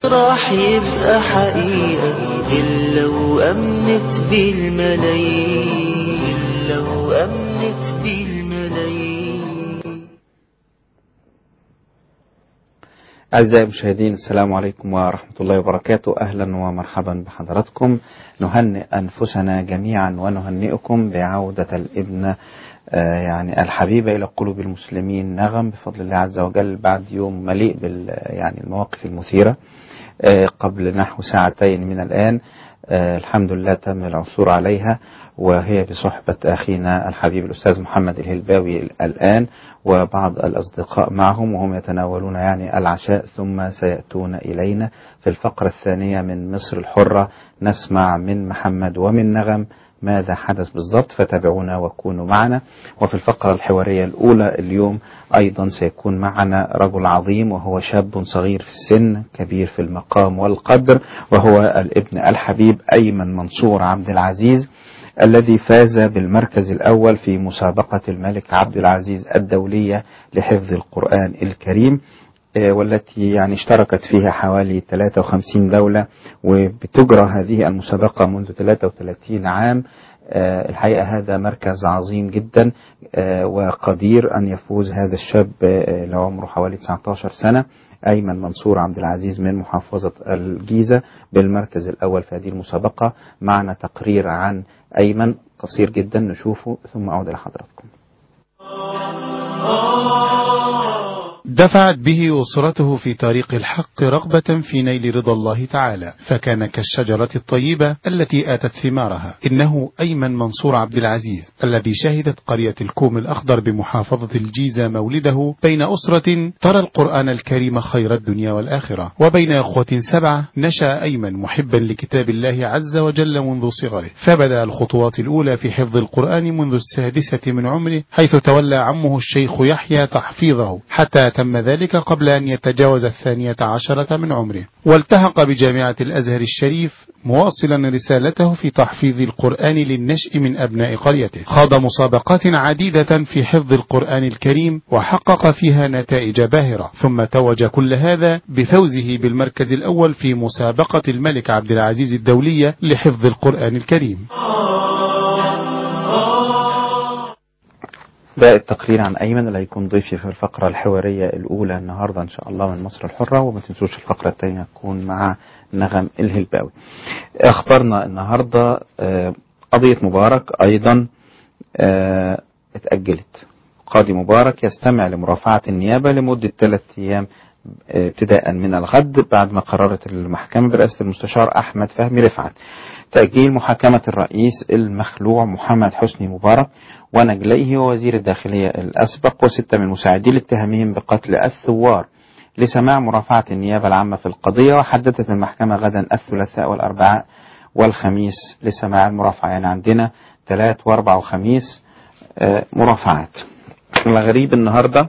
راح يبقى حقيقة إلا وأمنت بالملايين إلا وأمنت بالملايين أعزائي المشاهدين السلام عليكم ورحمة الله وبركاته أهلا ومرحبا بحضراتكم نهنئ أنفسنا جميعا ونهنئكم بعودة الابن آه، يعني الحبيبة إلى قلوب المسلمين نغم بفضل الله عز وجل بعد يوم مليء بال يعني المواقف المثيرة آه، قبل نحو ساعتين من الآن آه، الحمد لله تم العثور عليها وهي بصحبة أخينا الحبيب الأستاذ محمد الهلباوي الآن وبعض الأصدقاء معهم وهم يتناولون يعني العشاء ثم سيأتون إلينا في الفقرة الثانية من مصر الحرة نسمع من محمد ومن نغم ماذا حدث بالضبط فتابعونا وكونوا معنا وفي الفقرة الحوارية الأولى اليوم أيضا سيكون معنا رجل عظيم وهو شاب صغير في السن كبير في المقام والقدر وهو الابن الحبيب أيمن منصور عبد العزيز الذي فاز بالمركز الأول في مسابقة الملك عبد العزيز الدولية لحفظ القرآن الكريم آه، والتي يعني اشتركت فيها حوالي 53 دولة وبتجرى هذه المسابقة منذ 33 عام آه، الحقيقة هذا مركز عظيم جدا آه، وقدير أن يفوز هذا الشاب آه، له عمره حوالي 19 سنة أيمن منصور عبد العزيز من محافظة الجيزة بالمركز الأول في هذه المسابقة معنا تقرير عن أيمن قصير جدا نشوفه ثم أعود إلى حضراتكم دفعت به أسرته في طريق الحق رغبة في نيل رضا الله تعالى فكان كالشجرة الطيبة التي آتت ثمارها إنه أيمن منصور عبد العزيز الذي شهدت قرية الكوم الأخضر بمحافظة الجيزة مولده بين أسرة ترى القرآن الكريم خير الدنيا والآخرة وبين أخوة سبعة نشأ أيمن محبا لكتاب الله عز وجل منذ صغره فبدأ الخطوات الأولى في حفظ القرآن منذ السادسة من عمره حيث تولى عمه الشيخ يحيى تحفيظه حتى تم ذلك قبل أن يتجاوز الثانية عشرة من عمره والتحق بجامعة الأزهر الشريف مواصلا رسالته في تحفيظ القرآن للنشء من أبناء قريته خاض مسابقات عديدة في حفظ القرآن الكريم وحقق فيها نتائج باهرة ثم توج كل هذا بفوزه بالمركز الأول في مسابقة الملك عبد العزيز الدولية لحفظ القرآن الكريم ده التقرير عن أيمن اللي هيكون ضيفي في الفقرة الحوارية الأولى النهاردة إن شاء الله من مصر الحرة وما تنسوش الفقرة الثانية تكون مع نغم الهلباوي أخبرنا النهاردة آه، قضية مبارك أيضا آه، اتأجلت قاضي مبارك يستمع لمرافعة النيابة لمدة ثلاثة أيام آه، ابتداء من الغد بعد ما قررت المحكمة برئاسة المستشار أحمد فهمي رفعت تأجيل محاكمة الرئيس المخلوع محمد حسني مبارك ونجليه ووزير الداخلية الأسبق وستة من مساعدي الاتهامهم بقتل الثوار لسماع مرافعة النيابة العامة في القضية وحددت المحكمة غدا الثلاثاء والأربعاء والخميس لسماع المرافعة يعني عندنا ثلاث وأربع وخميس آه، مرافعات الغريب النهارده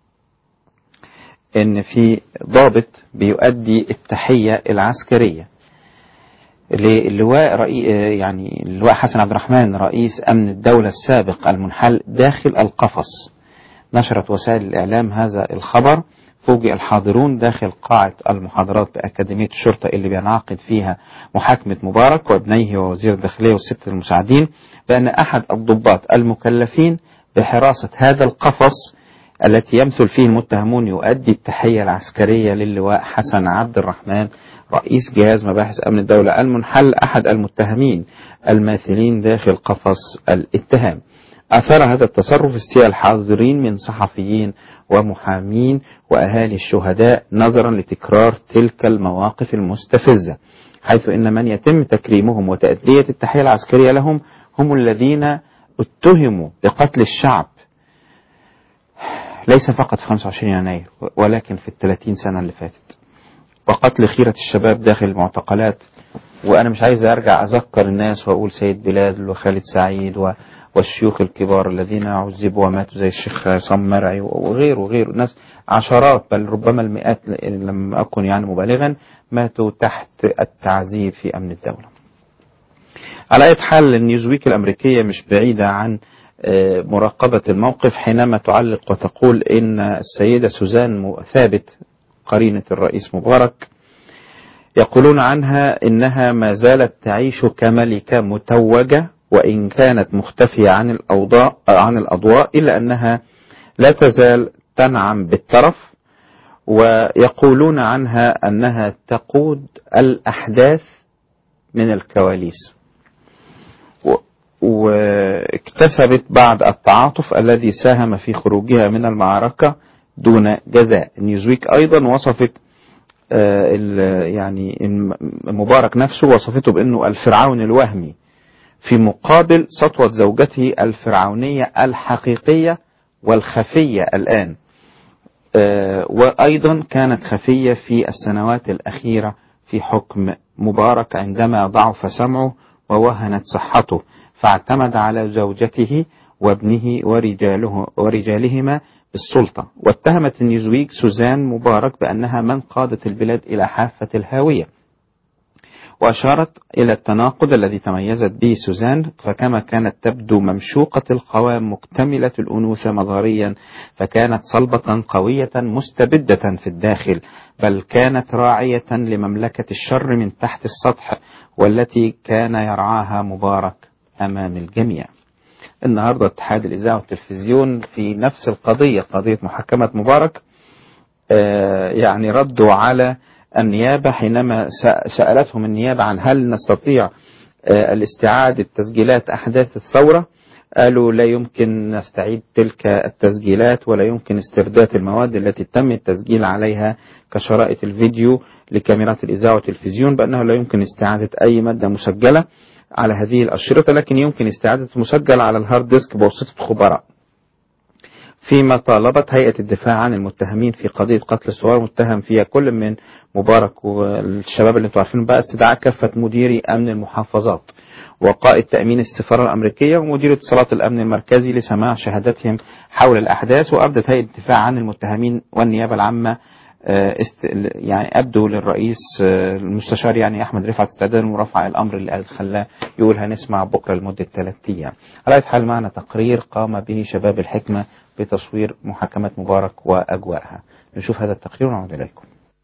ان في ضابط بيؤدي التحية العسكرية للواء رئي... يعني اللواء حسن عبد الرحمن رئيس امن الدولة السابق المنحل داخل القفص نشرت وسائل الاعلام هذا الخبر فوجئ الحاضرون داخل قاعة المحاضرات بأكاديمية الشرطة اللي بينعقد فيها محاكمة مبارك وابنيه ووزير الداخلية والستة المساعدين بأن أحد الضباط المكلفين بحراسة هذا القفص التي يمثل فيه المتهمون يؤدي التحية العسكرية للواء حسن عبد الرحمن رئيس جهاز مباحث أمن الدولة المنحل أحد المتهمين الماثلين داخل قفص الاتهام أثار هذا التصرف استياء الحاضرين من صحفيين ومحامين وأهالي الشهداء نظرا لتكرار تلك المواقف المستفزة حيث إن من يتم تكريمهم وتأدية التحية العسكرية لهم هم الذين اتهموا بقتل الشعب ليس فقط في 25 يناير ولكن في ال 30 سنة اللي فاتت وقتل خيرة الشباب داخل المعتقلات وأنا مش عايز أرجع أذكر الناس وأقول سيد بلال وخالد سعيد و والشيوخ الكبار الذين عذبوا وماتوا زي الشيخ عصام مرعي وغيره وغيره ناس عشرات بل ربما المئات لم أكن يعني مبالغا ماتوا تحت التعذيب في أمن الدولة على أي حال النيوزويك الأمريكية مش بعيدة عن آه، مراقبة الموقف حينما تعلق وتقول إن السيدة سوزان م- ثابت قرينة الرئيس مبارك يقولون عنها إنها ما زالت تعيش كملكة متوجة وإن كانت مختفية عن الأوضاع عن الأضواء إلا أنها لا تزال تنعم بالترف ويقولون عنها أنها تقود الأحداث من الكواليس و- واكتسبت بعد التعاطف الذي ساهم في خروجها من المعركة دون جزاء نيوزويك أيضا وصفت آه، ال- يعني الم- مبارك نفسه وصفته بأنه الفرعون الوهمي في مقابل سطوة زوجته الفرعونية الحقيقية والخفية الآن آه، وأيضا كانت خفية في السنوات الأخيرة في حكم مبارك عندما ضعف سمعه ووهنت صحته فاعتمد على زوجته وابنه ورجاله ورجالهما بالسلطة واتهمت النيوزويك سوزان مبارك بأنها من قادت البلاد إلى حافة الهاوية وأشارت إلى التناقض الذي تميزت به سوزان فكما كانت تبدو ممشوقة القوام مكتملة الأنوثة مظهريا فكانت صلبة قوية مستبدة في الداخل بل كانت راعية لمملكة الشر من تحت السطح والتي كان يرعاها مبارك أمام الجميع النهاردة اتحاد الإذاعة والتلفزيون في نفس القضية قضية محاكمة مبارك آه، يعني ردوا على النيابة حينما سأ- سألتهم النيابة عن هل نستطيع آه، الاستعادة تسجيلات أحداث الثورة قالوا لا يمكن نستعيد تلك التسجيلات ولا يمكن استرداد المواد التي تم التسجيل عليها كشرائط الفيديو لكاميرات الإذاعة والتلفزيون بأنه لا يمكن استعادة أي مادة مسجلة على هذه الأشرطة لكن يمكن استعادة مسجل على الهارد ديسك بواسطة خبراء فيما طالبت هيئة الدفاع عن المتهمين في قضية قتل الثوار متهم فيها كل من مبارك والشباب اللي انتوا عارفين بقى استدعاء كافة مديري أمن المحافظات وقائد تأمين السفارة الأمريكية ومدير اتصالات الأمن المركزي لسماع شهادتهم حول الأحداث وأبدت هيئة الدفاع عن المتهمين والنيابة العامة آه، است... يعني أبدو للرئيس آه، المستشار يعني أحمد رفعت استعداد لمرافعة الأمر اللي خلاه يقول هنسمع بكرة لمدة ثلاث أيام على أي حال معنا تقرير قام به شباب الحكمة بتصوير محاكمة مبارك وأجواءها نشوف هذا التقرير ونعود إليكم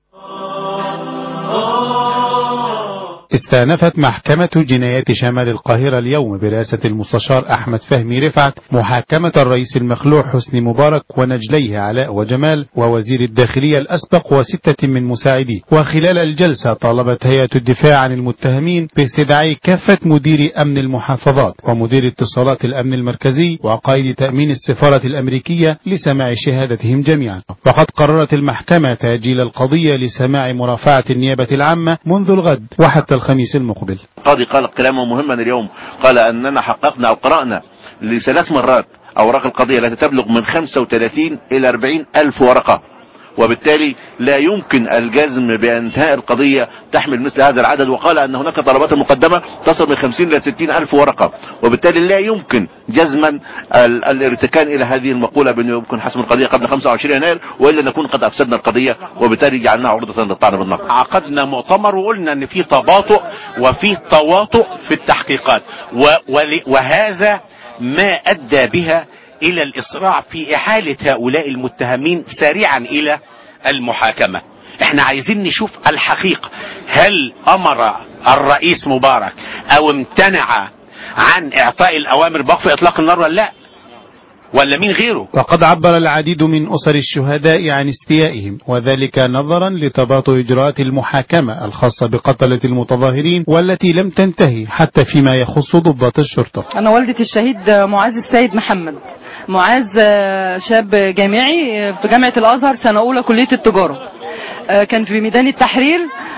استأنفت محكمة جنايات شمال القاهرة اليوم برئاسة المستشار أحمد فهمي رفعت محاكمة الرئيس المخلوع حسني مبارك ونجليه علاء وجمال ووزير الداخلية الأسبق وستة من مساعديه وخلال الجلسة طالبت هيئة الدفاع عن المتهمين باستدعاء كافة مدير أمن المحافظات ومدير اتصالات الأمن المركزي وقائد تأمين السفارة الأمريكية لسماع شهادتهم جميعا وقد قررت المحكمة تأجيل القضية لسماع مرافعة النيابة العامة منذ الغد وحتى الخميس المقبل القاضي قال كلاما مهما اليوم قال أننا حققنا أو قرأنا لثلاث مرات أوراق القضية التي تبلغ من 35 إلى 40 ألف ورقة وبالتالي لا يمكن الجزم بانتهاء القضية تحمل مثل هذا العدد وقال أن هناك طلبات مقدمة تصل من 50 إلى 60 ألف ورقة وبالتالي لا يمكن جزما ال- الارتكان إلى هذه المقولة بأنه يمكن حسم القضية قبل 25 يناير وإلا نكون قد أفسدنا القضية وبالتالي جعلناها عرضة للطعن بالنقد عقدنا مؤتمر وقلنا ان في تباطؤ وفي تواطؤ في التحقيقات و- ول- وهذا ما ادى بها الى الاسراع في احالة هؤلاء المتهمين سريعا الى المحاكمة احنا عايزين نشوف الحقيقة هل امر الرئيس مبارك او امتنع عن اعطاء الاوامر بوقف اطلاق النار ولا لا ولا مين غيره وقد عبر العديد من أسر الشهداء عن استيائهم وذلك نظرا لتباطؤ إجراءات المحاكمة الخاصة بقتلة المتظاهرين والتي لم تنتهي حتى فيما يخص ضباط الشرطة أنا والدة الشهيد معاذ السيد محمد معاذ آه، شاب جامعي آه، في جامعة الأزهر سنة أولى كلية التجارة آه، كان في ميدان التحرير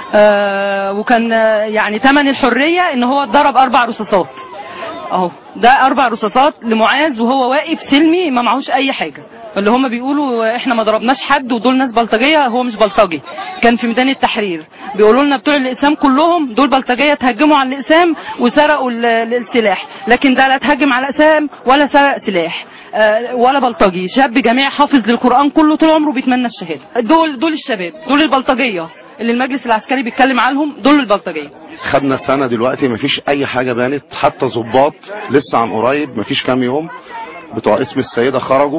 آه، وكان آه، يعني ثمن الحرية إن هو اتضرب أربع رصاصات أهو ده أربع رصاصات لمعاذ وهو واقف سلمي ما معهوش أي حاجة اللي هم بيقولوا احنا ما ضربناش حد ودول ناس بلطجيه هو مش بلطجي كان في ميدان التحرير بيقولوا لنا بتوع الاقسام كلهم دول بلطجيه تهجموا على الاقسام وسرقوا ال- السلاح لكن ده لا تهجم على اقسام ولا سرق سلاح آه، ولا بلطجي شاب جامعي حافظ للقران كله طول عمره بيتمنى الشهاده دول دول الشباب دول البلطجيه اللي المجلس العسكري بيتكلم عنهم دول البلطجيه خدنا سنة دلوقتي مفيش أي حاجة بانت حتى ظباط لسه عن قريب مفيش كام يوم بتوع اسم السيدة خرجوا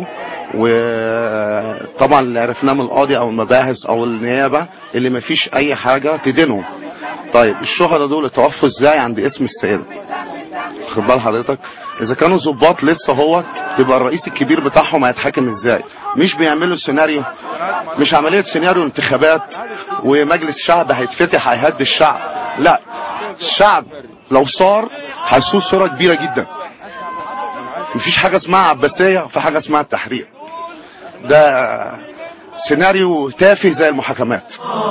وطبعا اللي عرفناه من القاضي أو المباحث أو النيابة اللي مفيش أي حاجة تدينهم طيب الشهداء دول اتوفوا ازاي عند اسم السيده خد بال حضرتك اذا كانوا ظباط لسه هوت يبقى الرئيس الكبير بتاعهم هيتحاكم ازاي مش بيعملوا سيناريو مش عمليه سيناريو انتخابات ومجلس الشعب هيتفتح هيهدي الشعب لا الشعب لو صار هيصور صوره كبيره جدا مفيش حاجه اسمها عباسيه في حاجه اسمها التحرير ده سيناريو تافه زي المحاكمات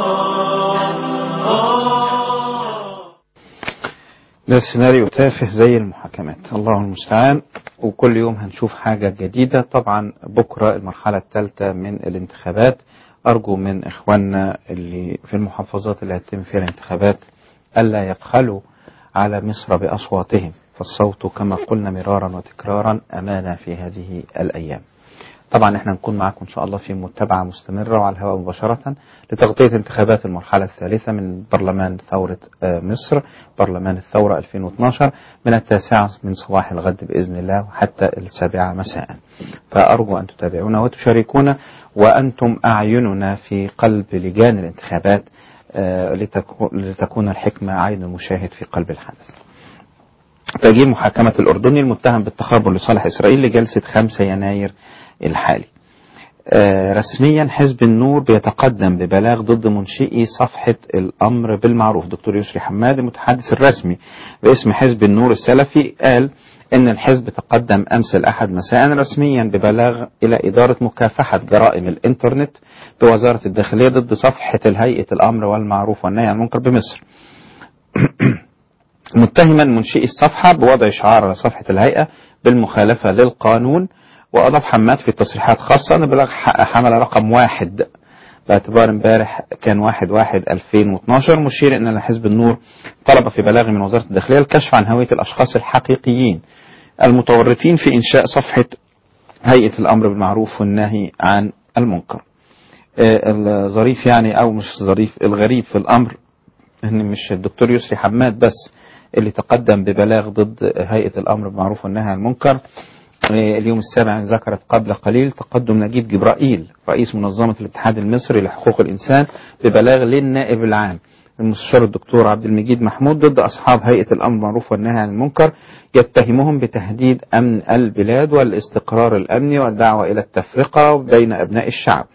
ده سيناريو تافه زي المحاكمات الله المستعان وكل يوم هنشوف حاجة جديدة طبعا بكرة المرحلة الثالثة من الانتخابات أرجو من إخواننا اللي في المحافظات اللي هتتم فيها الانتخابات ألا يبخلوا على مصر بأصواتهم فالصوت كما قلنا مرارا وتكرارا أمانة في هذه الأيام طبعا احنا نكون معاكم ان شاء الله في متابعه مستمره وعلى الهواء مباشره لتغطيه انتخابات المرحله الثالثه من برلمان ثوره آه، مصر برلمان الثوره 2012 من التاسعه من صباح الغد باذن الله وحتى السابعه مساء. فارجو ان تتابعونا وتشاركونا وانتم اعيننا في قلب لجان الانتخابات آه، لتكو- لتكون الحكمه عين المشاهد في قلب الحدث. تأجيل محاكمة الأردني المتهم بالتخابر لصالح إسرائيل لجلسة 5 يناير الحالي آه، رسميا حزب النور بيتقدم ببلاغ ضد منشئي صفحة الأمر بالمعروف دكتور يسري حماد المتحدث الرسمي باسم حزب النور السلفي قال إن الحزب تقدم أمس الأحد مساء رسميا ببلاغ إلى إدارة مكافحة جرائم الإنترنت بوزارة الداخلية ضد صفحة الهيئة الأمر والمعروف والنهي عن المنكر بمصر متهما منشئي الصفحة بوضع شعار على صفحة الهيئة بالمخالفة للقانون وأضاف حماد في تصريحات خاصة أن بلغ ح- حمل رقم واحد باعتبار امبارح كان واحد واحد 2012 مشير أن حزب النور طلب في بلاغ من وزارة الداخلية الكشف عن هوية الأشخاص الحقيقيين المتورطين في إنشاء صفحة هيئة الأمر بالمعروف والنهي عن المنكر آه، الظريف يعني أو مش ظريف الغريب في الأمر ان مش الدكتور يسري حماد بس اللي تقدم ببلاغ ضد هيئة الأمر بالمعروف والنهي عن المنكر آه، اليوم السابع ذكرت قبل قليل تقدم نجيب جبرائيل رئيس منظمة الاتحاد المصري لحقوق الإنسان ببلاغ للنائب العام المستشار الدكتور عبد المجيد محمود ضد أصحاب هيئة الأمر بالمعروف والنهي عن المنكر يتهمهم بتهديد أمن البلاد والاستقرار الأمني والدعوة إلى التفرقة بين أبناء الشعب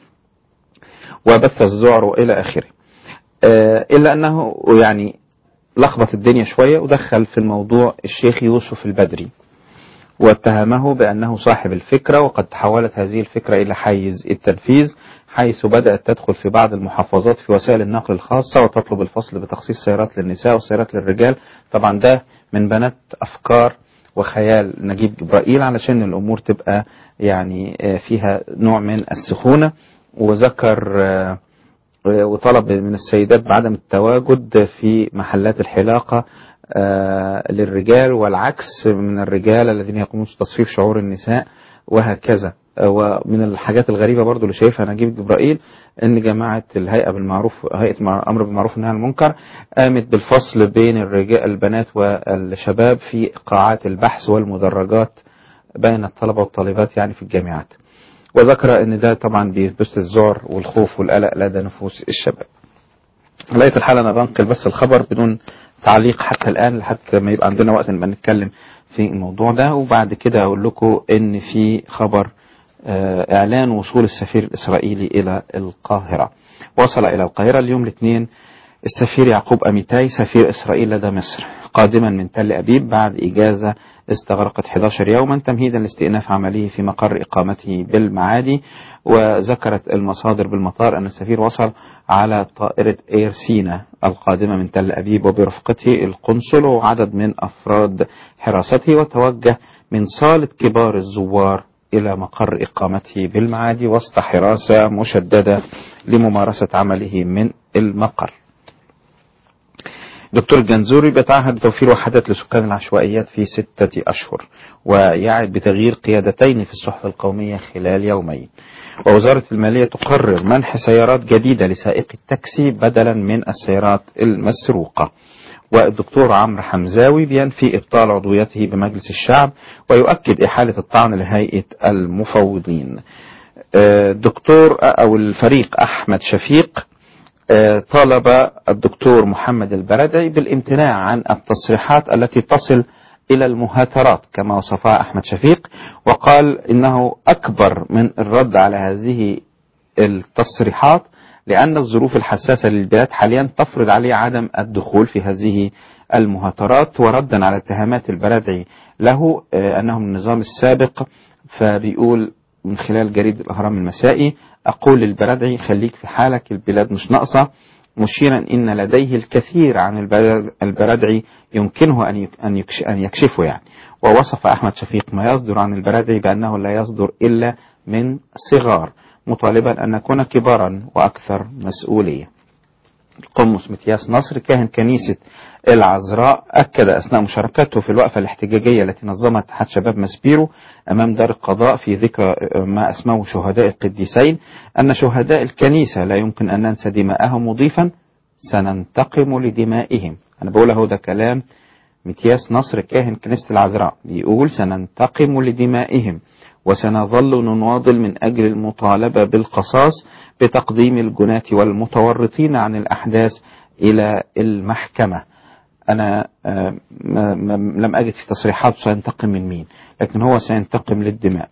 وبث الذعر إلى آخره آه، إلا أنه يعني لخبط الدنيا شوية ودخل في الموضوع الشيخ يوسف البدري واتهمه بأنه صاحب الفكرة وقد تحولت هذه الفكرة إلى حيز التنفيذ حيث بدأت تدخل في بعض المحافظات في وسائل النقل الخاصة وتطلب الفصل بتخصيص سيارات للنساء وسيارات للرجال طبعا ده من بنات أفكار وخيال نجيب جبرائيل علشان الأمور تبقى يعني آه، فيها نوع من السخونة وذكر آه، وطلب من السيدات بعدم التواجد في محلات الحلاقة آه، للرجال والعكس من الرجال الذين يقومون بتصفيف شعور النساء وهكذا آه، ومن الحاجات الغريبة برضو اللي شايفها نجيب جبرائيل ان جماعة الهيئة بالمعروف هيئة مع- امر بالمعروف والنهي عن المنكر قامت بالفصل بين الرجال البنات والشباب في قاعات البحث والمدرجات بين الطلبة والطالبات يعني في الجامعات وذكر ان ده طبعا بيثبت الذعر والخوف والقلق لدى نفوس الشباب. على أية الحال انا بنقل بس الخبر بدون تعليق حتى الان لحتى ما يبقى عندنا وقت نبقى نتكلم في الموضوع ده وبعد كده اقول لكم ان في خبر آه، اعلان وصول السفير الاسرائيلي الى القاهره. وصل الى القاهره اليوم الاثنين السفير يعقوب أميتاي سفير إسرائيل لدى مصر قادما من تل أبيب بعد إجازة استغرقت 11 يوما تمهيدا لاستئناف عمله في مقر إقامته بالمعادي وذكرت المصادر بالمطار أن السفير وصل على طائرة إير سينا القادمة من تل أبيب وبرفقته القنصل وعدد من أفراد حراسته وتوجه من صالة كبار الزوار إلى مقر إقامته بالمعادي وسط حراسة مشددة لممارسة عمله من المقر دكتور الجنزوري بيتعهد بتوفير وحدات لسكان العشوائيات في ستة أشهر ويعد بتغيير قيادتين في الصحف القومية خلال يومين ووزارة المالية تقرر منح سيارات جديدة لسائق التاكسي بدلا من السيارات المسروقة والدكتور عمرو حمزاوي بينفي إبطال عضويته بمجلس الشعب ويؤكد إحالة الطعن لهيئة المفوضين الدكتور أو الفريق أحمد شفيق آه، طالب الدكتور محمد البردعي بالامتناع عن التصريحات التي تصل إلى المهاترات كما وصفها أحمد شفيق وقال إنه أكبر من الرد على هذه التصريحات لأن الظروف الحساسة للبلاد حاليا تفرض عليه عدم الدخول في هذه المهاترات وردا على اتهامات البرادعي له آه، أنه من النظام السابق فبيقول من خلال جريدة الأهرام المسائي أقول للبرادعي خليك في حالك البلاد مش ناقصة مشيرا إن لديه الكثير عن البراد- البرادعي يمكنه أن يك- أن يكش- أن يكشفه يعني ووصف أحمد شفيق ما يصدر عن البرادعي بأنه لا يصدر إلا من صغار مطالبا أن نكون كبارا وأكثر مسؤولية القمص متياس نصر كاهن كنيسة العذراء أكد أثناء مشاركته في الوقفة الاحتجاجية التي نظمها اتحاد شباب مسبيرو أمام دار القضاء في ذكرى ما أسموه شهداء القديسين أن شهداء الكنيسة لا يمكن أن ننسى دماءهم مضيفا سننتقم لدمائهم أنا بقول هو ده كلام متياس نصر كاهن كنيسة العذراء بيقول سننتقم لدمائهم وسنظل نناضل من أجل المطالبة بالقصاص بتقديم الجناة والمتورطين عن الأحداث إلى المحكمة أنا آه، ما ما لم أجد في تصريحات سينتقم من مين لكن هو سينتقم للدماء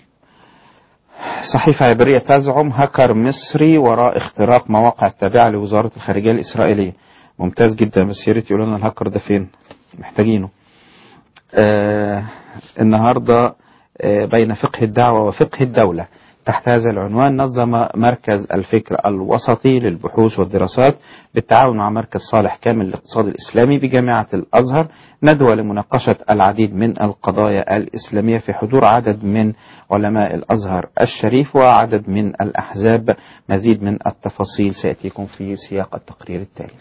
صحيفة عبرية تزعم هكر مصري وراء اختراق مواقع التابعة لوزارة الخارجية الإسرائيلية ممتاز جدا بس يا ريت يقولوا لنا الهكر ده فين محتاجينه آه النهارده آه بين فقه الدعوة وفقه الدولة تحت هذا العنوان نظم مركز الفكر الوسطي للبحوث والدراسات بالتعاون مع مركز صالح كامل للاقتصاد الإسلامي بجامعة الأزهر ندوة لمناقشة العديد من القضايا الإسلامية في حضور عدد من علماء الأزهر الشريف وعدد من الأحزاب مزيد من التفاصيل سيأتيكم في سياق التقرير التالي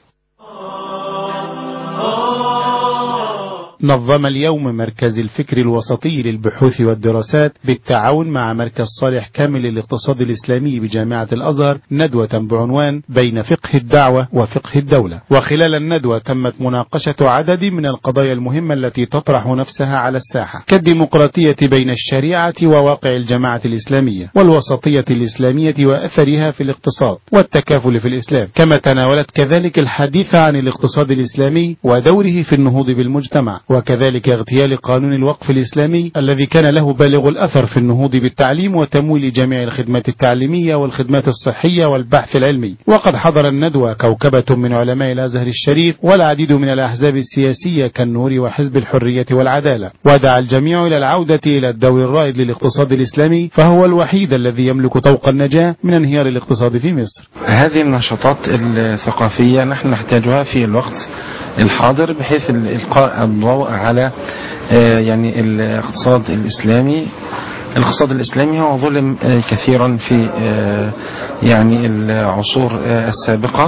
نظم اليوم مركز الفكر الوسطي للبحوث والدراسات بالتعاون مع مركز صالح كامل للاقتصاد الإسلامي بجامعة الأزهر ندوة بعنوان بين فقه الدعوة وفقه الدولة وخلال الندوة تمت مناقشة عدد من القضايا المهمة التي تطرح نفسها على الساحة كالديمقراطية بين الشريعة وواقع الجماعة الإسلامية والوسطية الإسلامية وأثرها في الاقتصاد والتكافل في الإسلام كما تناولت كذلك الحديث عن الاقتصاد الإسلامي ودوره في النهوض بالمجتمع وكذلك اغتيال قانون الوقف الإسلامي الذي كان له بالغ الأثر في النهوض بالتعليم وتمويل جميع الخدمات التعليمية والخدمات الصحية والبحث العلمي وقد حضر الندوة كوكبة من علماء الأزهر الشريف والعديد من الأحزاب السياسية كالنور وحزب الحرية والعدالة ودعا الجميع إلى العودة إلى الدور الرائد للاقتصاد الإسلامي فهو الوحيد الذي يملك طوق النجاة من انهيار الاقتصاد في مصر هذه النشاطات الثقافية نحن نحتاجها في الوقت الحاضر بحيث إلقاء الضوء على آه، يعني الاقتصاد الإسلامي الاقتصاد الإسلامي هو ظلم آه، كثيرا في آه، يعني العصور آه، السابقة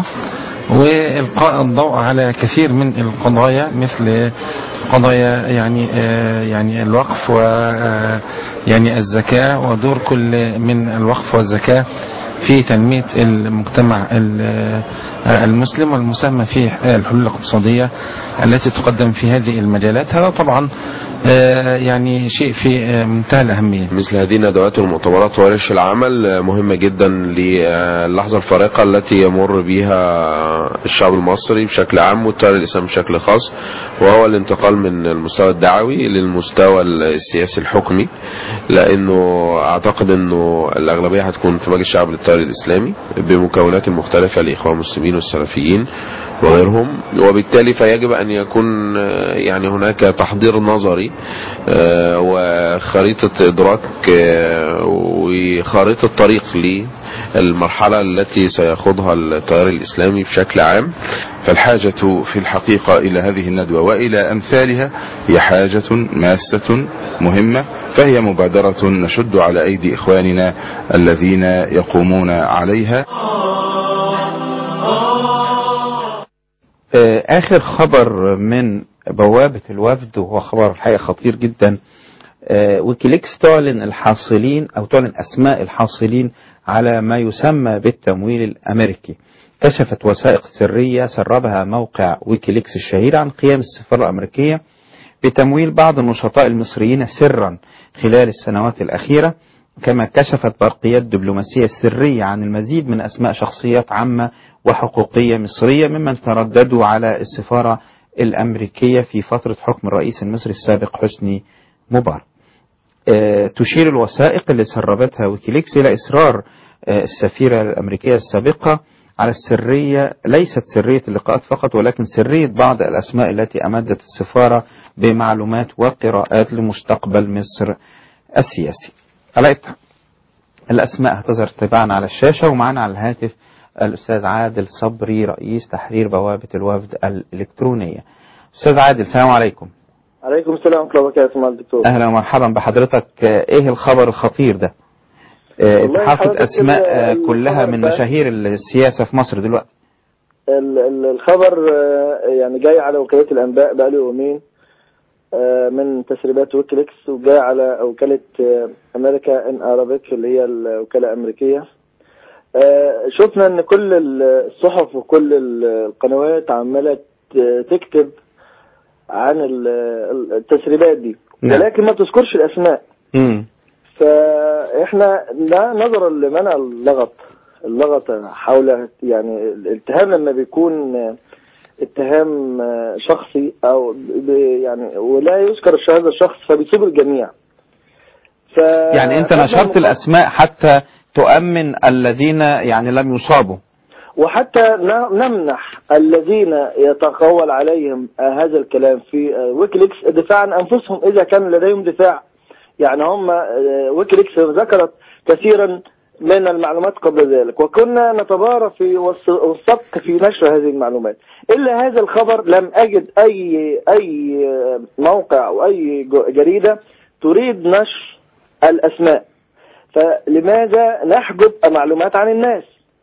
وإلقاء الضوء على كثير من القضايا مثل قضايا يعني آه، يعني الوقف و آه، يعني الزكاة ودور كل من الوقف والزكاة في تنمية المجتمع ال- المسلم والمساهمة في الحلول الاقتصادية التي تقدم في هذه المجالات هذا طبعا آه، يعني شيء في آه، منتهى الأهمية مثل هذه الندوات والمؤتمرات ورش العمل مهمة جدا للحظة الفارقة التي يمر بها الشعب المصري بشكل عام والتيار الإسلامي بشكل خاص وهو الانتقال من المستوى الدعوي للمستوى السياسي الحكمي لأنه أعتقد أنه الأغلبية هتكون في مجلس الشعب للتيار الإسلامي بمكونات مختلفة لإخوان المسلمين والسلفيين وغيرهم وبالتالي فيجب أن يكون آه، يعني هناك تحضير نظري آه، وخريطة إدراك آه، وخريطة طريق للمرحلة التي سيخوضها التيار الإسلامي بشكل عام فالحاجة في الحقيقة إلى هذه الندوة وإلى أمثالها هي حاجة ماسة مهمة فهي مبادرة نشد على أيدي إخواننا الذين يقومون عليها آه، آخر خبر من بوابة الوفد وهو خبر الحقيقة خطير جدا آه، ويكيليكس تعلن الحاصلين أو تعلن أسماء الحاصلين على ما يسمى بالتمويل الأمريكي كشفت وثائق سرية سربها موقع ويكيليكس الشهير عن قيام السفارة الأمريكية بتمويل بعض النشطاء المصريين سرا خلال السنوات الأخيرة كما كشفت برقيات دبلوماسية سرية عن المزيد من أسماء شخصيات عامة وحقوقية مصرية ممن ترددوا على السفارة الأمريكية في فترة حكم الرئيس المصري السابق حسني مبارك آه، تشير الوثائق اللي سربتها ويكيليكس إلى إصرار آه، السفيرة الأمريكية السابقة على السرية ليست سرية اللقاءات فقط ولكن سرية بعض الأسماء التي أمدت السفارة بمعلومات وقراءات لمستقبل مصر السياسي على الأسماء هتظهر تباعا على الشاشة ومعنا على الهاتف الأستاذ عادل صبري رئيس تحرير بوابة الوفد الإلكترونية أستاذ عادل السلام عليكم عليكم السلام ورحمة الله وبركاته مع الدكتور أهلا ومرحبا بحضرتك آه، إيه الخبر الخطير ده آه، والله اتحافت حضرتك أسماء آه، ال- كلها الخبر من ده- مشاهير السياسة في مصر دلوقتي ال- ال- الخبر آه، يعني جاي على وكالة الأنباء بقاله يومين آه، من تسريبات ويكيليكس وجاي على وكالة آه، أمريكا إن أرابيك اللي هي الوكالة الأمريكية آه، شفنا إن كل ال- الصحف وكل ال- القنوات عمالة ت- تكتب عن ال- ال- التسريبات دي نعم. ولكن ما تذكرش الأسماء مم. فاحنا ده نظرا لمنع اللغط اللغط حول يعني الاتهام لما بيكون اتهام شخصي او ب- يعني ولا يذكر هذا الشخص فبيصيب الجميع ف يعني أنت نشرت الأسماء حتى تؤمن الذين يعني لم يصابوا وحتى ن- نمنح الذين يتقول عليهم آه، هذا الكلام في آه، ويكيليكس دفاع عن انفسهم اذا كان لديهم دفاع يعني هم آه، ويكيليكس ذكرت كثيرا من المعلومات قبل ذلك وكنا نتبارى في والس- والسبق في نشر هذه المعلومات الا هذا الخبر لم اجد اي اي آه، موقع او اي ج- جريده تريد نشر الاسماء فلماذا نحجب معلومات عن الناس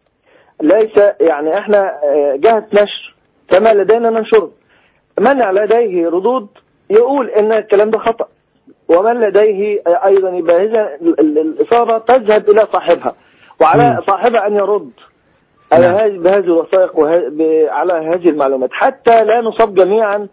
ليس يعني احنا آه، جهة نشر كما لدينا ننشره من لديه ردود يقول ان الكلام ده خطأ ومن لديه آه، ايضا يبقى إذا ال- ال- الاصابة تذهب الى صاحبها وعلى صاحبها ان يرد على نعم. هذه بهذه الوثائق وه- ب- على هذه المعلومات حتى لا نصاب جميعا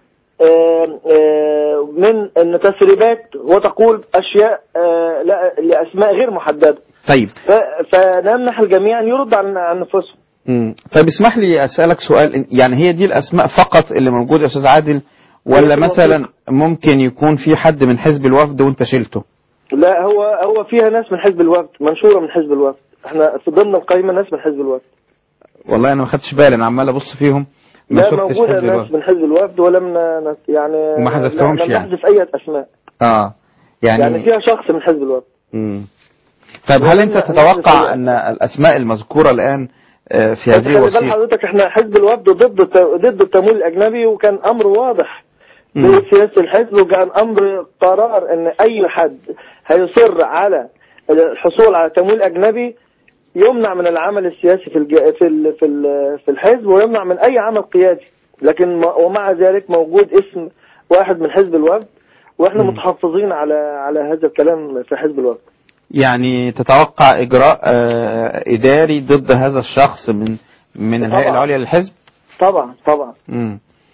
آه، آه، من ان تسريبات وتقول اشياء آه، لا- لاسماء غير محدده طيب ف- فنمنح الجميع ان يرد عن عن انفسهم مم. طيب اسمح لي أسألك سؤال يعني هي دي الأسماء فقط اللي موجودة يا أستاذ عادل ولا هي مثلا ممكن يكون في حد من حزب الوفد وانت شلته لا هو هو فيها ناس من حزب الوفد منشوره من حزب الوفد احنا في ضمن القائمه ناس من حزب الوفد والله انا ما خدتش بالي انا عمال ابص فيهم ما لا شفتش موجوده حزب ناس الوفد من حزب الوفد ولم ن- نت- يعني وما حذفتهمش لا- لم يعني. نحذف اي اسماء اه يعني, يعني, فيها شخص من حزب الوفد مم. طيب هل انت ولم تتوقع نحذف ان الاسماء المذكوره الان آه، في بس هذه خلي بال الوثيقه حضرتك احنا حزب الوفد ضد الت- ضد التمويل الاجنبي وكان امر واضح مم. بسياسه الحزب وكان امر قرار ان اي حد هيصر على الحصول على تمويل اجنبي يمنع من العمل السياسي في الج... في ال... في ال... في الحزب ويمنع من اي عمل قيادي لكن ما... ومع ذلك موجود اسم واحد من حزب الوفد واحنا مم. متحفظين على على هذا الكلام في حزب الوفد يعني تتوقع اجراء آه، اداري ضد هذا الشخص من من الهيئه طبعاً. العليا للحزب طبعا طبعا مم.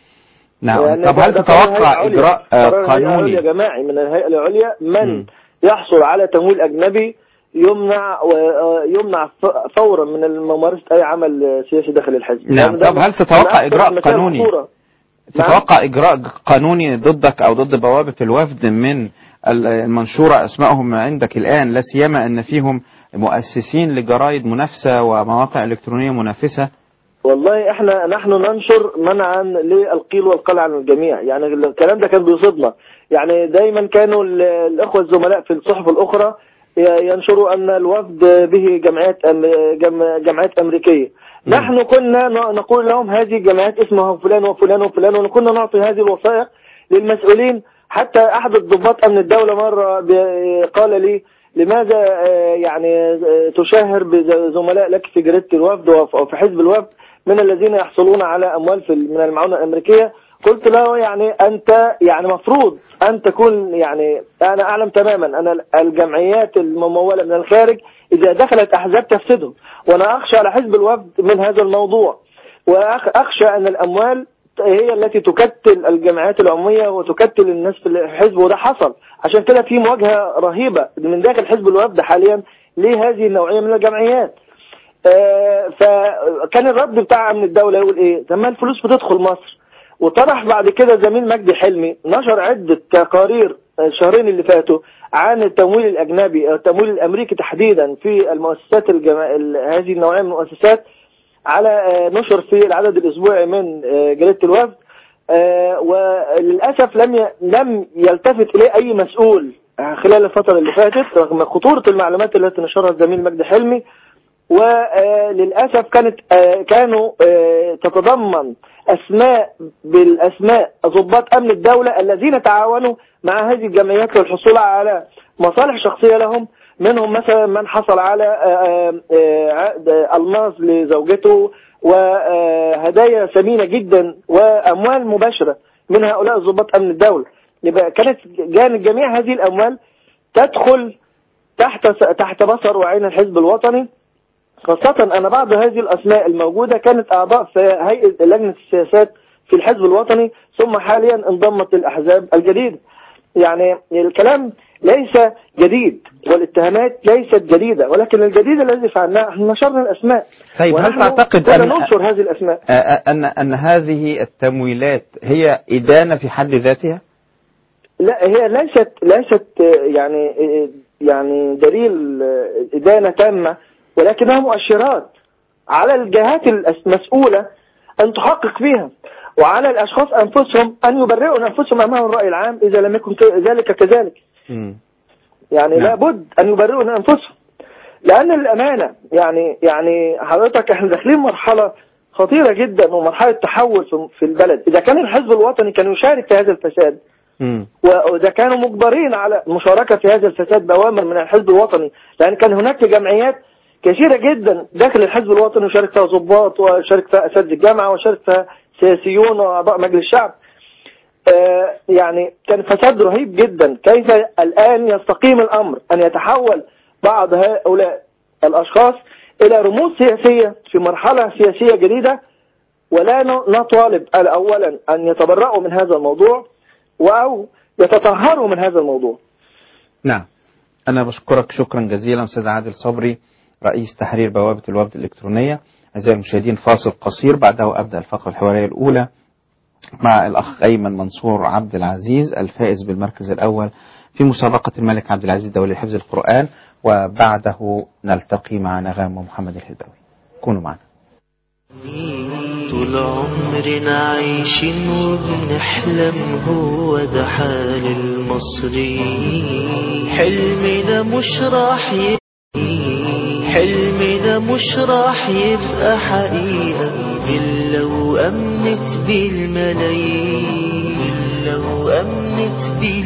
نعم يعني طب ده- هل ده قرار هيئة تتوقع عليا. اجراء آه، قرار هيئة عليا قانوني جماعي من الهيئة العليا من مم. يحصل على تمويل أجنبي يمنع ويمنع فورا من ممارسة أي عمل سياسي داخل الحزب نعم. يعني ده طب هل من تتوقع أكثر إجراء المسائل قانوني؟ الخطورة. تتوقع اجراء قانوني ضدك او ضد بوابه الوفد من المنشوره اسمائهم عندك الان لا سيما ان فيهم مؤسسين لجرائد منافسه ومواقع الكترونيه منافسه والله احنا نحن ننشر منعا للقيل والقال عن الجميع يعني الكلام ده كان بيصيبنا يعني دايما كانوا ال- الاخوه الزملاء في الصحف الاخرى ي- ينشروا ان الوفد به جمعيات أم- جم- جمعيات امريكيه نحن كنا ن- نقول لهم هذه الجمعيات اسمها فلان وفلان وفلان وكنا نعطي هذه الوثائق للمسؤولين حتى احد الضباط امن الدوله مره ب- قال لي لماذا آه، يعني آه، تشاهر بزملاء لك في جريده الوفد وف- او في حزب الوفد من الذين يحصلون على اموال في من المعونه الامريكيه قلت له يعني انت يعني مفروض ان تكون يعني انا اعلم تماما ان الجمعيات المموله من الخارج اذا دخلت احزاب تفسدهم وانا اخشى على حزب الوفد من هذا الموضوع واخشى ان الاموال هي التي تكتل الجمعيات العموميه وتكتل الناس في الحزب وده حصل عشان كده في مواجهة رهيبة من داخل حزب الوفد حاليا لهذه النوعية من الجمعيات آه، فكان الرد بتاع امن الدولة يقول ايه طب ما الفلوس بتدخل مصر وطرح بعد كده زميل مجدي حلمي نشر عدة تقارير الشهرين اللي فاتوا عن التمويل الأجنبي التمويل الأمريكي تحديدا في المؤسسات الجما... ال- هذه النوعية من المؤسسات على آه، نشر في العدد الأسبوعي من آه، جريدة الوفد آه، وللأسف لم ي... لم يلتفت إليه أي مسؤول خلال الفترة اللي فاتت رغم خطورة المعلومات التي نشرها الزميل مجدي حلمي وللأسف كانت آه، كانوا آه، تتضمن أسماء بالأسماء ضباط أمن الدولة الذين تعاونوا مع هذه الجمعيات للحصول على مصالح شخصية لهم منهم مثلا من حصل على آه، آه، عقد ألماس لزوجته وهدايا ثمينة جدا وأموال مباشرة من هؤلاء ضباط أمن الدولة يبقى كانت كانت جميع هذه الأموال تدخل تحت تحت بصر وعين الحزب الوطني خاصة أن بعض هذه الأسماء الموجودة كانت أعضاء في هيئة لجنة السياسات في الحزب الوطني ثم حاليا انضمت للأحزاب الجديدة يعني الكلام ليس جديد والاتهامات ليست جديدة ولكن الجديد الذي فعلناه احنا نشرنا الأسماء طيب هل ونحن تعتقد كنا أن ننشر هذه الأسماء آه، آه، أن أن هذه التمويلات هي إدانة في حد ذاتها؟ لا هي ليست ليست آه، يعني آه، يعني دليل آه، إدانة تامة ولكنها مؤشرات على الجهات المسؤولة أن تحقق فيها وعلى الأشخاص أنفسهم أن يبرئوا أنفسهم أمام الرأي العام إذا لم يكن ك- ذلك كذلك يعني نعم. لابد أن يبرئوا أنفسهم لأن الأمانة يعني يعني حضرتك احنا داخلين مرحلة خطيرة جدا ومرحلة تحول في- في البلد إذا كان الحزب الوطني كان يشارك في هذا الفساد مم. وإذا كانوا مجبرين على المشاركة في هذا الفساد بأوامر من الحزب الوطني لأن كان هناك جمعيات كثيرة جدا داخل الحزب الوطني يشارك فيها ضباط ويشارك فيها أساتذة الجامعة ويشارك فيها سياسيون وأعضاء مجلس الشعب آه، يعني كان فساد رهيب جدا كيف الآن يستقيم الأمر أن يتحول بعض هؤلاء الأشخاص إلى رموز سياسية في مرحلة سياسية جديدة ولا ن- نطالب أولا أن يتبرأوا من هذا الموضوع أو يتطهروا من هذا الموضوع نعم أنا بشكرك شكرا جزيلا أستاذ عادل صبري رئيس تحرير بوابة الوفد الإلكترونية أعزائي المشاهدين فاصل قصير بعده أبدأ الفقرة الحوارية الأولى مع الأخ أيمن منصور عبد العزيز الفائز بالمركز الأول في مسابقة الملك عبد العزيز الدولي لحفظ القرآن وبعده نلتقي مع نغام ومحمد الهلباوي كونوا معنا طول عمرنا عايشين وبنحلم هو ده حال المصريين حلمنا مش راح ي... حلمنا مش راح يبقى حقيقة إلا وأمنت بالملايين إلا وأمنت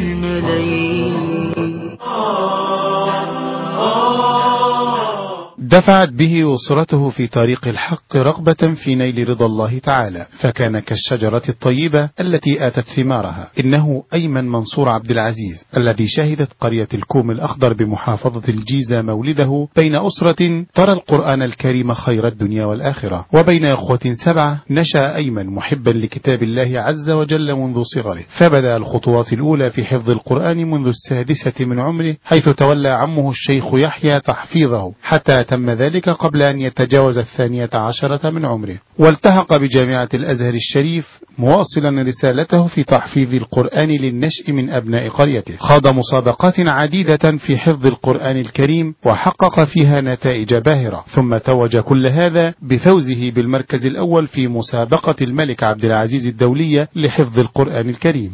بالملايين دفعت به أسرته في طريق الحق رغبة في نيل رضا الله تعالى فكان كالشجرة الطيبة التي آتت ثمارها إنه أيمن منصور عبد العزيز الذي شهدت قرية الكوم الأخضر بمحافظة الجيزة مولده بين أسرة ترى القرآن الكريم خير الدنيا والآخرة وبين إخوة سبعة نشأ أيمن محبا لكتاب الله عز وجل منذ صغره فبدأ الخطوات الأولى في حفظ القرآن منذ السادسة من عمره حيث تولى عمه الشيخ يحيى تحفيظه حتى تم ذلك قبل أن يتجاوز الثانية عشرة من عمره والتحق بجامعة الأزهر الشريف مواصلا رسالته في تحفيظ القرآن للنشء من أبناء قريته خاض مسابقات عديدة في حفظ القرآن الكريم وحقق فيها نتائج باهرة ثم توج كل هذا بفوزه بالمركز الأول في مسابقة الملك عبد العزيز الدولية لحفظ القرآن الكريم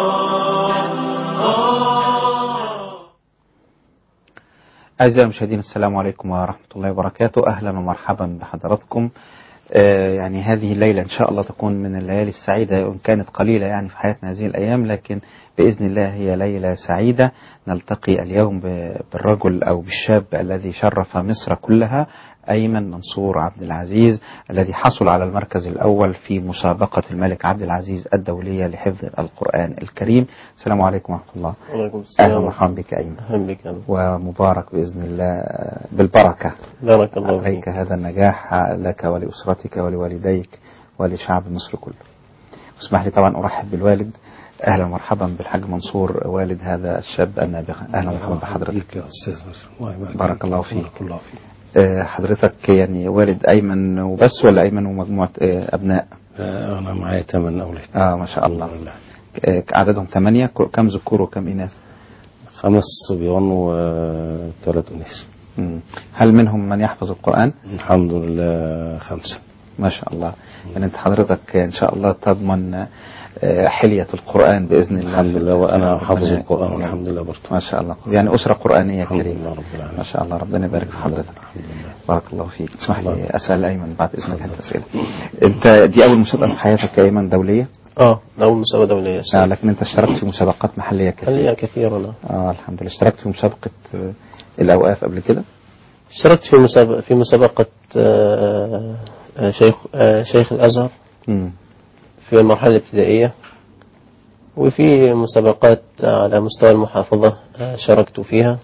أعزائي المشاهدين السلام عليكم ورحمة الله وبركاته أهلا ومرحبا بحضراتكم آه، يعني هذه الليلة إن شاء الله تكون من الليالي السعيدة وإن كانت قليلة يعني في حياتنا هذه الأيام لكن بإذن الله هي ليلة سعيدة نلتقي اليوم ب- بالرجل أو بالشاب الذي شرف مصر كلها أيمن منصور عبد العزيز الذي حصل على المركز الأول في مسابقة الملك عبد العزيز الدولية لحفظ القرآن الكريم السلام عليكم ورحمة الله وعليكم السلام أهلا ومرحبا بك أيمن أهلا بك أهلا. ومبارك بإذن الله بالبركة بارك الله عليك هذا النجاح لك ولأسرتك ولوالديك ولشعب مصر كله اسمح لي طبعا ارحب بالوالد اهلا ومرحبا بالحاج منصور والد هذا الشاب النابغه اهلا ومرحبا بحضرتك يا استاذ الله يبارك بارك الله فيك بارك الله فيك آه، حضرتك يعني والد ايمن وبس ولا ايمن ومجموعه آه، ابناء آه، انا معايا ثمان اولاد اه ما شاء الله الحمد لله. آه، عددهم ثمانية ك- كم ذكور وكم إناث خمس صبيان وثلاث اناث مم. هل منهم من يحفظ القرآن الحمد لله خمسه ما شاء الله يعني أنت حضرتك إن شاء الله تضمن آه، حلية القرآن بإذن الله الحمد لله وانا ربنا حافظ يكون القران معك. والحمد لله برضه ما شاء الله يعني أسرة قرآنية الحمد كريمة لله رب العالمين ما شاء الله ربنا يبارك في حضرتك الحمد لله بارك الله فيك اسمح لي الله. أسأل أيمن بعد إذنك هذه الأسئلة أنت دي أول مسابقة في حياتك يا أيمن دولية اه ده أول مسابقة دولية آه لكن أنت اشتركت في مسابقات محلية كثيرة خليها كثيرا آه الحمد لله اشتركت في مسابقة آه، الأوقاف قبل كده اشتركت في مسابقة في مسابقة آه، آه، شيخ آه، شيخ الأزهر مم. في المرحلة الابتدائية وفي مسابقات على مستوى المحافظة آه، شاركت فيها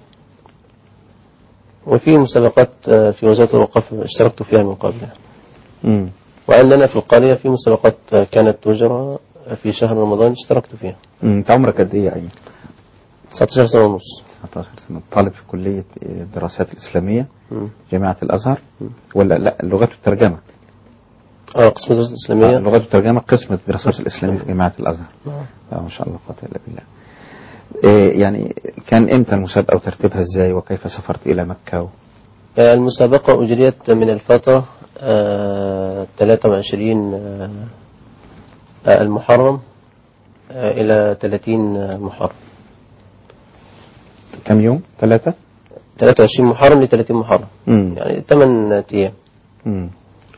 وفي مسابقات آه، في وزارة الأوقاف اشتركت فيها من قبل مم. وعندنا في القرية في مسابقات آه، كانت تجرى في شهر رمضان اشتركت فيها مم. أنت عمرك قد إيه يا أيمن؟ 19 سنة ونص 19 سنة طالب في كلية الدراسات الإسلامية مم. جامعة الأزهر ولا لا اللغات والترجمة اه قسم الدراسات آه، الإسلامية اللغات والترجمة قسم الدراسات الإسلامية في جامعة الأزهر نعم. آه ما شاء الله قوة إلا بالله إيه يعني كان إمتى المسابقة وترتيبها إزاي وكيف سافرت إلى مكة و... آه، المسابقة أجريت من الفترة آه، 23 آه، آه، المحرم آه، إلى 30 محرم كم يوم؟ ثلاثة؟ 23 محرم ل 30 محرم مم. يعني 8 أيام مم.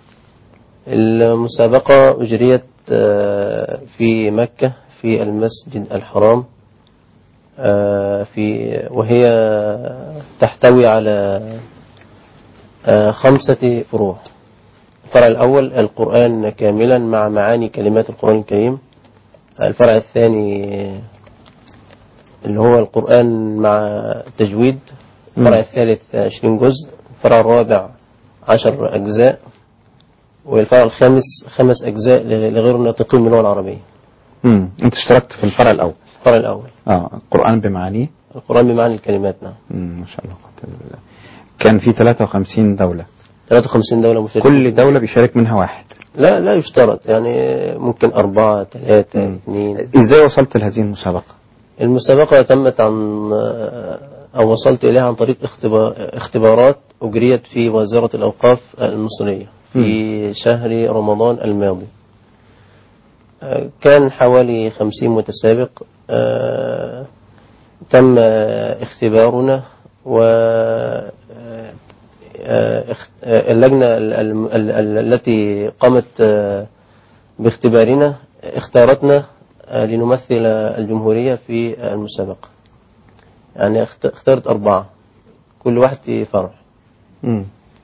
المسابقة أجريت آه، في مكة في المسجد الحرام آه، في وهي تحتوي على آه، خمسة فروع الفرع الأول القرآن كاملا مع معاني كلمات القرآن الكريم الفرع الثاني اللي هو القرآن مع تجويد الفرع الثالث 20 جزء الفرع الرابع عشر أجزاء والفرع الخامس خمس أجزاء لغير الناطقين باللغة العربية مم. أنت اشتركت في الفرع الأول الفرع الأول آه القرآن بمعانيه القرآن بمعنى الكلمات نعم مم. ما شاء الله قوة إلا بالله كان في 53 دولة 53 دولة مشاركة كل دولة بيشارك منها واحد لا لا يشترط يعني ممكن أربعة ثلاثة مم. اثنين إزاي وصلت لهذه المسابقة؟ المسابقة تمت عن أو وصلت إليها عن طريق اختبا- اختبارات أجريت في وزارة الأوقاف المصرية في شهر رمضان الماضي آه، كان حوالي خمسين متسابق آه، تم آه، اختبارنا و آه، آه، اخت- آه، اللجنة ال- ال- ال- ال- التي قامت آه، باختبارنا اختارتنا آه، لنمثل الجمهورية في المسابقة يعني اخت- اختارت أربعة كل واحد في فرع مم.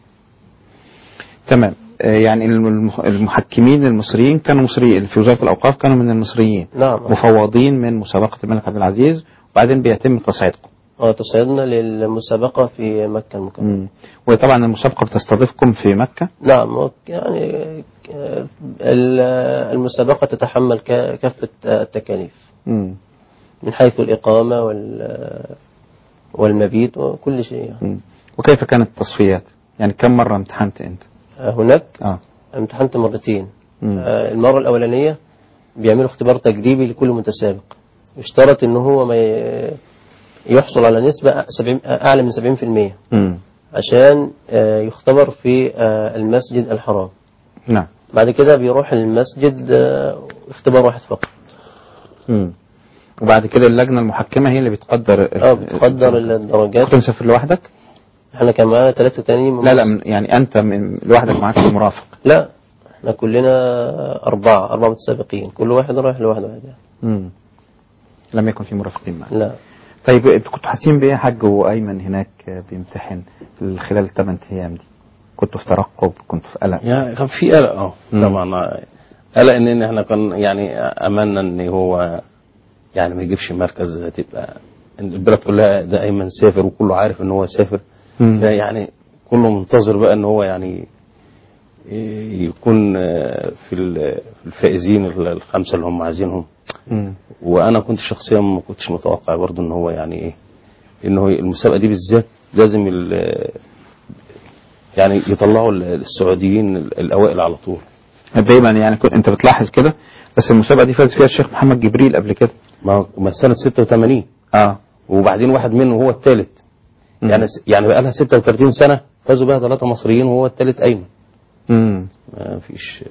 تمام آه، يعني المح- المحكمين المصريين كانوا مصريين في وزارة الأوقاف كانوا من المصريين نعم مفوضين من مسابقة الملك عبد العزيز وبعدين بيتم تصعيدكم اه تصعيدنا للمسابقة في مكة المكرمة مم. وطبعا المسابقة بتستضيفكم في مكة نعم وك- يعني آه، ال- المسابقة تتحمل ك- كافة التكاليف مم. من حيث الإقامة وال والمبيت وكل شيء يعني. مم. وكيف كانت التصفيات يعني كم مرة امتحنت أنت آه، هناك آه. امتحنت مرتين مم. آه، المرة الأولانية بيعملوا اختبار تجريبي لكل متسابق يشترط ان هو ما ي- يحصل على نسبة 70 أعلى من 70% مم. عشان آه، يختبر في آه، المسجد الحرام نعم بعد كده بيروح المسجد آه، اختبار واحد فقط مم. وبعد كده اللجنة المحكمة هي اللي بتقدر اه بتقدر الدرجات كنت مسافر لوحدك؟ احنا كان معانا ثلاثة تانيين من لا لا مصر. من- يعني أنت من لوحدك معاك مرافق لا احنا كلنا أربعة أربعة متسابقين كل واحد رايح لوحده يعني. مم. لم يكن في مرافقين معك لا طيب انتوا كنتوا حاسين بايه يا حاج وايمن هناك بيمتحن في خلال الثمان ايام دي كنتوا في ترقب كنتوا في قلق يعني كان في قلق اه مم. طبعا قلق ان احنا كان يعني املنا ان هو يعني ما يجيبش مركز تبقى إن البلد كلها ده ايمن سافر وكله عارف ان هو سافر مم. فيعني كله منتظر بقى ان هو يعني يكون آه، في ال- في الفائزين الخمسه اللي هم عايزينهم مم. وانا كنت شخصيا ما كنتش متوقع برضو ان هو يعني ايه ان هو المسابقه دي بالذات لازم ال- يعني يطلعوا ال- السعوديين الاوائل على طول دايما يعني كنت انت بتلاحظ كده بس المسابقه دي فاز فيها الشيخ محمد جبريل قبل كده ما هو ما سنه 86 اه وبعدين واحد منه هو الثالث يعني يعني بقى لها 36 سنه فازوا بها ثلاثه مصريين وهو الثالث ايمن امم ما فيش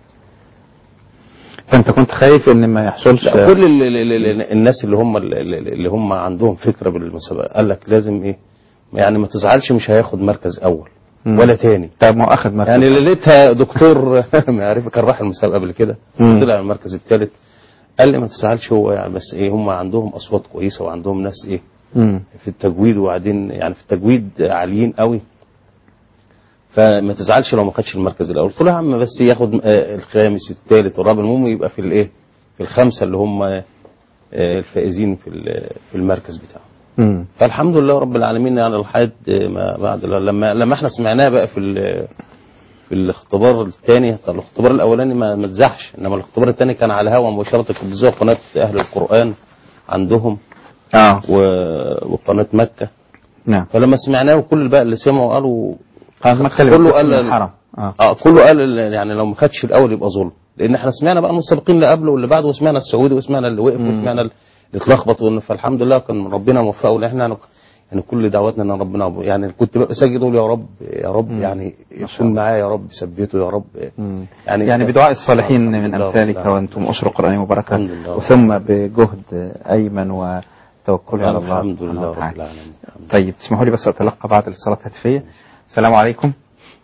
فانت كنت خايف ان ما يحصلش لا كل ال ال ال الناس اللي هم ال- ال- اللي هم عندهم فكره بالمسابقه قال لك لازم ايه يعني ما تزعلش مش هياخد مركز اول مم. ولا تاني طب ما هو اخذ مركز يعني ليلتها دكتور معرفه كان راح المسابقه قبل كده مم. طلع المركز الثالث قال لي ما تزعلش هو يعني بس ايه هم عندهم اصوات كويسه وعندهم ناس ايه مم. في التجويد وبعدين يعني في التجويد عاليين قوي فما تزعلش لو ما خدش المركز الاول قلت له يا عم بس ياخد آه، الخامس الثالث والرابع المهم يبقى في الايه في الخمسه اللي هم آه، الفائزين في ال- في المركز بتاعه مم. فالحمد لله رب العالمين يعني لحد ما بعد لما لما احنا سمعناه بقى في ال- في الاختبار الثاني الاختبار الاولاني ما ما اتذاعش انما الاختبار الثاني كان على الهواء مباشره كانت بتذاع قناه اهل القران عندهم اه و- وقناه مكه نعم فلما سمعناه وكل بقى اللي سمعوا قالوا قناه مكه اللي كله بتقسم قال الحرم اه اه كله قال ال- يعني لو ما خدش الاول يبقى ظلم لان احنا سمعنا بقى المسابقين اللي قبله واللي بعده وسمعنا السعودي وسمعنا اللي وقف وسمعنا اللي اتلخبط وإن- فالحمد لله كان ربنا موفقه لان احنا يعني كل دعواتنا ان ربنا يعني كنت ببقى ساجد اقول يا رب يا رب يعني يكون معايا يا رب ثبته يا رب مم. يعني يعني بدعاء الصالحين الحمد من لله امثالك رب العالمين. وانتم اسره قرانيه مباركه الحمد لله. وثم بجهد ايمن وتوكله على الله الحمد سبحانه لله رب وتعالى. العالمين طيب تسمحوا لي بس اتلقى بعض الاتصالات الهاتفيه السلام عليكم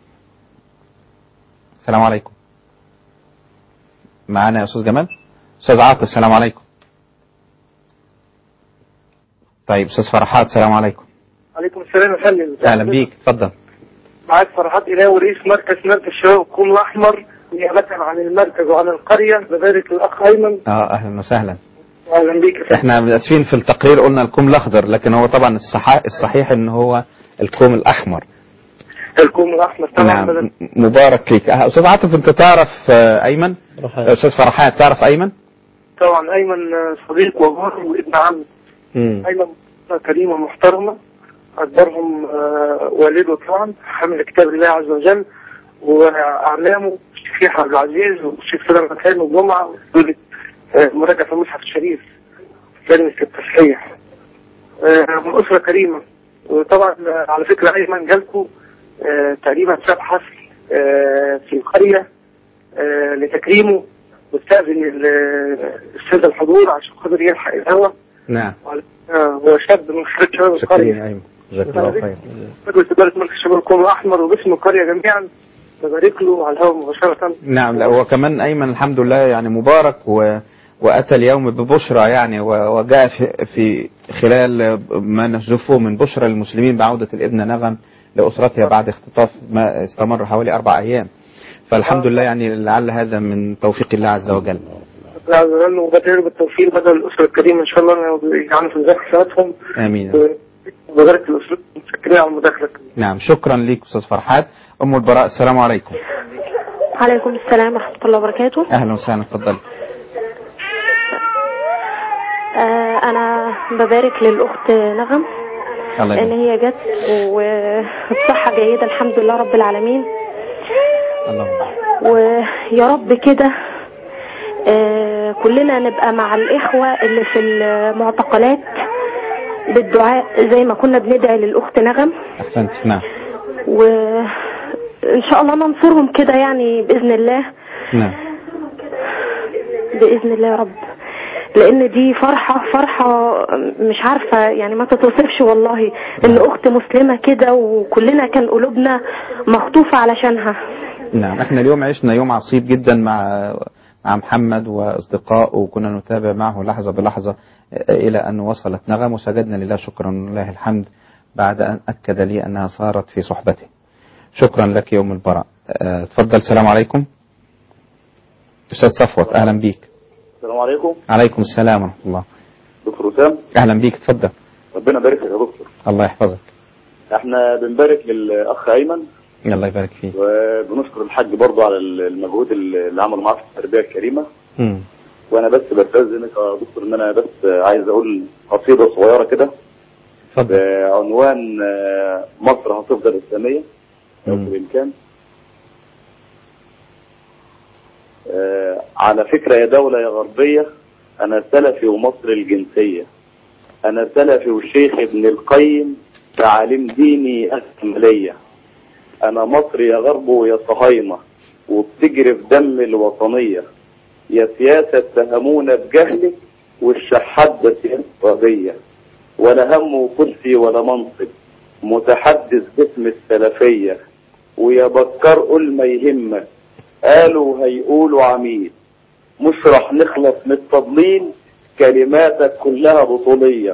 السلام عليكم معانا يا استاذ جمال استاذ عاطف السلام عليكم طيب استاذ فرحات السلام عليكم عليكم السلام يا فندم اهلا بيك اتفضل معاك فرحات إلاوي رئيس مركز مركز شباب الكون الأحمر نيابة عن المركز وعن القرية ببارك للأخ أيمن اه اهلا وسهلا أهلا بيك يا فندم. احنا اسفين في التقرير قلنا الكوم الاخضر لكن هو طبعا الصحيح الصحيح ان هو الكوم الاحمر الكون الأحمر طبعا نعم بدل مبارك ليك آه، استاذ عاطف انت تعرف آه، ايمن فرحات. استاذ فرحات تعرف ايمن طبعا أيمن آه، صديق وجار وابن عم مم. أيمن كريمة محترمة أكبرهم آه، والده طبعا حامل كتاب الله عز وجل وأعلامه الشيخ عبد العزيز والشيخ سلام مكان والجمعة ودولة آه، مراجعة في المصحف الشريف لجنة التصحيح آه، من أسرة كريمة وطبعا آه، على فكرة أيمن جالكوا آه، تقريبا ساب حفل آه، في القرية آه، لتكريمه واستأذن ال- السادة الحضور عشان خاطر يلحق الهوا نعم آه، هو شاب من خريج شباب شكرا القرية يا ايمن جزاك الله خير مجلس إدارة مركز شباب الكون الأحمر وباسم القرية جميعا ببارك له على الهواء مباشرة نعم لا هو كمان ايمن الحمد لله يعني مبارك و واتى اليوم ببشرى يعني و- وجاء في, في خلال ما نحذفه من بشرى للمسلمين بعوده الابنه نغم لاسرتها بعد اختطاف ما استمر حوالي اربع ايام فالحمد لله يعني لعل هذا من توفيق الله عز وجل الله عز وجل وبدعي بالتوفيق بدل الأسرة الكريمة إن شاء الله يعني في ذات حساباتهم امين وبارك الأسرة متشكرين على المداخلة نعم شكرا ليك استاذ فرحات ام البراء السلام عليكم عليكم السلام ورحمة الله وبركاته اهلا وسهلا اتفضل آه أنا ببارك للأخت نغم الله لأن يبارك هي جت وبصحة جيدة الحمد لله رب العالمين اللهم ويا رب كده آه كلنا نبقى مع الإخوة اللي في المعتقلات بالدعاء زي ما كنا بندعي للأخت نغم احسنت نعم وإن شاء الله ننصرهم كده يعني بإذن الله نعم بإذن الله يا رب لأن دي فرحة فرحة مش عارفة يعني ما تتوصفش والله إن أخت مسلمة كده وكلنا كان قلوبنا مخطوفة علشانها نعم احنا اليوم عشنا يوم عصيب جدا مع مع محمد واصدقائه وكنا نتابع معه لحظه بلحظه الى ان وصلت نغم وسجدنا لله شكرا لله الحمد بعد ان اكد لي انها صارت في صحبته. شكرا لك يوم البراء. اه، تفضل السلام عليكم. استاذ صفوت اهلا بيك. السلام عليكم عليكم السلام ورحمه الله. دكتور وسام اهلا بيك اتفضل. ربنا يبارك لك يا دكتور الله يحفظك. احنا بنبارك للاخ ايمن الله يبارك فيك وبنشكر الحاج برضو على المجهود اللي عمله معاه في التربيه الكريمه مم. وانا بس بستاذنك يا دكتور ان انا بس عايز اقول قصيده صغيره كده بعنوان آه، مصر هتفضل اسلاميه لو بالامكان آه، على فكره يا دوله يا غربيه انا سلفي ومصر الجنسيه انا سلفي والشيخ ابن القيم تعاليم ديني اكمليه انا مصر يا غرب ويا صهاينه وبتجري في دم الوطنيه يا سياسه اتهمونا بجهلك والشحات ده سياسه غبيه ولا هم كرسي ولا منصب متحدث باسم السلفيه ويا بكر قول ما يهمك قالوا هيقولوا عميد مش رح نخلص من التضليل كلماتك كلها بطولية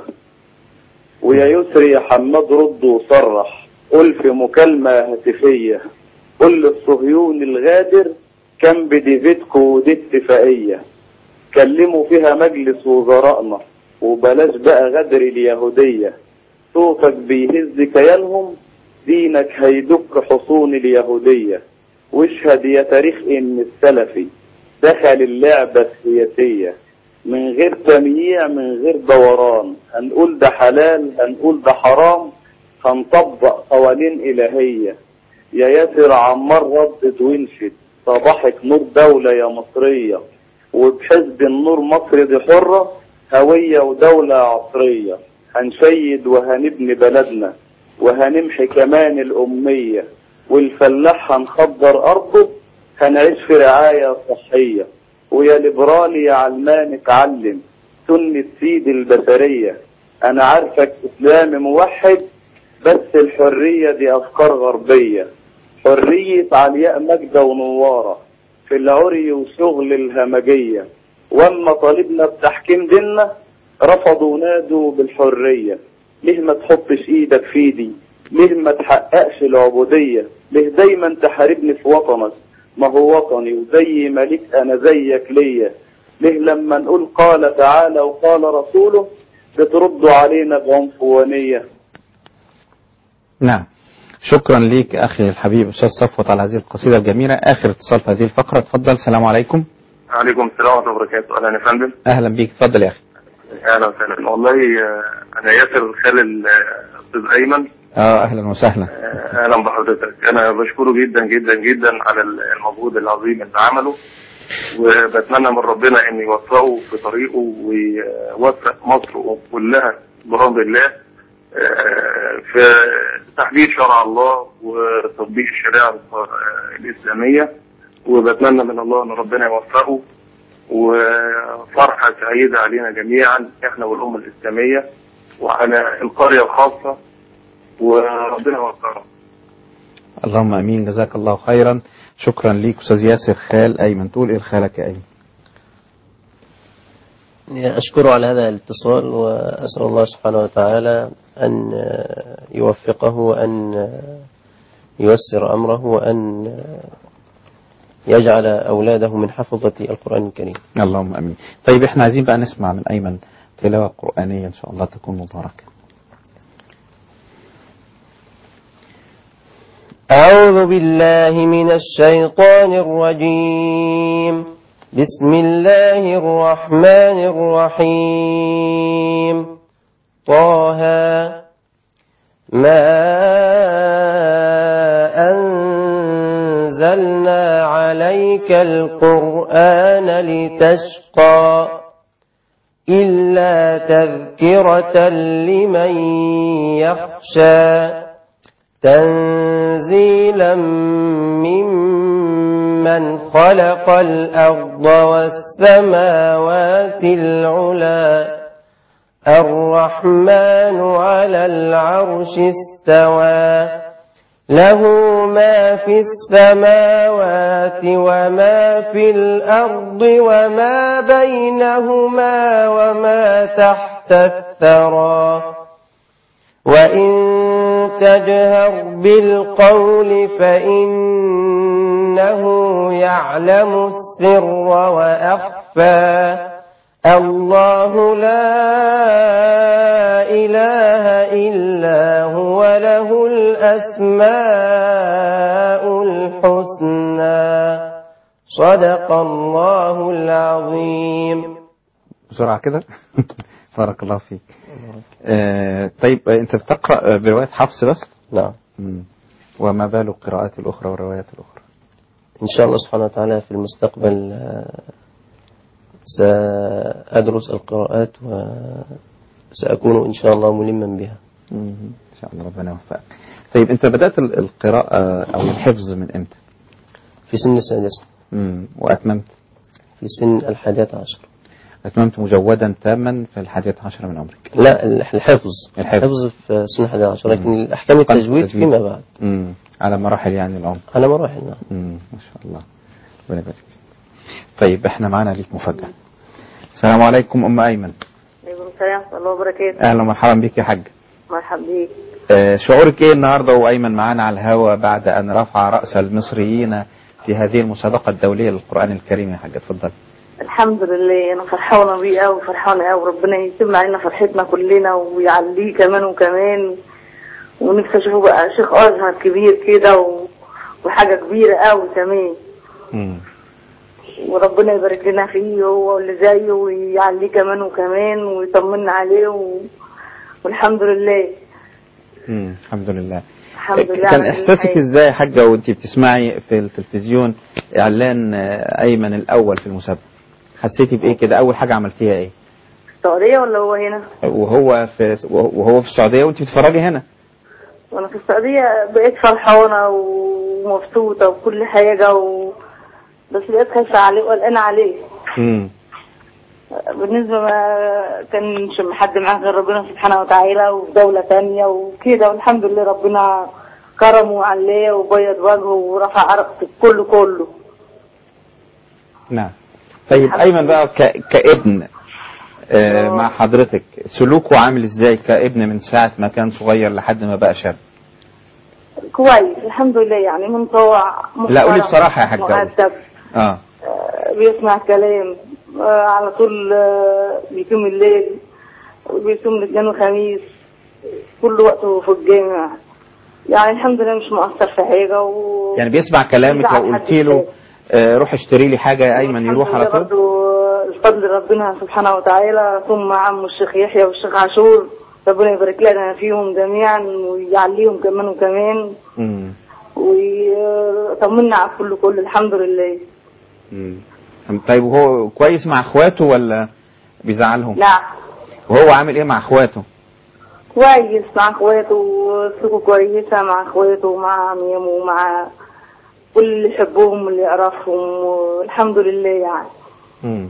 ويا يسري يا حماد رد وصرح قل في مكالمة هاتفية قل للصهيون الغادر كان بديفيدكو ودي اتفاقية كلموا فيها مجلس وزرائنا وبلاش بقى غدر اليهودية صوتك بيهز كيانهم دينك هيدك حصون اليهودية واشهد يا تاريخ ان السلفي دخل اللعبة السياسية من غير تمييع من غير دوران هنقول ده حلال هنقول ده حرام هنطبق قوانين إلهية يا ياسر عمار ردت وانشد صباحك نور دولة يا مصرية وبحزب النور مصر دي حرة هوية ودولة عصرية هنشيد وهنبني بلدنا وهنمحي كمان الأمية والفلاح هنخضر أرضه هنعيش في رعاية صحية ويا ليبرالي يا علمان اتعلم سنة سيد البشرية أنا عارفك إسلامي موحد بس الحرية دي أفكار غربية حرية علياء مجدة ونوارة في العري وشغل الهمجية واما طالبنا بتحكيم ديننا رفضوا نادوا بالحرية ليه ما تحطش ايدك في ايدي ليه ما تحققش العبودية ليه دايما تحاربني في وطنك ما هو وطني وزي ما ليك انا زيك ليا ليه لما نقول قال تعالى وقال رسوله بتردوا علينا بعنفوانية نعم شكرا ليك أخي الحبيب أستاذ صفوت على هذه القصيدة الجميلة آخر اتصال في هذه الفقرة اتفضل السلام عليكم عليكم السلام ورحمة الله وبركاته أهلا يا فندم أهلا بيك اتفضل يا أخي أهلا وسهلا والله آه، أنا ياسر خالد آه، أستاذ أيمن آه أهلا وسهلا آه، أهلا بحضرتك أنا بشكره جدا جدا جدا على المجهود العظيم اللي عمله وبتمنى من ربنا أن يوفقه في طريقه ويوفق مصر كلها بأمر الله آه، في تحديد شرع الله وتطبيق الشريعة الإسلامية وبتمنى من الله أن ربنا يوفقه وفرحة سعيدة علينا جميعا احنا والأمة الإسلامية وعلى القرية الخاصة وربنا يوفقه اللهم امين جزاك الله خيرا شكرا ليك استاذ ياسر خال ايمن تقول ايه لخالك يا ايمن أشكره على هذا الاتصال وأسأل الله سبحانه وتعالى أن يوفقه وأن ييسر أمره وأن يجعل أولاده من حفظة القرآن الكريم اللهم امين طيب احنا عايزين بقى نسمع من ايمن تلاوه قرانيه ان شاء الله تكون مباركه أعوذ بالله من الشيطان الرجيم بسم الله الرحمن الرحيم طه ما أنزلنا عليك القرآن لتشقى إلا تذكرة لمن يخشى تنزيلا ممن خلق الأرض والسماوات العلا الرحمن على العرش استوى له ما في السماوات وما في الأرض وما بينهما وما تحت الثرى وإن تجهر بالقول فإنه يعلم السر وأخفى الله لا إله إلا هو له الأسماء صدق الله العظيم بسرعة كده بارك الله فيك آه طيب آه، انت بتقرأ آه، برواية حفص بس نعم مم. وما بال القراءات الأخرى والروايات الأخرى إن شاء الله سبحانه وتعالى في المستقبل آه، سأدرس القراءات وسأكون إن شاء الله ملما بها مم. إن شاء الله ربنا يوفقك طيب انت بدأت ال- القراءة أو الحفظ من امتى في سن السادسة مم. وأتممت في سن الحادية عشر أتممت مجودا تاما في الحادية عشر من عمرك لا الحفظ الحفظ. الحفظ في سن الحادية عشر لكن مم. الأحكام أتقنت التجويد التجويد. فيما بعد مم. على مراحل يعني العمر على مراحل نعم مم. ما شاء الله ربنا يبارك فيك طيب احنا معانا ليك مفاجأة السلام عليكم أم أيمن عليكم السلام ورحمة الله وبركاته أهلا ومرحبا بك يا حاج مرحبا بيك آه، شعورك ايه النهارده وايمن معانا على الهوا بعد ان رفع راس المصريين في هذه المسابقه الدوليه للقران الكريم يا حاج اتفضل الحمد لله أنا فرحانة بيه أوي فرحانة أوي ربنا يتم علينا فرحتنا كلنا ويعليه كمان وكمان ونفسي أشوفه بقى شيخ أزهر كبير كده و... وحاجة كبيرة أوي كمان مم. وربنا يبارك لنا فيه هو واللي زيه ويعليه كمان وكمان ويطمنا عليه و... والحمد لله مم. الحمد لله الحمد لله كان على كل احساسك حال. ازاي يا حاجه وانت بتسمعي في التلفزيون اعلان آه، ايمن الاول في المسابقه حسيتي بايه كده اول حاجه عملتيها ايه السعودية ولا هو هنا؟ وهو في وهو في السعوديه وانت بتتفرجي هنا وانا في السعودية بقيت فرحانة ومبسوطة وكل حاجة و... بس بقيت خايفة عليه وقلقانة عليه مم. بالنسبة ما كانش حد معاه غير ربنا سبحانه وتعالى وفي دولة تانية وكده والحمد لله ربنا كرمه وعليه وبيض وجهه ورفع عرق كله كله نعم طيب ايمن بقى ك... كابن آه مع حضرتك سلوكه عامل ازاي كابن من ساعه ما كان صغير لحد ما بقى شاب كويس الحمد لله يعني منطوع لا قولي محترم، بصراحه يا حاج قولي. مؤدب اه آه، بيسمع كلام آه، على طول آه، بيقوم الليل بيصوم الاثنين والخميس كل وقته في الجامع يعني الحمد لله مش مؤثر في حاجة و... يعني بيسمع كلامك يزعل لو حد قلت له تاني. آه روح اشتري لي حاجه يا ايمن يروح على طول برضه الفضل ربنا سبحانه وتعالى ثم عمه الشيخ يحيى والشيخ عاشور ربنا يبارك لنا فيهم جميعا ويعليهم كمان وكمان مم. ويطمنا على كل كل الحمد لله مم. طيب وهو كويس مع اخواته ولا بيزعلهم لا وهو عامل ايه مع اخواته كويس مع اخواته وسلوكه كويسة مع اخواته ومع عميمه ومع كل اللي يحبهم واللي يعرفهم والحمد لله يعني مم.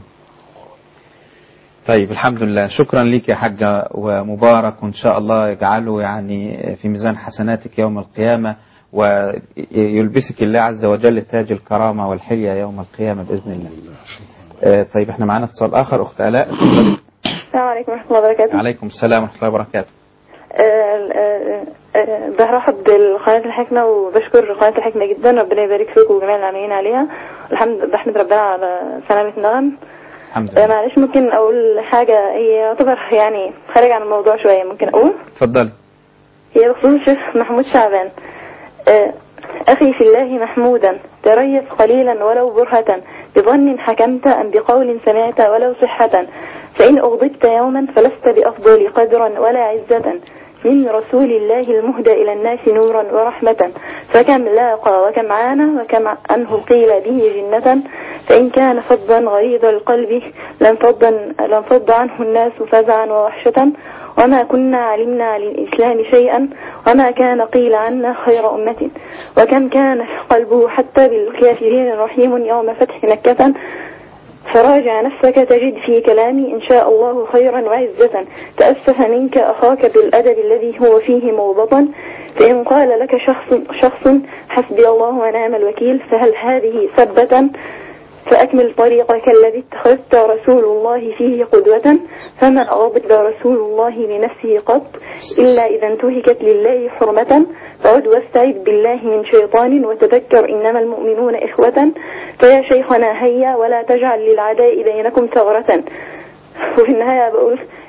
طيب الحمد لله شكرا لك يا حاجة ومبارك وإن شاء الله يجعله يعني في ميزان حسناتك يوم القيامة ويلبسك الله عز وجل تاج الكرامة والحلية يوم القيامة بإذن الله آه، طيب احنا معانا اتصال آخر أخت آلاء اتفضلي. السلام عليكم ورحمة الله وبركاته عليكم السلام ورحمة الله وبركاته آه، آه، آه، برحب بقناة الحكمة وبشكر قناة الحكمة جدا ربنا يبارك فيكم وجميع العاملين عليها الحمد بحمد ربنا على سلامة نغم الحمد آه، معلش ممكن أقول حاجة هي يعتبر يعني خارج عن الموضوع شوية ممكن أقول اتفضلي هي بخصوص الشيخ محمود شعبان آه، أخي في الله محمودا تريث قليلا ولو برهة بظن حكمت أم بقول سمعت ولو صحة فإن أغضبت يوما فلست بأفضل قدرا ولا عزة من رسول الله المهدى إلى الناس نورا ورحمة فكم لاقى وكم عانى وكم أنه قيل به جنة فإن كان فظا غليظ القلب لانفض لانفض عنه الناس فزعا ووحشة وما كنا علمنا عن الإسلام شيئا وما كان قيل عنا خير أمة وكم كان قلبه حتى بالكافرين رحيم يوم فتح مكة فراجع نفسك تجد في كلامي إن شاء الله خيرا وعزة تأسف منك أخاك بالأدب الذي هو فيه موضطا فإن قال لك شخص, شخص حسبي الله ونعم الوكيل فهل هذه سبة فأكمل طريقك الذي اتخذت رسول الله فيه قدوة فما أغضب رسول الله لنفسه قط إلا إذا انتهكت لله حرمة فعد واستعذ بالله من شيطان وتذكر إنما المؤمنون إخوة فيا شيخنا هيا ولا تجعل للعداء بينكم ثغرة وفي النهاية بقول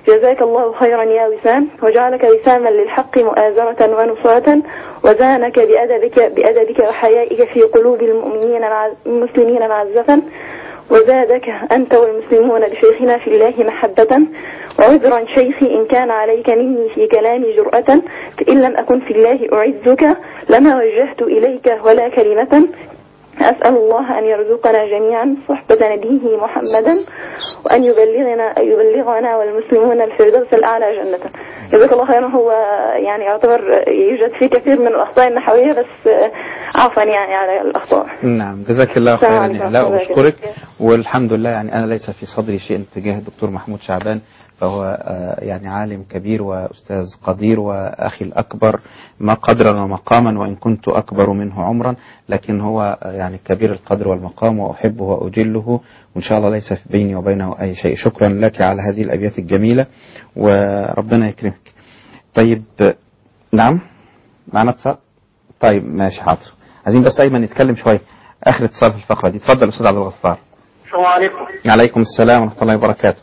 جزاك الله خيرا يا وسام وجعلك وساما للحق مؤازرة ونصرة وزانك بأدبك, بأدبك وحيائك في قلوب المؤمنين الع- المسلمين معزة وزادك أنت والمسلمون بشيخنا في الله محبة وعذرا شيخي إن كان عليك مني في كلامي جرأة فإن لم أكن في الله أعزك لما وجهت إليك ولا كلمة أسأل الله أن يرزقنا جميعا صحبة نبيه محمدا وأن يبلغنا يبلغنا والمسلمون الفردوس الأعلى جنة جزاك الله خيرا هو يعني يعتبر يوجد فيه كثير من الأخطاء النحوية بس عفوا يعني على الأخطاء نعم جزاك الله السلام خيرا عليكم يا علاء ورحمة الله واشكرك والحمد لله يعني انا ليس في صدري شيء تجاه الدكتور محمود شعبان فهو آه، يعني عالم كبير واستاذ قدير واخي الاكبر ما قدرا ومقاما وان كنت اكبر منه عمرا لكن هو آه، يعني كبير القدر والمقام واحبه واجله وان شاء الله ليس في بيني وبينه اي شيء شكرا لك على هذه الابيات الجميله وربنا يكرمك طيب آه، نعم معنا اتصال طيب ماشي حاضر عايزين بس ايمن نتكلم شويه اخر اتصال في الفقره دي اتفضل استاذ عبد الغفار السلام عليكم عليكم السلام ورحمه الله وبركاته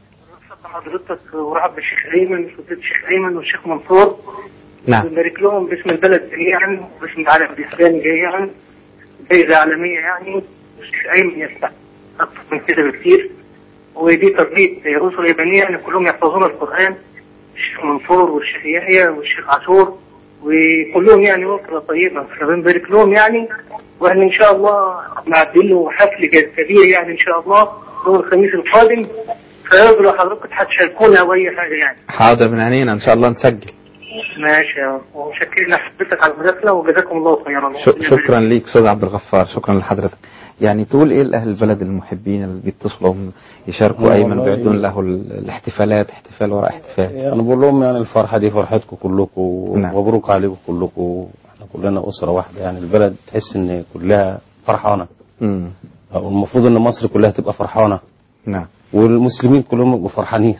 حضرتك ورحب بالشيخ ايمن وفضيله الشيخ ايمن والشيخ منصور نعم بنبارك لهم باسم البلد جميعا وباسم العالم الاسلامي جميعا جائزه عالميه يعني والشيخ ايمن يستحق اكثر من كده بكثير ودي تربيه رسل يابانيه يعني كلهم يحفظون القران الشيخ منصور والشيخ يحيى والشيخ عاشور وكلهم يعني وفره طيبه فبنبارك لهم يعني واحنا ان شاء الله معدين له حفل جد- كبير يعني ان شاء الله يوم الخميس القادم فيرجو حضرتك هتشاركونا او اي حاجه يعني حاضر من عينينا ان شاء الله نسجل ماشي يا رب. ومشكرين حضرتك على المداخله وجزاكم الله خيرا ش- شكرا ليك استاذ عبد الغفار شكرا لحضرتك يعني تقول ايه لاهل البلد المحبين اللي بيتصلوا يشاركوا والله- ايمن ويعدون له ال- الاحتفالات احتفال وراء احتفال يعني بقول لهم يعني الفرحة دي فرحتكم كلكم نعم. مبروك عليكم كلكم احنا كلنا أسرة واحدة يعني البلد تحس إن كلها فرحانة مم. أو المفروض إن مصر كلها تبقى فرحانة نعم والمسلمين كلهم يبقوا فرحانين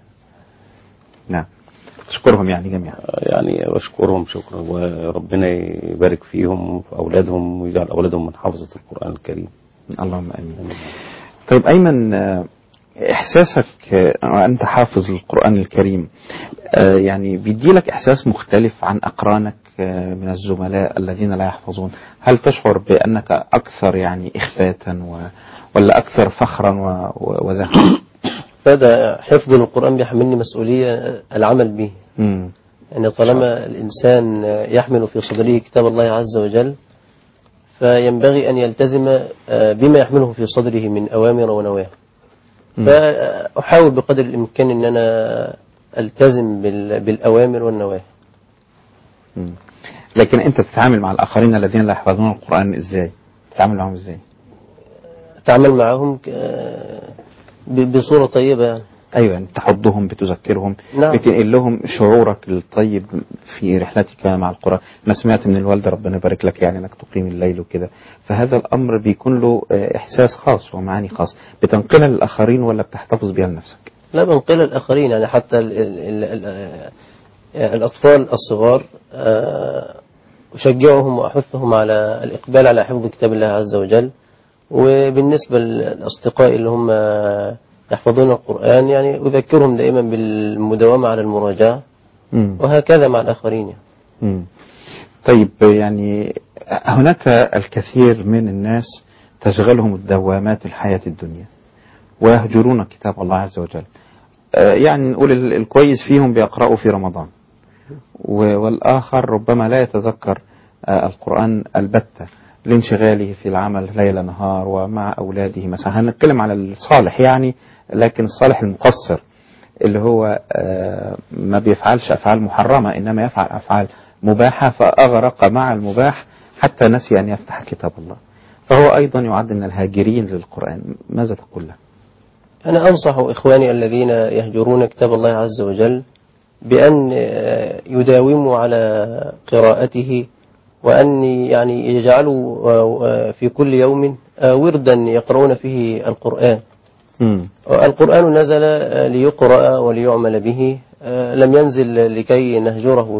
نعم تشكرهم يعني جميعا يعني بشكرهم شكرا وربنا يبارك فيهم وفي أولادهم ويجعل أولادهم من حافظة القرآن الكريم اللهم امين طيب ايمن آه، احساسك آه، وانت حافظ القران الكريم آه، يعني بيديلك احساس مختلف عن اقرانك آه، من الزملاء الذين لا يحفظون هل تشعر بانك اكثر يعني اخفاتا و... ولا اكثر فخرا و... و... وزهوا هذا حفظ القرآن بيحملني مسؤولية العمل به مم. يعني طالما الإنسان يحمل في صدره كتاب الله عز وجل فينبغي أن يلتزم آه، بما يحمله في صدره من أوامر ونواهي مم. فأحاول بقدر الإمكان أن أنا ألتزم بال- بالأوامر والنواهي مم. لكن انت تتعامل مع الاخرين الذين لا يحفظون القران ازاي تتعامل معهم ازاي أتعامل معهم ك- آه، ب- بصورة طيبة يعني ايوه يعني تحضهم بتذكرهم نعم. بتنقل لهم شعورك الطيب في رحلتك مع القران انا سمعت من الوالده ربنا يبارك لك يعني انك تقيم الليل وكده فهذا الامر بيكون له آه، احساس خاص ومعاني خاص بتنقلها للاخرين ولا بتحتفظ بها لنفسك لا بنقل الآخرين يعني حتى ال ال ال ال الأطفال الصغار آه، أشجعهم وأحثهم على الإقبال على حفظ كتاب الله عز وجل وبالنسبة للأصدقاء اللي هم يحفظون القرآن يعني أذكرهم دائما بالمداومة على المراجعة مم. وهكذا مع الآخرين يعني. مم. طيب يعني هناك الكثير من الناس تشغلهم الدوامات الحياة الدنيا ويهجرون كتاب الله عز وجل آه، يعني نقول ال- الكويس فيهم بيقرأوا في رمضان و- والآخر ربما لا يتذكر آه، القرآن البتة لانشغاله في العمل ليل نهار ومع أولاده مثلا هنتكلم على الصالح يعني لكن الصالح المقصر اللي هو آه، ما بيفعلش أفعال محرمة إنما يفعل أفعال مباحة فأغرق مع المباح حتى نسي أن يفتح كتاب الله فهو أيضا يعد من الهاجرين للقرآن ماذا تقول له؟ أنا أنصح إخواني الذين يهجرون كتاب الله عز وجل بأن آه، يداوموا على قراءته وأن يعني يجعلوا آه، آه، في كل يوم آه، وردا يقرؤون فيه القرآن مم. القرآن نزل آه، ليقرأ وليعمل به آه، لم ينزل لكي نهجره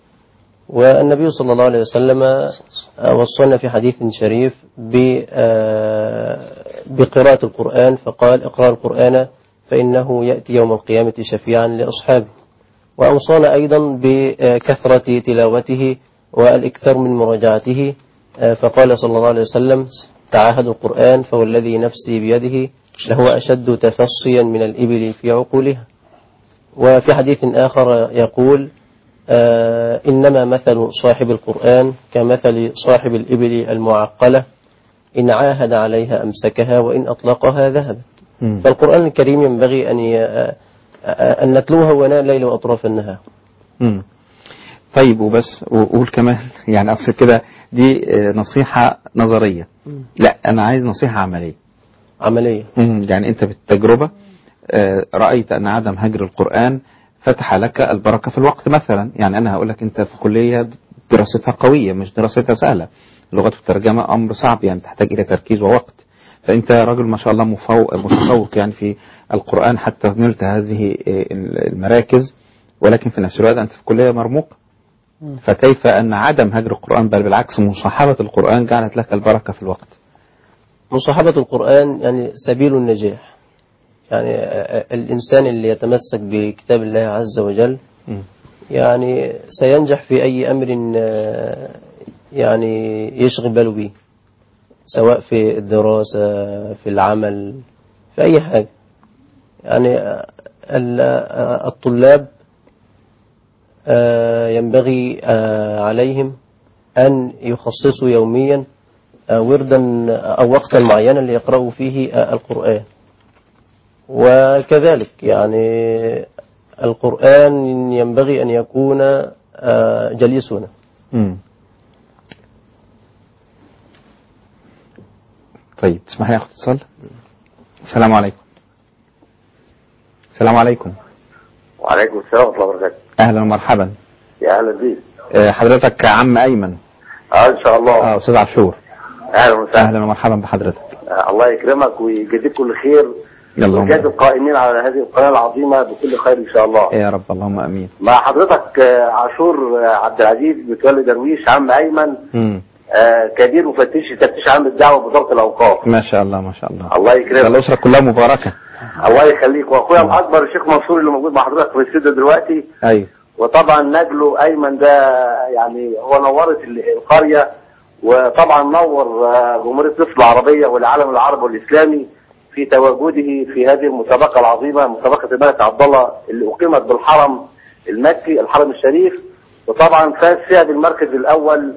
والنبي صلى الله عليه وسلم آه، وصلنا في حديث شريف ب- آه، بقراءة القرآن فقال اقرأ القرآن فإنه يأتي يوم القيامة شفيعا لأصحابه وأوصانا أيضا بكثرة تلاوته والإكثار من مراجعته فقال صلى الله عليه وسلم تعاهدوا القرآن فوالذي نفسي بيده لهو أشد تفصيا من الإبل في عقولها وفي حديث آخر يقول آه إنما مثل صاحب القرآن كمثل صاحب الإبل المعقلة إن عاهد عليها أمسكها وإن أطلقها ذهبت مم. فالقرآن الكريم ينبغي أن ي... آه، آه، أن نتلوه وناء الليل وأطراف النهار مم. طيب وبس وقول كمان يعني أقصد كده دي آه، نصيحة نظرية لا أنا عايز نصيحة عملية عملية مم. يعني أنت بالتجربة آه، رأيت أن عدم هجر القرآن فتح لك البركة في الوقت مثلا يعني أنا هقول لك أنت في كلية دراستها قوية مش دراستها سهلة اللغة والترجمة أمر صعب يعني تحتاج إلى تركيز ووقت فأنت راجل ما شاء الله مفوق متفوق يعني في القرآن حتى نلت هذه آه، المراكز ولكن في نفس الوقت أنت في كلية مرموقة فكيف أن عدم هجر القرآن بل بالعكس مصاحبة القرآن جعلت لك البركة في الوقت مصاحبة القرآن يعني سبيل النجاح يعني آه، آه، الإنسان اللي يتمسك بكتاب الله عز وجل مم. يعني سينجح في أي أمر آه، يعني يشغل باله به سواء في الدراسة في العمل في أي حاجة يعني آه، ال- آه، الطلاب آه، ينبغي آه، عليهم أن يخصصوا يوميا آه، وردا أو وقتا معينا ليقرأوا فيه آه، القرآن وكذلك يعني القرآن ينبغي أن يكون آه، جليسنا مم. طيب تسمح لي اخد اتصال السلام عليكم السلام عليكم وعليكم السلام ورحمة الله وبركاته اهلا ومرحبا يا أهلا بيك آه، حضرتك عم ايمن اه إن شاء الله اه استاذ عاشور أهلا وسهلا اهلا ومرحبا بحضرتك آه الله يكرمك ويجزيك كل خير يلا ويجازي القائمين على هذه القناة العظيمة بكل خير إن شاء الله يا رب اللهم امين مع حضرتك آه، عاشور آه، عبد العزيز متولي درويش عم أيمن مم. آه، كبير مفتش تفتيش عام الدعوة بوزارة الأوقاف ما شاء الله ما شاء الله الله يكرمك الاسره كلها مباركه الله يخليك واخويا الاكبر الشيخ منصور اللي موجود مع حضرتك في الاستوديو دلوقتي ايوه وطبعا نجله ايمن ده يعني هو نورت ال- القريه وطبعا نور آه، جمهوريه مصر العربيه والعالم العربي والاسلامي في تواجده في هذه المسابقه العظيمه مسابقه الملك عبد الله اللي اقيمت بالحرم المكي الحرم الشريف وطبعا فاز فيها بالمركز الاول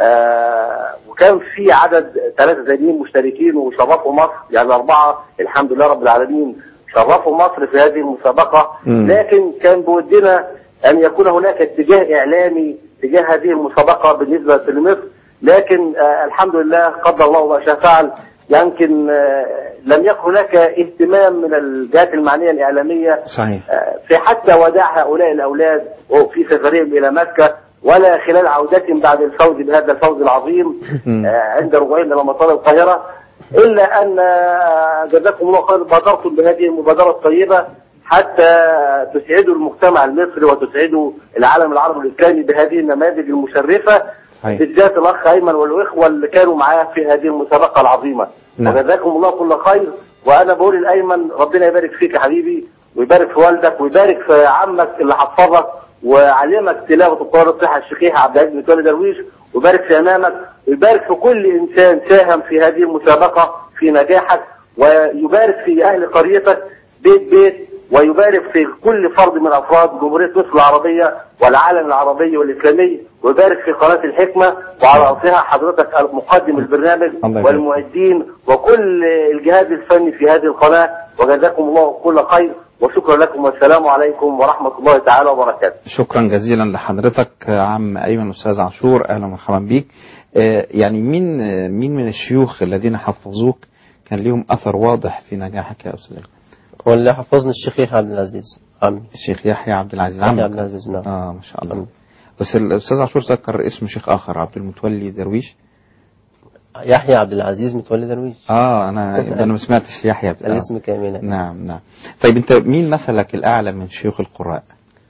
آه وكان في عدد ثلاثه زينين مشتركين وشرفوا مصر يعني اربعه الحمد لله رب العالمين شرفوا مصر في هذه المسابقه مم. لكن كان بودنا ان يكون هناك اتجاه اعلامي تجاه هذه المسابقه بالنسبه لمصر لكن آه الحمد لله قدر الله ما شاء فعل يمكن آه لم يكن هناك اهتمام من الجهات المعنيه الاعلاميه صحيح آه، في حتى وداع هؤلاء الأولاد في سفرهم إلى مكة ولا خلال عودتهم بعد الفوز بهذا الفوز العظيم آه، عند رجوعهم إلى مطار القاهرة إلا أن آه، جزاكم الله خير بادرتم بهذه المبادرة الطيبة حتى تسعدوا المجتمع المصري وتسعدوا العالم العربي والإسلامي بهذه النماذج المشرفة صحيح. بالذات الأخ أيمن والإخوة اللي كانوا معاه في هذه المسابقة العظيمة نعم. وجزاكم الله كل خير وأنا بقول لأيمن ربنا يبارك فيك يا حبيبي ويبارك في والدك ويبارك في عمك اللي حفظك وعلمك تلاوة القرآن الصحة الشيخ عبد العزيز متولي درويش ويبارك في أمامك ويبارك في كل إنسان ساهم في هذه المسابقة في نجاحك ويبارك في أهل قريتك بيت بيت ويبارك في كل فرد من أفراد جمهورية مصر العربية والعالم العربي والإسلامي ويبارك في قناة الحكمة وعلى رأسها حضرتك مقدم البرنامج الله يبارك. والمعدين وكل الجهاز الفني في هذه القناة وجزاكم الله كل خير وشكرا لكم والسلام عليكم ورحمة الله تعالى وبركاته شكرا جزيلا لحضرتك آه، عم ايمن استاذ عاشور اهلا ومرحبا بيك آه، يعني مين آه، مين من الشيوخ الذين حفظوك كان ليهم اثر واضح في نجاحك يا استاذ واللي حفظني الشيخ يحيى عبد العزيز عمي الشيخ يحيى عبد العزيز يحيى عمك عبد العزيز نعم اه ما شاء الله بس الاستاذ عاشور ذكر اسم شيخ اخر عبد المتولي درويش يحيى عبد العزيز متولي درويش اه انا انا ما سمعتش يحيى بتاع. الاسم كاملا نعم نعم طيب انت مين مثلك الاعلى من شيوخ القراء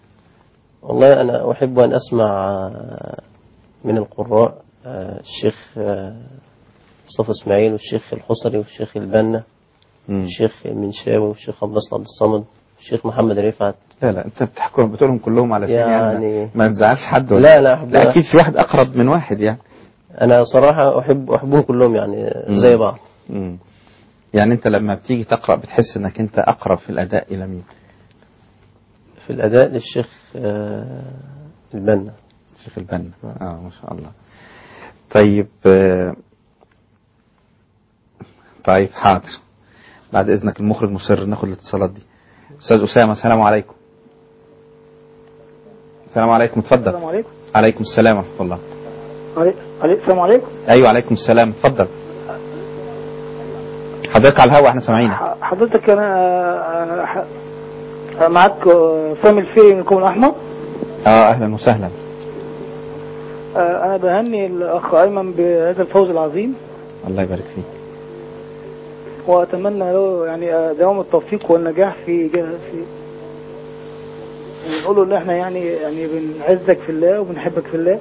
والله أنا أحب أن أسمع آه، من القراء آه، الشيخ آه، مصطفى إسماعيل والشيخ الحصري والشيخ البنا الشيخ منشاوي والشيخ عبد الناصر عبد الصمد الشيخ محمد رفعت لا لا انت بتحكم بتقولهم كلهم على سن يعني, يعني- ما تزعلش حد ولا لا لا أحب- لا اكيد في واحد اقرب من واحد يعني انا صراحة احب احبهم كلهم يعني زي بعض مم. يعني انت لما بتيجي تقرا بتحس انك انت اقرب في الاداء الى مين في الاداء للشيخ آه، البنا الشيخ البنا اه ما شاء الله طيب آه، طيب حاضر بعد اذنك المخرج مصر ناخد الاتصالات دي استاذ اسامه السلام عليكم السلام عليكم اتفضل السلام عليكم عليكم السلام ورحمه الله علي- علي- السلام عليكم ايوه عليكم السلام اتفضل حضرتك على الهوا احنا سامعينك حضرتك انا آه، ح- آه، معاك آه، سامي الفيري من الكوم الاحمر اه اهلا وسهلا آه، انا بهني الاخ ايمن بهذا الفوز العظيم الله يبارك فيك واتمنى له يعني آه، دوام التوفيق والنجاح في جه- في ونقول له ان احنا يعني يعني بنعزك في الله وبنحبك في الله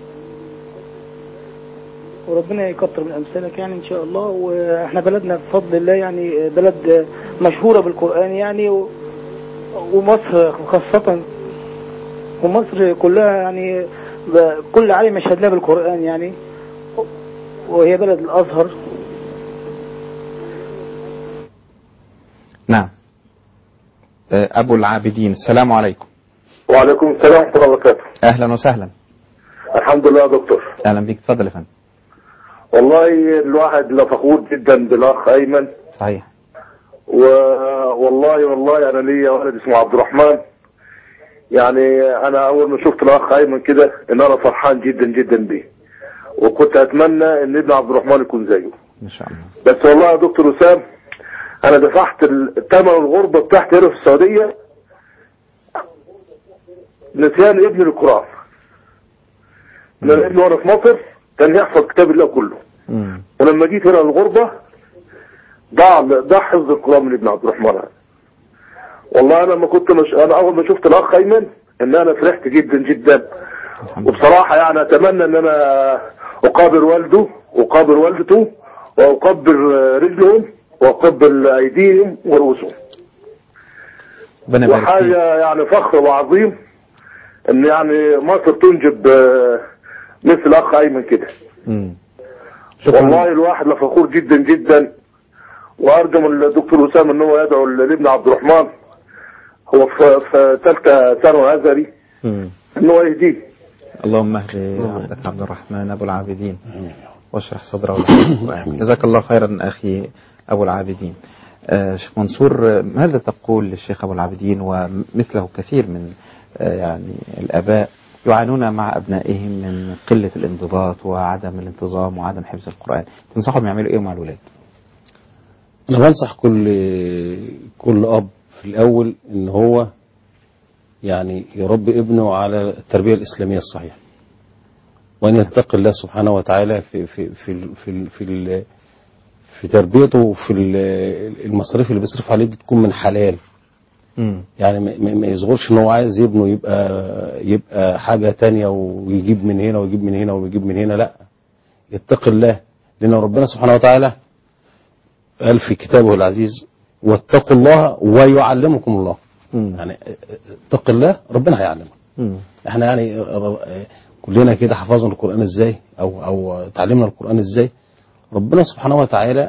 وربنا يكتر من امثالك يعني ان شاء الله واحنا بلدنا بفضل الله يعني بلد مشهوره بالقران يعني و- ومصر خاصه ومصر كلها يعني ب- كل عالم يشهد لها بالقران يعني وهي بلد الازهر نعم آه، ابو العابدين السلام عليكم وعليكم السلام ورحمة الله وبركاته اهلا وسهلا الحمد لله يا دكتور اهلا بيك اتفضل يا فندم والله الواحد لفخور جدا بالاخ ايمن صحيح و... والله والله انا ليا ولد اسمه عبد الرحمن يعني انا اول ما شفت الاخ ايمن كده ان انا فرحان جدا جدا بيه وكنت اتمنى ان ابن عبد الرحمن يكون زيه ان شاء الله بس والله يا دكتور وسام انا دفعت ال- ثمن الغربه بتاعتي هنا في السعوديه نسيان ابني القران انا ابني وانا في مصر كان يحفظ كتاب الله كله مم. ولما جيت هنا الغربة ضاع ضاع حفظ القرآن من ابن عبد الرحمن هذا. والله انا ما كنت مش انا اول ما شفت الاخ ايمن ان انا فرحت جدا جدا وبصراحة يعني اتمنى ان انا اقابل والده واقابل والدته واقبل رجلهم واقبل ايديهم ورؤوسهم ربنا يبارك فيك وحاجة يعني فخر وعظيم ان يعني مصر تنجب آه، مثل اخ ايمن كده مم. والله الواحد لفخور جدا جدا وارجو من الدكتور وسام ان هو يدعو لابن عبد الرحمن هو في في ثالثه ثانوي ازهري مم. ان هو يهديه اللهم اهد عبدك عبد الرحمن ابو العابدين واشرح صدره ويسر جزاك الله خيرا اخي ابو العابدين آه، شيخ منصور آه، ماذا تقول للشيخ ابو العابدين ومثله كثير من آه، يعني الاباء يعانون مع ابنائهم من قله الانضباط وعدم الانتظام وعدم حفظ القران تنصحهم يعملوا ايه مع الولاد انا بنصح كل كل اب في الاول ان هو يعني يربي ابنه على التربيه الاسلاميه الصحيحه وان يتقي الله سبحانه وتعالى في في في في في, في, في تربيته وفي ال- المصاريف اللي بيصرف عليه دي تكون من حلال مم. يعني ما- ما ما يصغرش ان هو عايز ابنه يبقى يبقى حاجه تانية ويجيب من هنا ويجيب من هنا ويجيب من هنا لا يتقي الله لان ربنا سبحانه وتعالى قال في كتابه العزيز واتقوا الله ويعلمكم الله يعني اتق الله ربنا هيعلمك مم. احنا يعني ر- كلنا كده حفظنا القرآن ازاي او او تعلمنا القرآن ازاي ربنا سبحانه وتعالى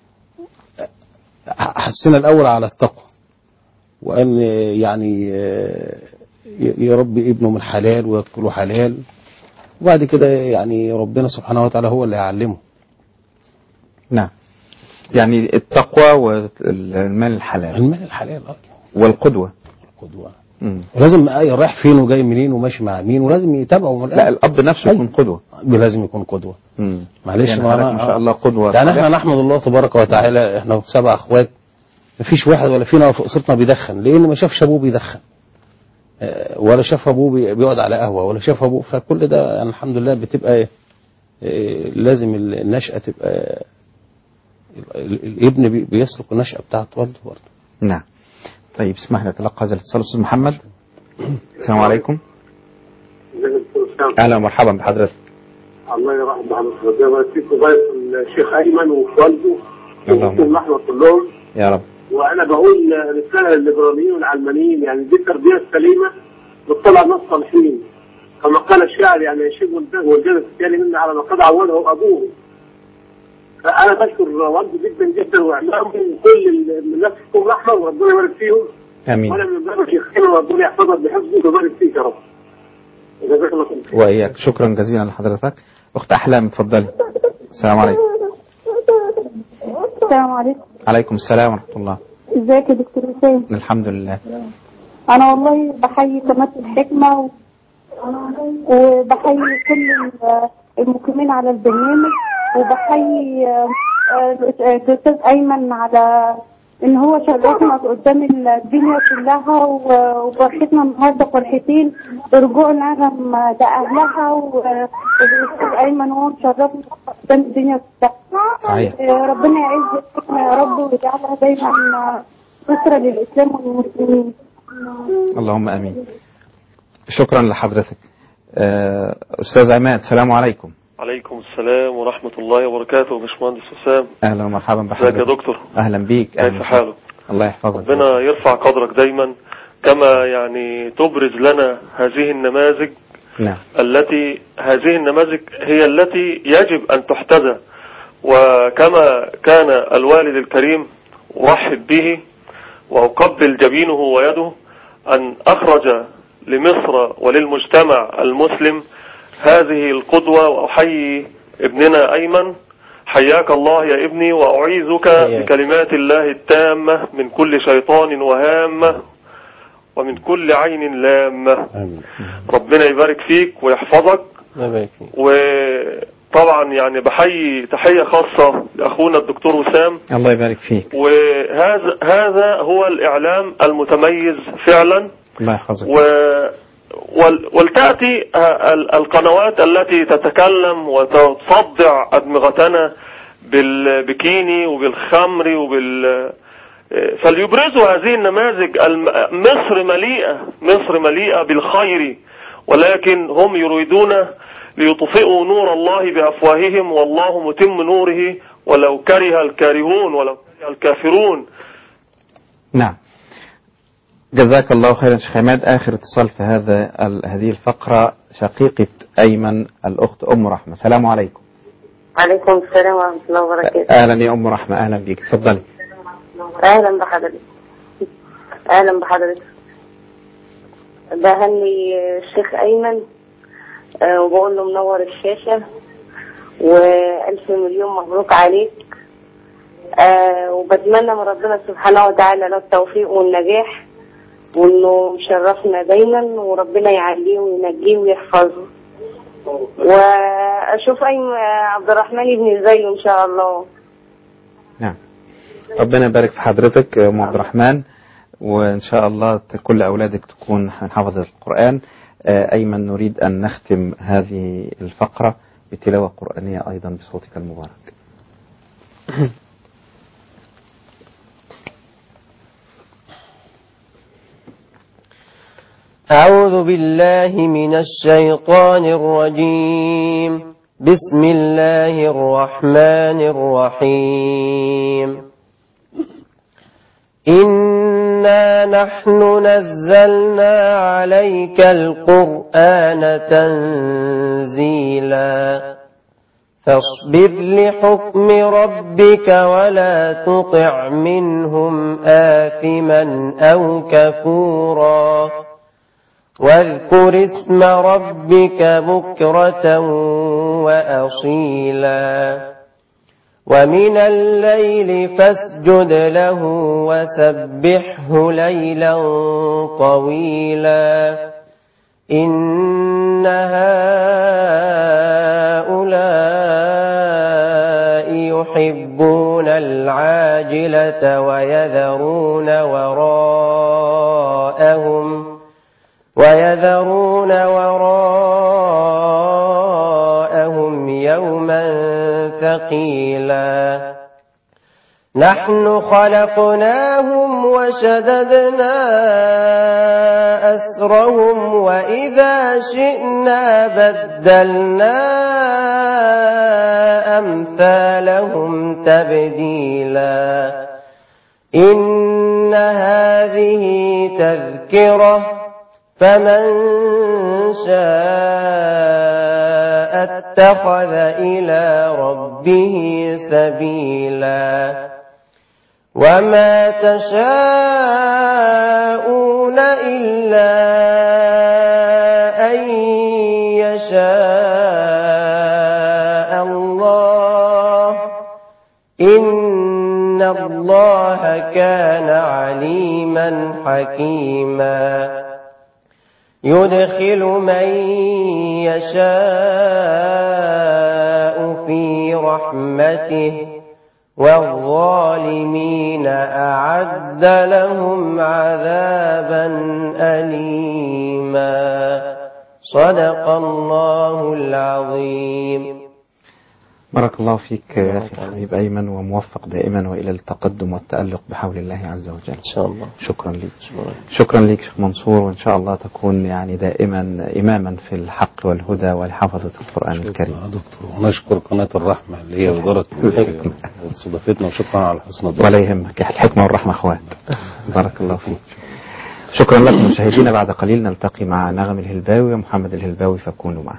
حسنا الاول على التقوى وان يعني ي- يربي ابنه من حلال وياكله حلال وبعد كده يعني ربنا سبحانه وتعالى هو اللي هيعلمه نعم يعني التقوى والمال الحلال المال الحلال اه والقدوة القدوة مم. ولازم آه رايح فين وجاي منين وماشي مع مين ولازم يتابعه لا الاب نفسه يكون قدوة لازم يكون قدوة مم. معلش يعني ما حضرتك أنا- ما شاء الله قدوة يعني صالحة. احنا نحمد الله تبارك وتعالى احنا سبع اخوات مفيش واحد ولا فينا في اسرتنا بيدخن لان ما شافش ابوه بيدخن آه، ولا شاف ابوه بي- بيقعد على قهوه ولا شاف ابوه فكل ده يعني الحمد لله بتبقى إيه، إيه، لازم النشأة تبقى ال- الابن بي- بيسلك النشأة بتاعت والده برضه نعم طيب اسمح لي اتلقى هذا الاتصال استاذ محمد السلام عليكم اهلا ومرحبا بحضرتك الله يرحم حضرتك زي ما فيك ضيف الشيخ ايمن ووالده اللهم. وكل احمد كلهم يا رب وانا بقول رساله للليبراليين والعلمانيين يعني دي التربيه السليمه بتطلع ناس صالحين كما قال الشاعر يعني يشيب والجنة الثاني منا على ما قد عوده ابوه فانا بشكر والدي جدا جدا واعلامه وكل الناس فيكم رحمه وربنا يبارك فيهم امين وانا من باب شيخنا وربنا يحفظك بحفظه ويبارك فيك يا رب جزاك الله خير واياك شكرا جزيلا لحضرتك اخت احلام اتفضلي السلام عليكم السلام عليكم عليكم السلام ورحمه الله ازيك يا دكتور حسين الحمد لله انا والله بحيي قناه الحكمه و... وبحيي كل ال- المقيمين على البرنامج وبحيي آه، آه، الاستاذ ايمن على ان هو شرفنا قدام الدنيا كلها و- وفرحتنا النهارده فرحتين رجوعنا غم لاهلها و- والاستاذ ايمن هو مشرفنا قدام الدنيا كلها صحيح. آه، ربنا يعز الحكمه يا رب ويجعلها دايما نصرة للاسلام والمسلمين اللهم امين شكرا لحضرتك آه، استاذ عماد السلام عليكم عليكم السلام ورحمة الله وبركاته باشمهندس حسام اهلا ومرحبا ازيك بحضرتك يا دكتور اهلا بيك كيف اهلا حالك الله يحفظك ربنا يرفع قدرك دايما كما يعني تبرز لنا هذه النماذج نعم التي هذه النماذج هي التي يجب أن تحتذى وكما كان الوالد الكريم أرحب به وأقبل جبينه ويده أن أخرج لمصر وللمجتمع المسلم هذه القدوة وأحيي ابننا أيمن حياك الله يا ابني وأعيذك بكلمات الله التامة من كل شيطان وهامة ومن كل عين لامة ربنا يبارك فيك ويحفظك وطبعا يعني بحيي تحية خاصة لأخونا الدكتور وسام الله يبارك فيك وهذا هذا هو الإعلام المتميز فعلا الله يحفظك و ول- ولتأتي ال- القنوات التي تتكلم وتصدع أدمغتنا بالبكيني وبالخمر وبال فليبرزوا هذه النماذج الم- مصر مليئة مصر مليئة بالخير ولكن هم يريدون ليطفئوا نور الله بأفواههم والله متم نوره ولو كره الكارهون ولو كره الكافرون نعم جزاك الله خيرا شيخ عماد اخر اتصال في هذا ال- هذه الفقره شقيقه ايمن الاخت ام رحمه السلام عليكم عليكم السلام ورحمة الله وبركاته اهلا يا ام رحمه اهلا بيك اتفضلي أهلا بحضرتك أهلا بحضرتك بهني الشيخ أيمن آه، وبقول له منور الشاشة وألف مليون مبروك عليك آه، وبتمنى من ربنا سبحانه وتعالى له التوفيق والنجاح وإنه مشرفنا دايما وربنا يعليه وينجيه ويحفظه وأشوف أيمن عبد الرحمن ابني زيه إن شاء الله نعم ربنا يبارك في حضرتك يا ام عبد الرحمن وان شاء الله ت- كل اولادك تكون حافظة القران آه، ايمن نريد ان نختم هذه الفقره بتلاوه قرانيه ايضا بصوتك المبارك أعوذ بالله من الشيطان الرجيم بسم الله الرحمن الرحيم إنا نحن نزلنا عليك القرآن تنزيلا فاصبر لحكم ربك ولا تطع منهم آثما أو كفورا واذكر اسم ربك بكرة وأصيلا ومن الليل فاسجد له وسبحه ليلا طويلا إن هؤلاء يحبون العاجلة ويذرون وراءهم ويذرون وراءهم يوما ثقيلا نحن خلقناهم وشددنا أسرهم وإذا شئنا بدلنا أمثالهم تبديلا إن هذه تذكرة فمن شاء اتخذ إلى ربه سبيلا وما تشاءون إلا أن يشاء الله إن الله كان عليما حكيما يدخل من يشاء في رحمته والظالمين أعد لهم عذابا أليما صدق الله العظيم بارك الله فيك يا أخي الحبيب أيمن وموفق دائما وإلى التقدم والتألق بحول الله عز وجل إن شاء الله شكرا لك شكرا لك شيخ منصور وإن شاء الله تكون يعني دائما إماما في الحق والهدى والحفظة القرآن الكريم دكتور ونشكر قناة الرحمة اللي هي إدارة استضافتنا وشكرا على حسن الضيافة ولا يهمك الحكمة والرحمة أخوات بارك الله فيك شكرا لكم مشاهدينا بعد قليل نلتقي مع نغم الهلباوي ومحمد الهلباوي فكونوا معنا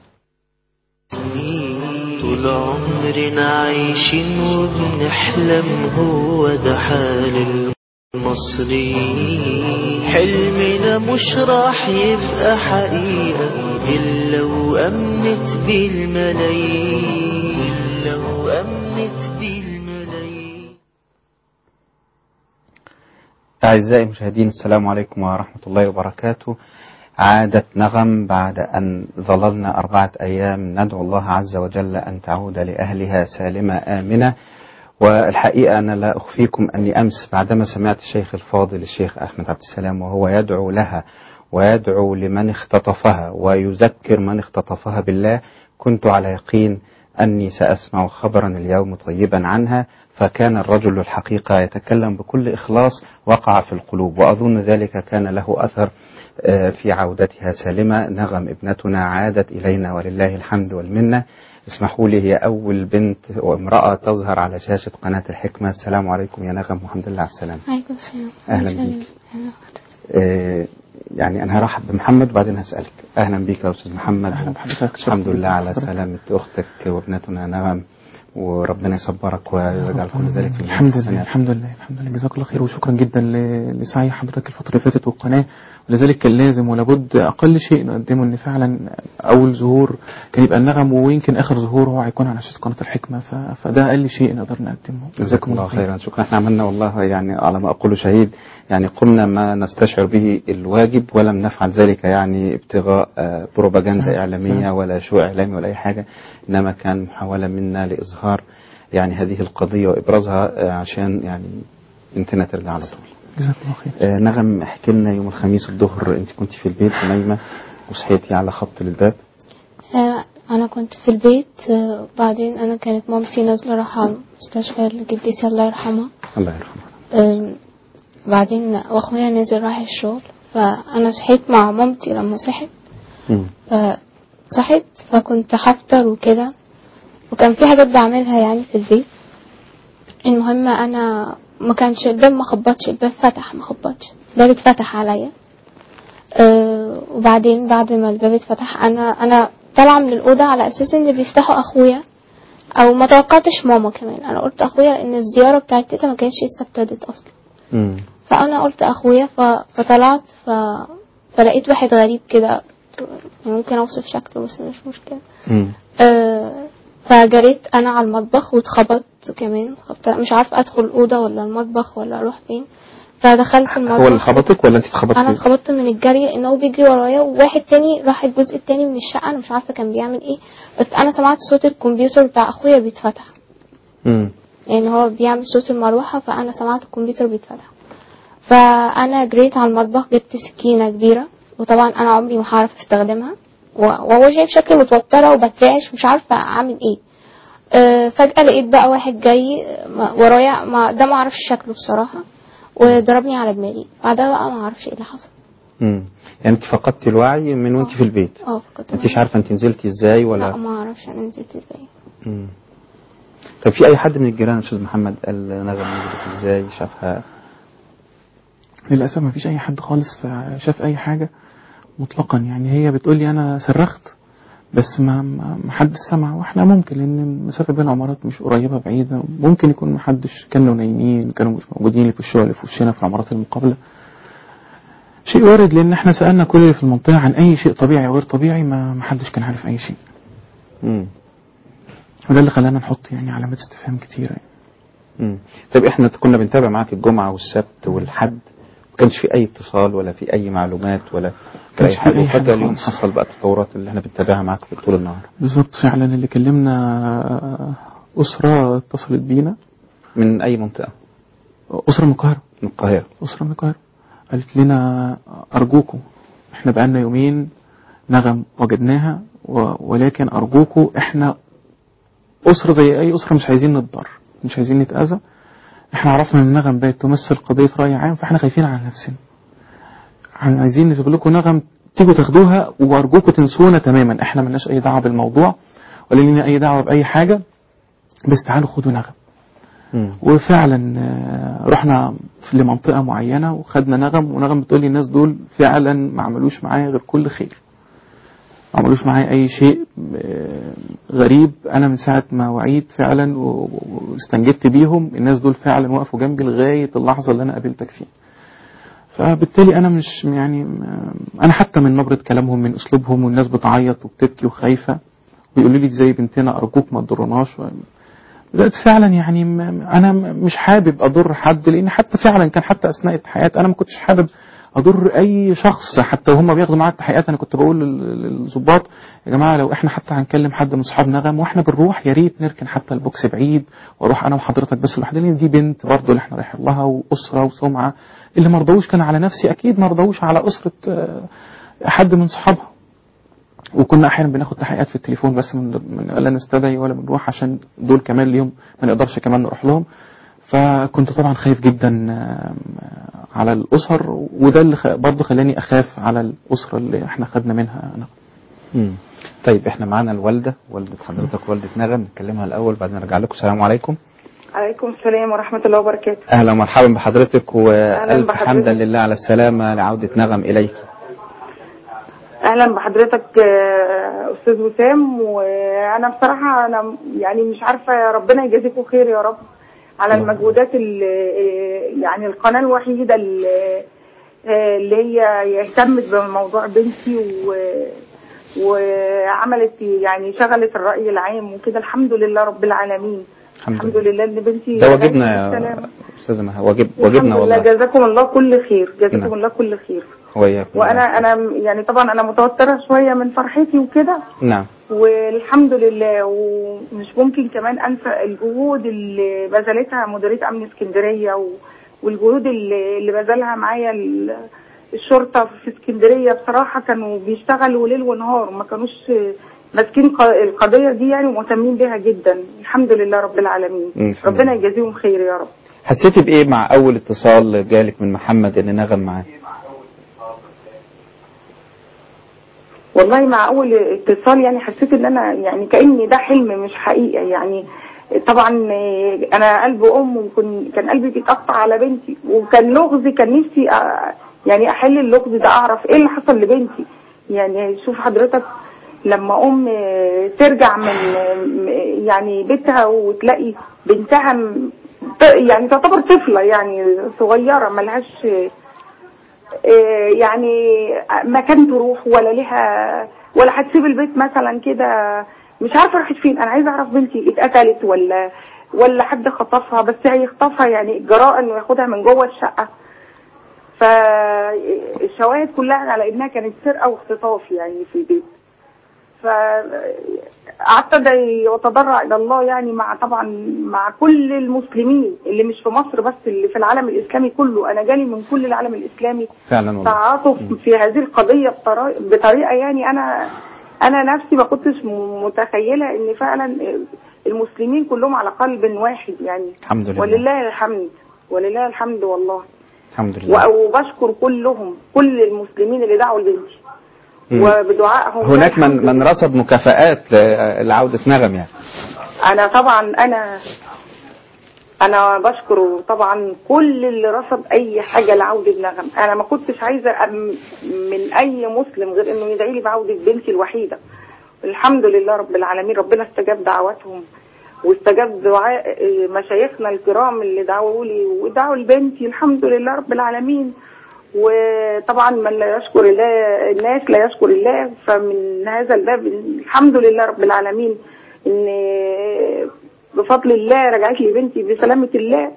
طول عمرنا عايشين وبنحلم هو ده حال المصريين حلمنا مش راح يبقى حقيقة إلا وأمنت بالملايين إلا وأمنت بالملايين أعزائي المشاهدين السلام عليكم ورحمة الله وبركاته عادت نغم بعد أن ظللنا أربعة أيام ندعو الله عز وجل أن تعود لأهلها سالمة آمنة والحقيقة أنا لا أخفيكم أني أمس بعدما سمعت الشيخ الفاضل الشيخ أحمد عبد السلام وهو يدعو لها ويدعو لمن اختطفها ويذكر من اختطفها بالله كنت على يقين أني سأسمع خبرا اليوم طيبا عنها فكان الرجل الحقيقة يتكلم بكل إخلاص وقع في القلوب وأظن ذلك كان له أثر في عودتها سالمة نغم ابنتنا عادت إلينا ولله الحمد والمنة اسمحوا لي هي أول بنت وامرأة تظهر على شاشة قناة الحكمة السلام عليكم يا نغم والحمد لله على السلامة عليكم السلام أهلا بيك آه، يعني أنا هرحب بمحمد وبعدين هسألك أهلا بيك يا أستاذ محمد الحمد لله على سلامة أختك وابنتنا نغم وربنا يصبرك ويجعل كل ذلك من الحمد لله الحسنات. الحمد لله الحمد لله جزاك الله خير وشكرا جدا ل- لسعي حضرتك الفترة اللي فاتت والقناة ولذلك كان لازم ولابد أقل شيء نقدمه إن فعلا أول ظهور كان يبقى النغم ويمكن آخر ظهور هو هيكون على شاشة قناة الحكمة ف... فده أقل شيء نقدر نقدمه جزاكم الله خيرا شكرا احنا عملنا والله يعني على ما أقول شهيد يعني قلنا ما نستشعر به الواجب ولم نفعل ذلك يعني ابتغاء آه، بروباجندا إعلامية ولا شو إعلامي ولا أي حاجة إنما كان محاولة منا لإظهار يعني هذه القضية وإبرازها آه، عشان يعني بنتنا ترجع على طول جزاك الله خير آه، نغم احكي لنا يوم الخميس الظهر انت كنت في البيت ونايمة وصحيتي على خبط للباب آه، أنا كنت في البيت آه، بعدين أنا كانت مامتي نازلة رايحة على المستشفى لجدتي الله يرحمها الله يرحمه آه، بعدين وأخويا نزل راح الشغل فأنا صحيت مع مامتي لما صحت مم. فصحيت فكنت هفطر وكده وكان في حاجات بعملها يعني في البيت المهم أنا ما كانش الباب ما خبطش الباب فتح ما خبطش الباب اتفتح عليا أه وبعدين بعد ما الباب اتفتح انا انا طالعه من الاوضه على اساس ان بيفتحوا اخويا او ما توقعتش ماما كمان انا قلت اخويا لان الزياره بتاعت تيتا ما كانتش لسه ابتدت اصلا مم. فانا قلت اخويا ف... فطلعت ف... فلقيت واحد غريب كده ممكن اوصف شكله بس مش مشكله مم. أه فجريت انا على المطبخ واتخبطت كمان خبطت مش عارفه ادخل الاوضه ولا المطبخ ولا اروح فين فدخلت المطبخ هو اللي خبطك ولا انت اتخبطتي انا اتخبطت من الجري لانه بيجري ورايا وواحد تاني راح الجزء التاني من الشقه انا مش عارفه كان بيعمل ايه بس انا سمعت صوت الكمبيوتر بتاع اخويا بيتفتح مم. يعني هو بيعمل صوت المروحه فانا سمعت الكمبيوتر بيتفتح فانا جريت على المطبخ جبت سكينه كبيره وطبعا انا عمري ما هعرف استخدمها و- وهو شايف شكلي متوتره وبترعش مش عارفه اعمل ايه أه فجاه لقيت بقى واحد جاي ما- ورايا ما ده ما اعرفش شكله بصراحه وضربني على دماغي بعدها بقى ما اعرفش ايه اللي حصل مم. يعني انت فقدتي الوعي من وانت في البيت اه كنت انت مش عارفه انت نزلتي ازاي لا ولا ما اعرفش انا نزلت ازاي مم. طب في اي حد من الجيران يا استاذ محمد قال نغم نزلت ازاي شافها للأسف ما فيش أي حد خالص شاف أي حاجة مطلقا يعني هي بتقول لي أنا صرخت بس ما ما ما حدش سمع واحنا ممكن لان المسافه بين العمارات مش قريبه بعيده ممكن يكون ما حدش كانوا نايمين كانوا مش موجودين اللي في الشقق اللي في وشنا في العمارات المقابله شيء وارد لان احنا سالنا كل اللي في المنطقه عن اي شيء طبيعي وغير طبيعي ما ما حدش كان عارف اي شيء مم. وده اللي خلانا نحط يعني علامات استفهام كتيره يعني. مم. طب احنا كنا بنتابع معاك الجمعه والسبت والحد ما كانش في اي اتصال ولا في اي معلومات ولا كانش اي في حاجه أي حاجة وفجاه اليوم خالص. حصل بقى التطورات اللي احنا بنتابعها معاك في طول النهار بالظبط فعلا اللي كلمنا أسرة اتصلت بينا من أي منطقة؟ أسرة من القاهرة من القاهرة أسرة من القاهرة قالت لنا أرجوكم إحنا بقالنا يومين نغم وجدناها و- ولكن أرجوكم إحنا أسرة زي أي أسرة مش عايزين نتضر مش عايزين نتأذى إحنا عرفنا إن نغم بقت تمثل قضية رأي عام فإحنا خايفين على نفسنا عايزين نسيب لكم نغم تيجوا تاخدوها وأرجوكم تنسونا تماما إحنا ملناش أي دعوة بالموضوع ولا لنا أي دعوة بأي حاجة بس تعالوا خدوا نغم وفعلا آه، رحنا في- لمنطقة معينة وخدنا نغم ونغم بتقول لي الناس دول فعلا ما عملوش معايا غير كل خير ما عملوش معايا أي شيء آه، غريب أنا من ساعة ما وعيت فعلا و- واستنجدت بيهم الناس دول فعلا وقفوا جنبي لغاية اللحظة اللي أنا قابلتك فيها فبالتالي أنا مش يعني أنا حتى من نبرة كلامهم من أسلوبهم والناس بتعيط وبتبكي وخايفة ويقولوا لي زي بنتنا أرجوك ما تضرناش بدأت فعلا يعني م- انا م- مش حابب اضر حد لان حتى فعلا كان حتى اثناء التحقيقات انا ما كنتش حابب اضر اي شخص حتى وهم بياخدوا معايا التحقيقات انا كنت بقول لل- للظباط يا جماعه لو احنا حتى هنكلم حد من اصحاب نغم واحنا بنروح يا ريت نركن حتى البوكس بعيد واروح انا وحضرتك بس لوحدنا لان دي بنت برضه اللي احنا رايحين لها واسره وسمعه اللي ما رضوش كان على نفسي اكيد ما رضوش على اسره آه، حد من صحابها وكنا احيانا بناخد تحقيقات في التليفون بس من من لا نستدعي ولا بنروح عشان دول كمان ليهم ما نقدرش كمان نروح لهم فكنت طبعا خايف جدا آم، على الاسر وده اللي خ- برضه خلاني اخاف على الاسره اللي احنا خدنا منها انا مم. طيب احنا معانا الوالدة والدة حضرتك والدة نغم نتكلمها الأول بعدين نرجع لكم السلام عليكم عليكم السلام ورحمة الله وبركاته أهلا ومرحبا بحضرتك وألف بحضرتك. حمدا لله على السلامة لعودة نغم إليك أهلا بحضرتك آه، أستاذ وسام وأنا بصراحة أنا يعني مش عارفة يا ربنا يجازيكم خير يا رب على المجهودات اللي يعني القناة الوحيدة اللي اللي هي اهتمت بموضوع بنتي و وعملت يعني شغلت الرأي العام وكده الحمد لله رب العالمين الحمد الحمد لله ان بنتي ده واجبنا جات يا بالسلامة. أستاذة مها واجب واجبنا الحمد لله والله جزاكم الله كل خير جزاكم نعم. الله كل خير وإياكم وانا انا يعني طبعا انا متوتره شويه من فرحتي وكده نعم والحمد لله ومش ممكن كمان انسى الجهود اللي بذلتها مديريه امن اسكندريه و- والجهود اللي اللي بذلها معايا ال- الشرطه في اسكندريه بصراحه كانوا بيشتغلوا ليل ونهار ما كانوش ماسكين ق- القضيه دي يعني ومهتمين بيها جدا الحمد لله رب العالمين مم، الحمد ربنا يجازيهم خير يا رب حسيتي بإيه مع أول اتصال جالك من محمد إن نغم معاه والله مع اول اتصال يعني حسيت ان انا يعني كاني ده حلم مش حقيقه يعني طبعا آه، انا قلب ام وكن كان قلبي بيتقطع على بنتي وكان لغز كان نفسي آه، يعني احل اللغز ده اعرف ايه اللي حصل لبنتي يعني شوف حضرتك لما ام آه، ترجع من آه، يعني بيتها وتلاقي بنتها م- ط- يعني تعتبر طفله يعني صغيره ملهاش آه، آه، يعني مكان تروح ولا لها ولا هتسيب البيت مثلا كده مش عارفه راحت فين انا عايزه اعرف بنتي اتقتلت ولا ولا حد خطفها بس هيخطفها يعني جراء انه ياخدها من جوه الشقه فالشواهد كلها على انها كانت سرقه واختطاف يعني في البيت فقعدت ادعي واتضرع الى الله يعني مع طبعا مع كل المسلمين اللي مش في مصر بس اللي في العالم الاسلامي كله انا جالي من كل العالم الاسلامي فعلا والله تعاطف في هذه القضيه بطرا- بطريقه يعني انا انا نفسي ما كنتش م- متخيله ان فعلا المسلمين كلهم على قلب واحد يعني الحمد لله ولله الحمد ولله الحمد والله الحمد لله و- وبشكر كلهم كل المسلمين اللي دعوا لبنتي مم. وبدعائهم هناك الحمد من من رصد مكافآت ل- لعودة نغم يعني انا طبعا انا انا بشكر طبعا كل اللي رصد اي حاجه لعوده نغم انا ما كنتش عايزه أم- من اي مسلم غير انه يدعي لي بعوده بنتي الوحيده الحمد لله رب العالمين ربنا استجاب دعواتهم واستجاب دعاء آه، مشايخنا الكرام اللي دعوا لي ودعوا لبنتي الحمد لله رب العالمين وطبعا من لا يشكر الله الناس لا يشكر الله فمن هذا الباب الحمد لله رب العالمين ان بفضل الله رجعت لي بنتي بسلامة الله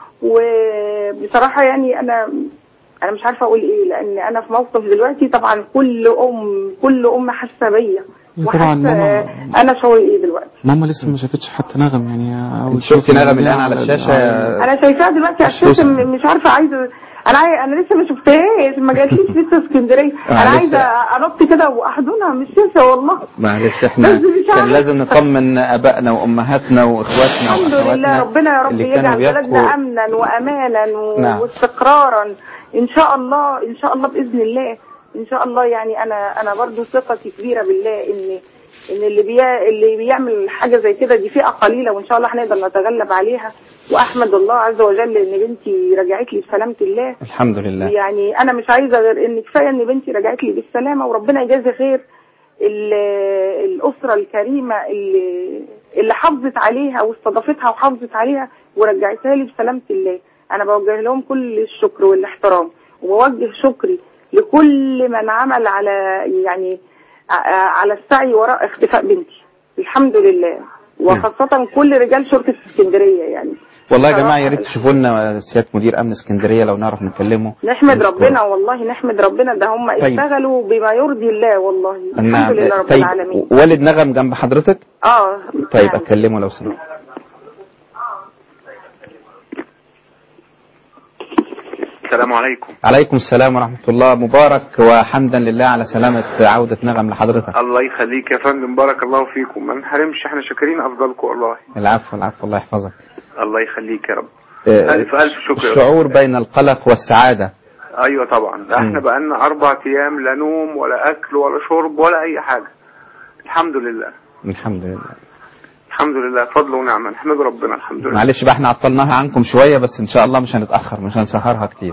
وبصراحة يعني انا انا مش عارفة اقول ايه لان انا في موقف دلوقتي طبعا كل ام كل ام حاسة بيا طبعا ماما وحاسة انا شعوري ايه دلوقتي ماما لسه ما شافتش حتى نغم يعني اول انت شفتي شوف نغم اللي الآن على على- الشاشة؟ على- انا شايفاها دلوقتي على الشاشه م- مش عارفه عايزه انا عاي... انا لسه ما شفتهاش ما جاتليش لسه اسكندريه انا معلش. عايزه انط كده واحضنها مش شايفه والله معلش احنا بس مش كان عارف. لازم نطمن ابائنا وامهاتنا واخواتنا الحمد لله واخواتنا ربنا يا رب اللي كانوا يجعل بلدنا بيبقوا امنا وامانا و... نعم. واستقرارا ان شاء الله ان شاء الله باذن الله ان شاء الله يعني انا انا برضو ثقتي كبيره بالله ان ان اللي بي... اللي بيعمل حاجه زي كده دي فئه قليله وان شاء الله هنقدر نتغلب عليها واحمد الله عز وجل ان بنتي رجعت لي بسلامه الله الحمد لله يعني انا مش عايزه غير ان كفايه ان بنتي رجعت لي بالسلامه وربنا يجازي خير ال- الاسره الكريمه اللي اللي حافظت عليها واستضافتها وحافظت عليها ورجعتها لي بسلامه الله انا بوجه لهم كل الشكر والاحترام وبوجه شكري لكل من عمل على يعني ع- على السعي وراء اختفاء بنتي الحمد لله وخاصة كل رجال شرطة اسكندرية يعني والله يا جماعه يا ريت تشوفوا لنا سياده مدير امن اسكندريه لو نعرف نكلمه نحمد ربنا والله نحمد ربنا ده هم طيب. اشتغلوا بما يرضي الله والله الحمد نعم لله رب طيب العالمين والد نغم جنب حضرتك اه طيب اكلمه لو سمحت السلام عليكم عليكم السلام ورحمه الله مبارك وحمدا لله على سلامه عوده نغم لحضرتك الله يخليك يا فندم بارك الله فيكم ما نحرمش احنا شاكرين افضلكم والله العفو العفو الله يحفظك الله يخليك يا رب آه، الف الف شكر يا شعور بين القلق والسعاده ايوه طبعا ده احنا مم. بقالنا اربع ايام لا نوم ولا اكل ولا شرب ولا اي حاجه الحمد لله الحمد لله الحمد لله فضل ونعمه نحمد ربنا الحمد لله معلش بقى احنا عطلناها عنكم شويه بس ان شاء الله مش هنتاخر مش هنسهرها كتير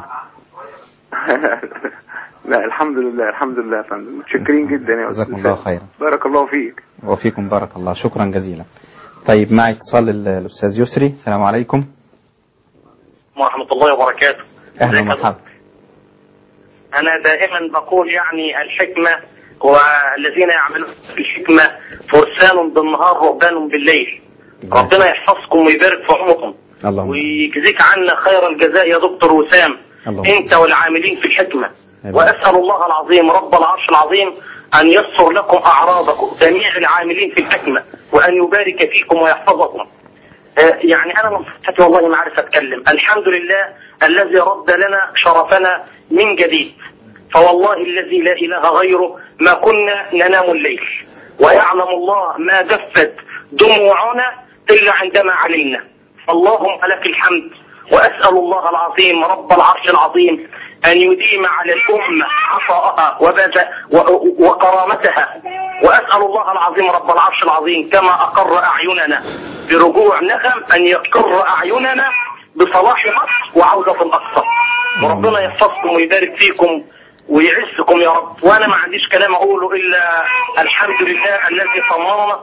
لا الحمد لله الحمد لله يا فندم متشكرين جدا يا استاذ جزاكم الله خيرا بارك الله فيك وفيكم بارك الله شكرا جزيلا طيب معي اتصال ال- الاستاذ يسري السلام عليكم ورحمة الله وبركاته اهلا ومرحبا أنا دائما بقول يعني الحكمة والذين يعملون الحكمة فرسان بالنهار رهبان بالليل ربنا يحفظكم ويبارك في عمركم اللهم ويجزيك عنا خير الجزاء يا دكتور وسام اللهم انت والعاملين في الحكمة آمين. واسأل الله العظيم رب العرش العظيم ان يسر لكم اعراضكم جميع العاملين في الحكمة وان يبارك فيكم ويحفظكم آه، يعني انا نصيحتي والله ما عارف اتكلم الحمد لله الذي رد لنا شرفنا من جديد فوالله الذي لا اله غيره ما كنا ننام الليل ويعلم الله ما دفت دموعنا الا عندما علمنا اللهم لك الحمد واسال الله العظيم رب العرش العظيم ان يديم على الامه عطاءها وبدا و- وكرامتها واسال الله العظيم رب العرش العظيم كما اقر اعيننا برجوع نغم ان يقر اعيننا بصلاح مصر وعوده الاقصى وربنا يحفظكم ويبارك فيكم ويعزكم يا رب وانا ما عنديش كلام اقوله الا الحمد لله الذي طمرنا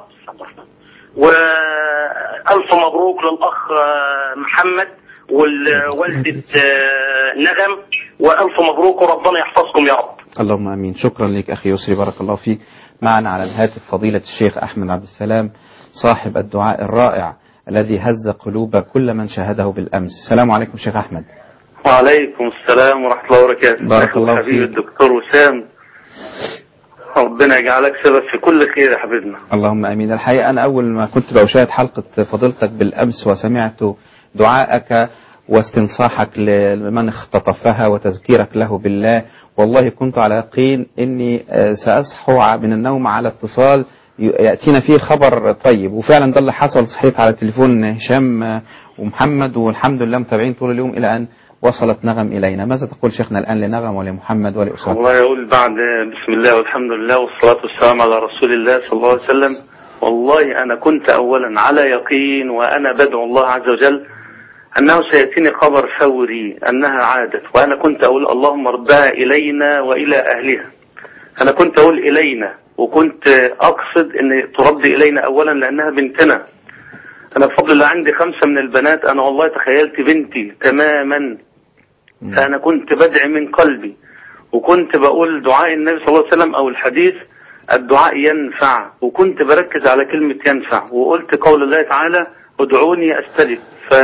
والف مبروك للاخ آه، محمد والوالدة آه، نغم والف مبروك وربنا يحفظكم يا رب اللهم امين شكرا لك اخي يسري بارك الله فيك معنا على الهاتف فضيله الشيخ احمد عبد السلام صاحب الدعاء الرائع الذي هز قلوب كل من شاهده بالامس السلام عليكم شيخ احمد وعليكم السلام ورحمة الله وبركاته بارك الله حبيبي فيك. الدكتور وسام ربنا يجعلك سبب في كل خير يا حبيبنا اللهم امين الحقيقه انا اول ما كنت بشاهد حلقه فضيلتك بالامس وسمعت دعائك واستنصاحك لمن اختطفها وتذكيرك له بالله والله كنت على يقين اني آه، ساصحو من النوم على اتصال ي- ياتينا فيه خبر طيب وفعلا ده اللي حصل صحيت على تليفون هشام آه، ومحمد والحمد لله متابعين طول اليوم الى ان وصلت نغم الينا ماذا تقول شيخنا الان لنغم ولمحمد ولاسرته الله يقول بعد بسم الله والحمد لله والصلاة والسلام على رسول الله صلى الله عليه وسلم والله أنا كنت أولا على يقين وأنا بدعو الله عز وجل أنه سيأتيني خبر فوري أنها عادت وأنا كنت أقول اللهم ردها إلينا وإلى أهلها أنا كنت أقول إلينا وكنت أقصد أن ترد إلينا أولا لأنها بنتنا أنا بفضل الله عندي خمسة من البنات أنا والله تخيلت بنتي تماما فأنا كنت بدعي من قلبي وكنت بقول دعاء النبي صلى الله عليه وسلم أو الحديث الدعاء ينفع وكنت بركز على كلمة ينفع وقلت قول الله تعالى ادعوني أستجب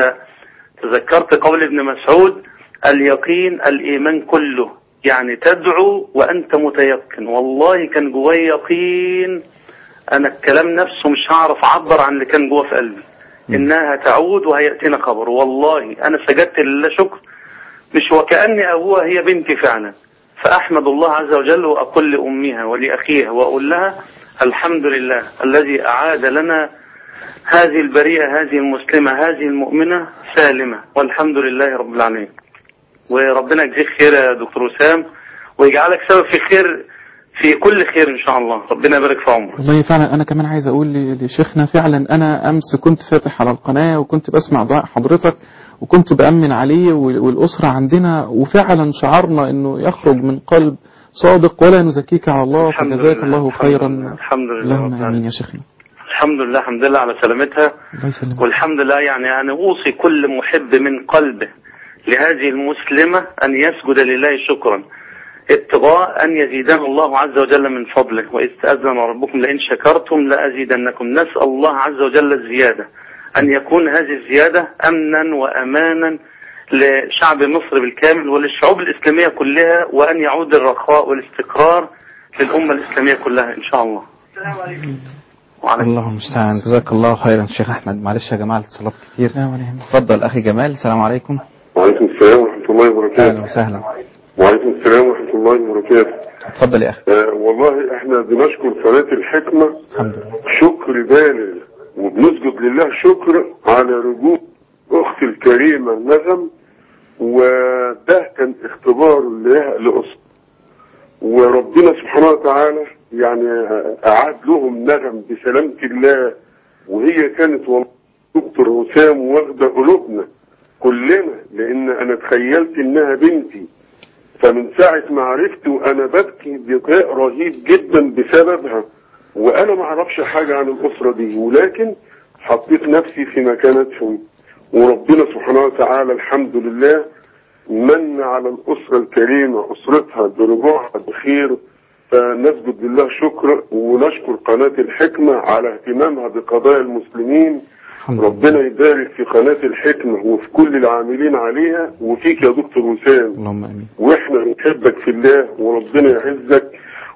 فتذكرت قول ابن مسعود اليقين الإيمان كله يعني تدعو وأنت متيقن والله كان جواي يقين أنا الكلام نفسه مش هعرف أعبر عن اللي كان جوا في قلبي إنها تعود وهيأتينا خبر والله أنا سجدت لله شكر مش وكأني أبوها هي بنتي فعلا فأحمد الله عز وجل وأقول لأمها ولأخيها وأقول لها الحمد لله الذي أعاد لنا هذه البريئة هذه المسلمة هذه المؤمنة سالمة والحمد لله رب العالمين وربنا يجزيك خير يا دكتور وسام ويجعلك سبب في خير في كل خير إن شاء الله ربنا يبارك في عمرك والله فعلا انا كمان عايز اقول ل- لشيخنا فعلا انا امس كنت فاتح على القناه وكنت بسمع دعاء حضرتك وكنت بامن عليه وال- والاسره عندنا وفعلا شعرنا انه يخرج من قلب صادق ولا نزكيك على الله الحمد فجزاك لله، الله الحمد خيرا لله، الحمد لله رب اللهم العالمين. امين يا شيخنا الحمد لله الحمد لله على سلامتها الله يسلمك والحمد لله يعني أنا أوصي كل محب من قلبه لهذه المسلمة أن يسجد لله شكرا ابتغاء أن يزيدنا الله عز وجل من فضله وإذ تأذن ربكم لئن شكرتم لأزيدنكم نسأل الله عز وجل الزيادة أن يكون هذه الزيادة أمنا وأمانا لشعب مصر بالكامل وللشعوب الإسلامية كلها وأن يعود الرخاء والاستقرار للأمة الإسلامية كلها إن شاء الله الله المستعان جزاك الله خيرا شيخ احمد معلش يا جماعه الاتصالات كتير اتفضل اخي جمال السلام عليكم وعليكم السلام ورحمة الله وبركاته اهلا وسهلا وعليكم السلام ورحمة الله وبركاته اتفضل يا اخي آه والله احنا بنشكر قناة الحكمة شكر بالغ وبنسجد لله شكر على رجوع اختي الكريمة نغم وده كان اختبار لها لأسرة وربنا سبحانه وتعالى يعني أعاد لهم نغم بسلامة الله وهي كانت والله دكتور وسام واخدة قلوبنا كلنا لأن أنا تخيلت إنها بنتي فمن ساعة ما عرفت وأنا ببكي بكاء رهيب جدا بسببها وأنا ما أعرفش حاجة عن الأسرة دي ولكن حطيت نفسي في مكانتهم وربنا سبحانه وتعالى الحمد لله من على الأسرة الكريمة أسرتها برجوعها بخير فنسجد لله شكر ونشكر قناة الحكمة على اهتمامها بقضايا المسلمين ربنا يبارك في قناة الحكمة وفي كل العاملين عليها وفيك يا دكتور وسام اللهم امين واحنا بنحبك في الله وربنا يعزك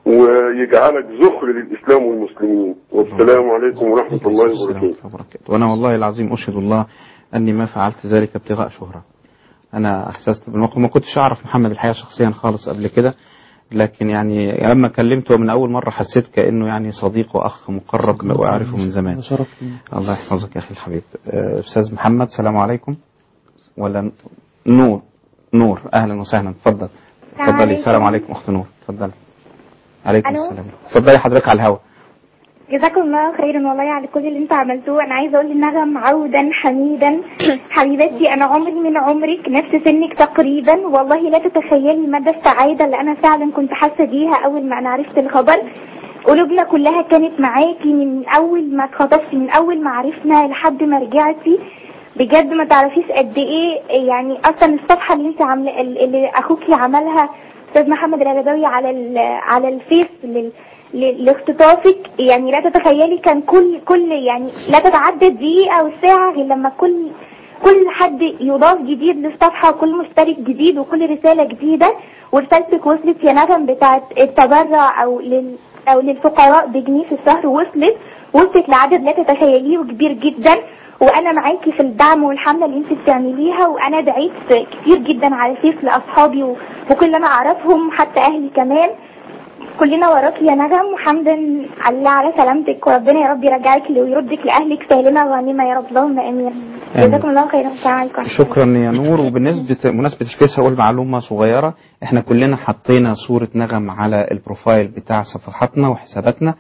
ويجعلك ذخر للإسلام والمسلمين والسلام عليكم ورحمة الله وبركاته وانا والله العظيم اشهد الله اني ما فعلت ذلك ابتغاء شهرة انا احسست بالموقف ما كنتش اعرف محمد الحقيقه شخصيا خالص قبل كده لكن يعني لما كلمته من اول مره حسيت كانه يعني صديق واخ مقرب واعرفه من زمان شرف الله يحفظك يا اخي الحبيب آه، استاذ محمد السلام عليكم ولا ن- نور نور اهلا وسهلا اتفضل اتفضلي عليكم. السلام عليكم اخت نور اتفضلي عليكم ألو. السلام اتفضلي حضرتك على الهواء جزاكم الله خيرا والله على كل اللي انتوا عملتوه انا عايزه اقول لنغم عودا حميدا حبيبتي انا عمري من عمرك نفس سنك تقريبا والله لا تتخيلي مدى السعاده اللي انا فعلا كنت حاسه بيها اول ما انا عرفت الخبر قلوبنا كلها كانت معاكي من اول ما اتخطفتي من اول ما عرفنا لحد ما رجعتي بجد ما تعرفيش قد ايه يعني اصلا الصفحه اللي انت عامله اللي اخوكي عملها استاذ محمد الغداوي على ال- على الفيس لل ل- لاختطافك يعني لا تتخيلي كان كل كل يعني لا تتعدى الدقيقة أو الساعة غير لما كل كل حد يضاف جديد للصفحة وكل مشترك جديد وكل رسالة جديدة ورسالتك وصلت يا نغم بتاعت التبرع أو لل أو للفقراء بجنيه في الشهر وصلت وصلت لعدد لا تتخيليه وكبير جدا وانا معاكي في الدعم والحمله اللي انت بتعمليها وانا دعيت كتير جدا على الفيس لاصحابي و- وكل اللي انا اعرفهم حتى اهلي كمان كلنا وراكي يا نغم وحمدا لله على سلامتك وربنا يا رب يرجعك ويردك لاهلك سالمه غانمه يا رب اللهم امين جزاكم الله خيرا السلام عليكم شكرا يا نور وبالنسبة مناسبة الفيس هقول معلومة صغيرة احنا كلنا حطينا صورة نغم على البروفايل بتاع صفحاتنا وحساباتنا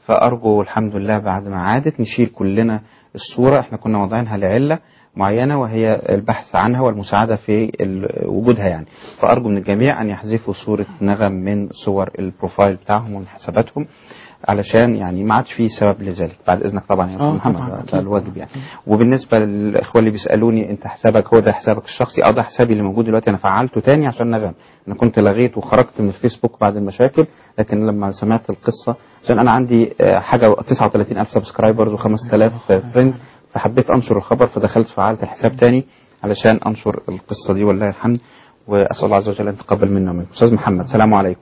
فأرجو الحمد لله بعد ما عادت نشيل كلنا الصورة احنا كنا واضعينها لعلة معينة وهي البحث عنها والمساعدة في ال- وجودها يعني فأرجو من الجميع أن يحذفوا صورة نغم من صور البروفايل بتاعهم ومن حساباتهم علشان يعني ما عادش فيه سبب لذلك بعد اذنك طبعا يا آه، استاذ محمد طبعاً، ده- أكيد. ده الواجب يعني وبالنسبه للاخوه اللي بيسالوني انت حسابك هو ده حسابك الشخصي اه ده حسابي اللي موجود دلوقتي انا فعلته تاني عشان نغم انا كنت لغيت وخرجت من الفيسبوك بعد المشاكل لكن لما سمعت القصه عشان انا عندي آه، حاجه 39000 سبسكرايبرز و5000 فريند فحبيت انشر الخبر فدخلت فعلت الحساب تاني علشان انشر القصه دي والله الحمد واسال الله عز وجل ان يتقبل منا ومنكم استاذ محمد السلام عليكم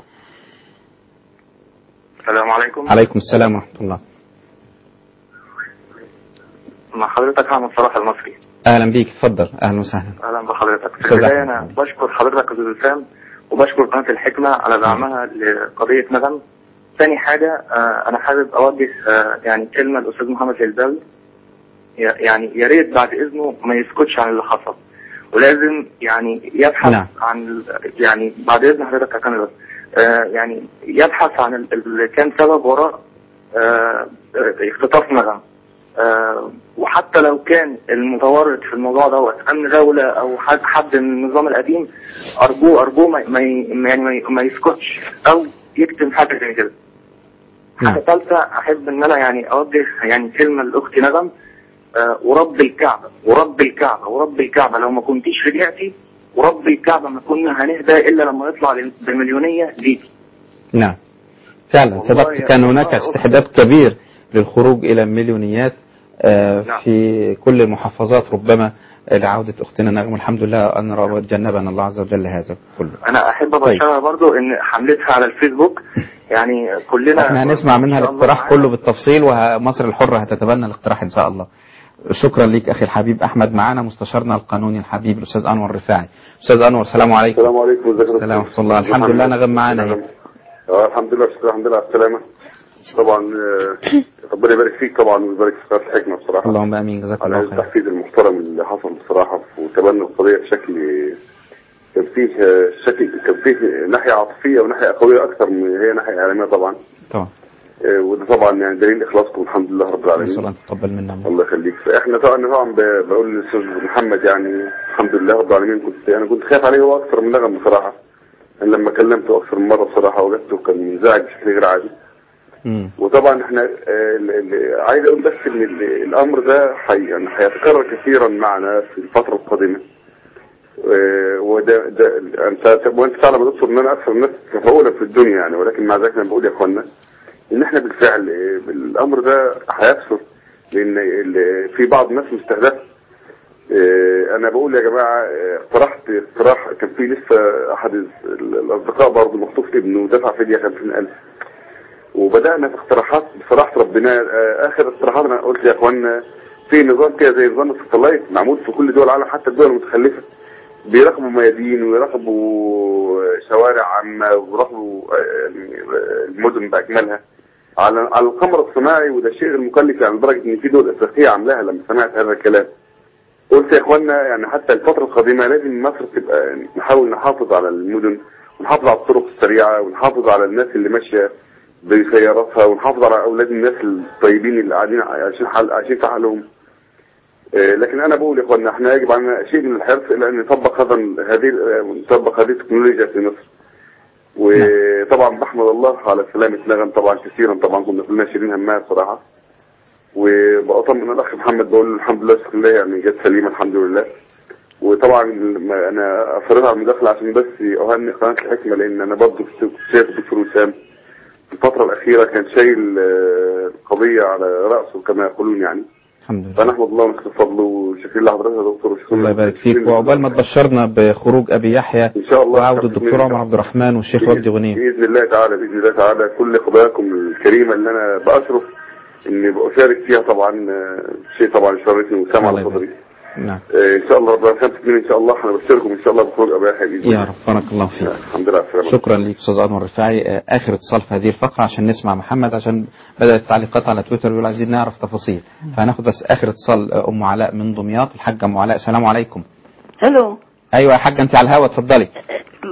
السلام عليكم عليكم السلام ورحمه الله مع حضرتك احمد صلاح المصري اهلا بيك اتفضل اهلا وسهلا اهلا بحضرتك في أستاذ البدايه أحمد. انا بشكر حضرتك استاذ وسام وبشكر قناه الحكمه على دعمها لقضيه نغم ثاني حاجه آه، انا حابب اوجه آه، يعني كلمه للاستاذ محمد الهلباوي ي- يعني يا ريت بعد اذنه ما يسكتش عن اللي حصل ولازم يعني يبحث نعم. عن ال- يعني بعد اذن حضرتك يا كامل بس آه، يعني يبحث عن ال- اللي كان سبب وراء آه، آه، اختطاف نغم آه، وحتى لو كان المتورط في الموضوع دوت امن دوله او حد حد من النظام القديم ارجوه ارجوه ما ما ي- يعني ما ي- ما يسكتش او يكتم حاجه زي كده. حاجه ثالثه احب ان انا يعني اوجه يعني كلمه لاختي نغم آه، ورب الكعبه ورب الكعبه ورب الكعبه لو ما كنتيش رجعتي ورب الكعبه ما كنا هنهدى الا لما يطلع بالمليونيه ليكي. نعم فعلا والله سبقت يا كان الله هناك أخبر. استحباب كبير للخروج إلى مليونيات آه، نعم. في كل المحافظات ربما لعودة أختنا نغم الحمد لله أن رأى- جنبنا الله عز وجل هذا كله انا احب طيب. ابشرها برضو ان حملتها على الفيسبوك يعني كلنا احنا هنسمع منها إن شاء الله الاقتراح معانا. كله بالتفصيل ومصر الحرة هتتبنى الاقتراح إن شاء الله شكرا ليك أخي الحبيب أحمد معنا مستشارنا القانوني الحبيب الأستاذ أنور الرفاعي أستاذ أنور السلام عليكم السلام عليكم ازيك يا السلام دكتور؟ ورحمة الله الحمد لله نغم معانا اهي. اه الحمد لله شكرا الحمد لله على السلامة طبعا آه، ربنا يبارك فيك طبعا ويبارك في قناة الحكمة بصراحة اللهم آمين جزاك على الله خير التحفيز المحترم اللي حصل بصراحة وتبنى القضية بشكل كان فيه آه، شكل كان فيه ناحية عاطفية وناحية قوية أكثر من هي ناحية إعلامية طبعا طبعا آه، وده طبعا يعني دليل إخلاصكم الحمد لله رب نسأل الله العالمين أن تتقبل منا ومنكم. الله يخليك فاحنا طبعا أنا طبعا ب- بقول للاستاذ محمد يعني الحمد لله رب العالمين كنت انا كنت خايف عليه هو اكثر من نغم بصراحه أنا لما كلمته اكثر من مره بصراحه وجدته كان منزعج بشكل غير عادي مم. وطبعا احنا آه، ال- ال- عايز اقول بس ان ال- الامر ده حي يعني هيتكرر كثيرا معنا في الفتره القادمه آه، وده ده انت وانت تعلم يا دكتور ان انا اكثر الناس تفاؤلا في الدنيا يعني ولكن مع ذلك انا بقول يا اخوانا ان احنا بالفعل آه، الامر ده هيكثر لان ال- في بعض الناس مستهدفه آه، انا بقول يا جماعه آه، اقترحت اقتراح كان في لسه احد ال- الاصدقاء برضه مخطوف ابنه ودفع فديه 50000 وبدانا في اقتراحات بصراحه ربنا آه، اخر اقتراحات انا قلت يا اخوانا في نظام كده زي نظام الساتلايت معمول في كل دول العالم حتى الدول المتخلفه بيراقبوا ميادين ويراقبوا شوارع عامه ويراقبوا آه، يعني، آه، المدن باكملها على على القمر الصناعي وده شيء غير مكلف يعني لدرجه ان في دول افريقيه عاملاها لما سمعت هذا الكلام قلت يا اخوانا يعني حتى الفتره القادمه لازم مصر تبقى نحاول نحافظ على المدن ونحافظ على الطرق السريعه ونحافظ على الناس اللي ماشيه بسياراتها ونحافظ على اولاد الناس الطيبين اللي قاعدين عايشين حال عايشين في حالهم آه، لكن انا بقول يا اخوانا احنا يجب علينا شيء من الحرص الى ان نطبق هذا هذه آه، نطبق هذه التكنولوجيا في مصر وطبعا بحمد الله على سلامة نغم طبعا كثيرا طبعا كنا كلنا شايلين همها بصراحة وبأطمن الأخ محمد بقول له الحمد لله شكرا لله يعني جت سليمة الحمد لله وطبعا ما أنا أصريت على المداخلة عشان بس أهنئ قناة الحكمة لأن أنا برضه كنت شايف الدكتور وسام في الفترة الأخيرة كان شايل آه، القضية على رأسه كما يقولون يعني الحمد لله فنحمد الله ونشكر فضله وشكرا لحضرتك يا دكتور وشكرا الله يبارك فيك وعقبال ما تبشرنا بخروج ابي يحيى إن شاء الله وعودة الدكتور عمر عبد الرحمن والشيخ وجدي غنيم باذن الله تعالى باذن الله تعالى كل قضاياكم الكريمه اللي انا باشرف اني بشارك فيها طبعا آه، شيء طبعا يشرفني وسام على صدري نعم آه، ان شاء الله ربنا خمسة اثنين ان شاء الله احنا بشارككم ان شاء الله بخروج ابي يحيى باذن يا الله رب بارك الله فيك الحمد لله على السلامه شكرا ليك استاذ انور الرفاعي آه، اخر اتصال في هذه الفقره عشان نسمع محمد عشان بدات التعليقات على تويتر بيقول عايزين نعرف تفاصيل فهناخد بس اخر اتصال آه، ام علاء من دمياط الحاجه ام علاء السلام عليكم الو ايوه يا حاجه انت على الهوا اتفضلي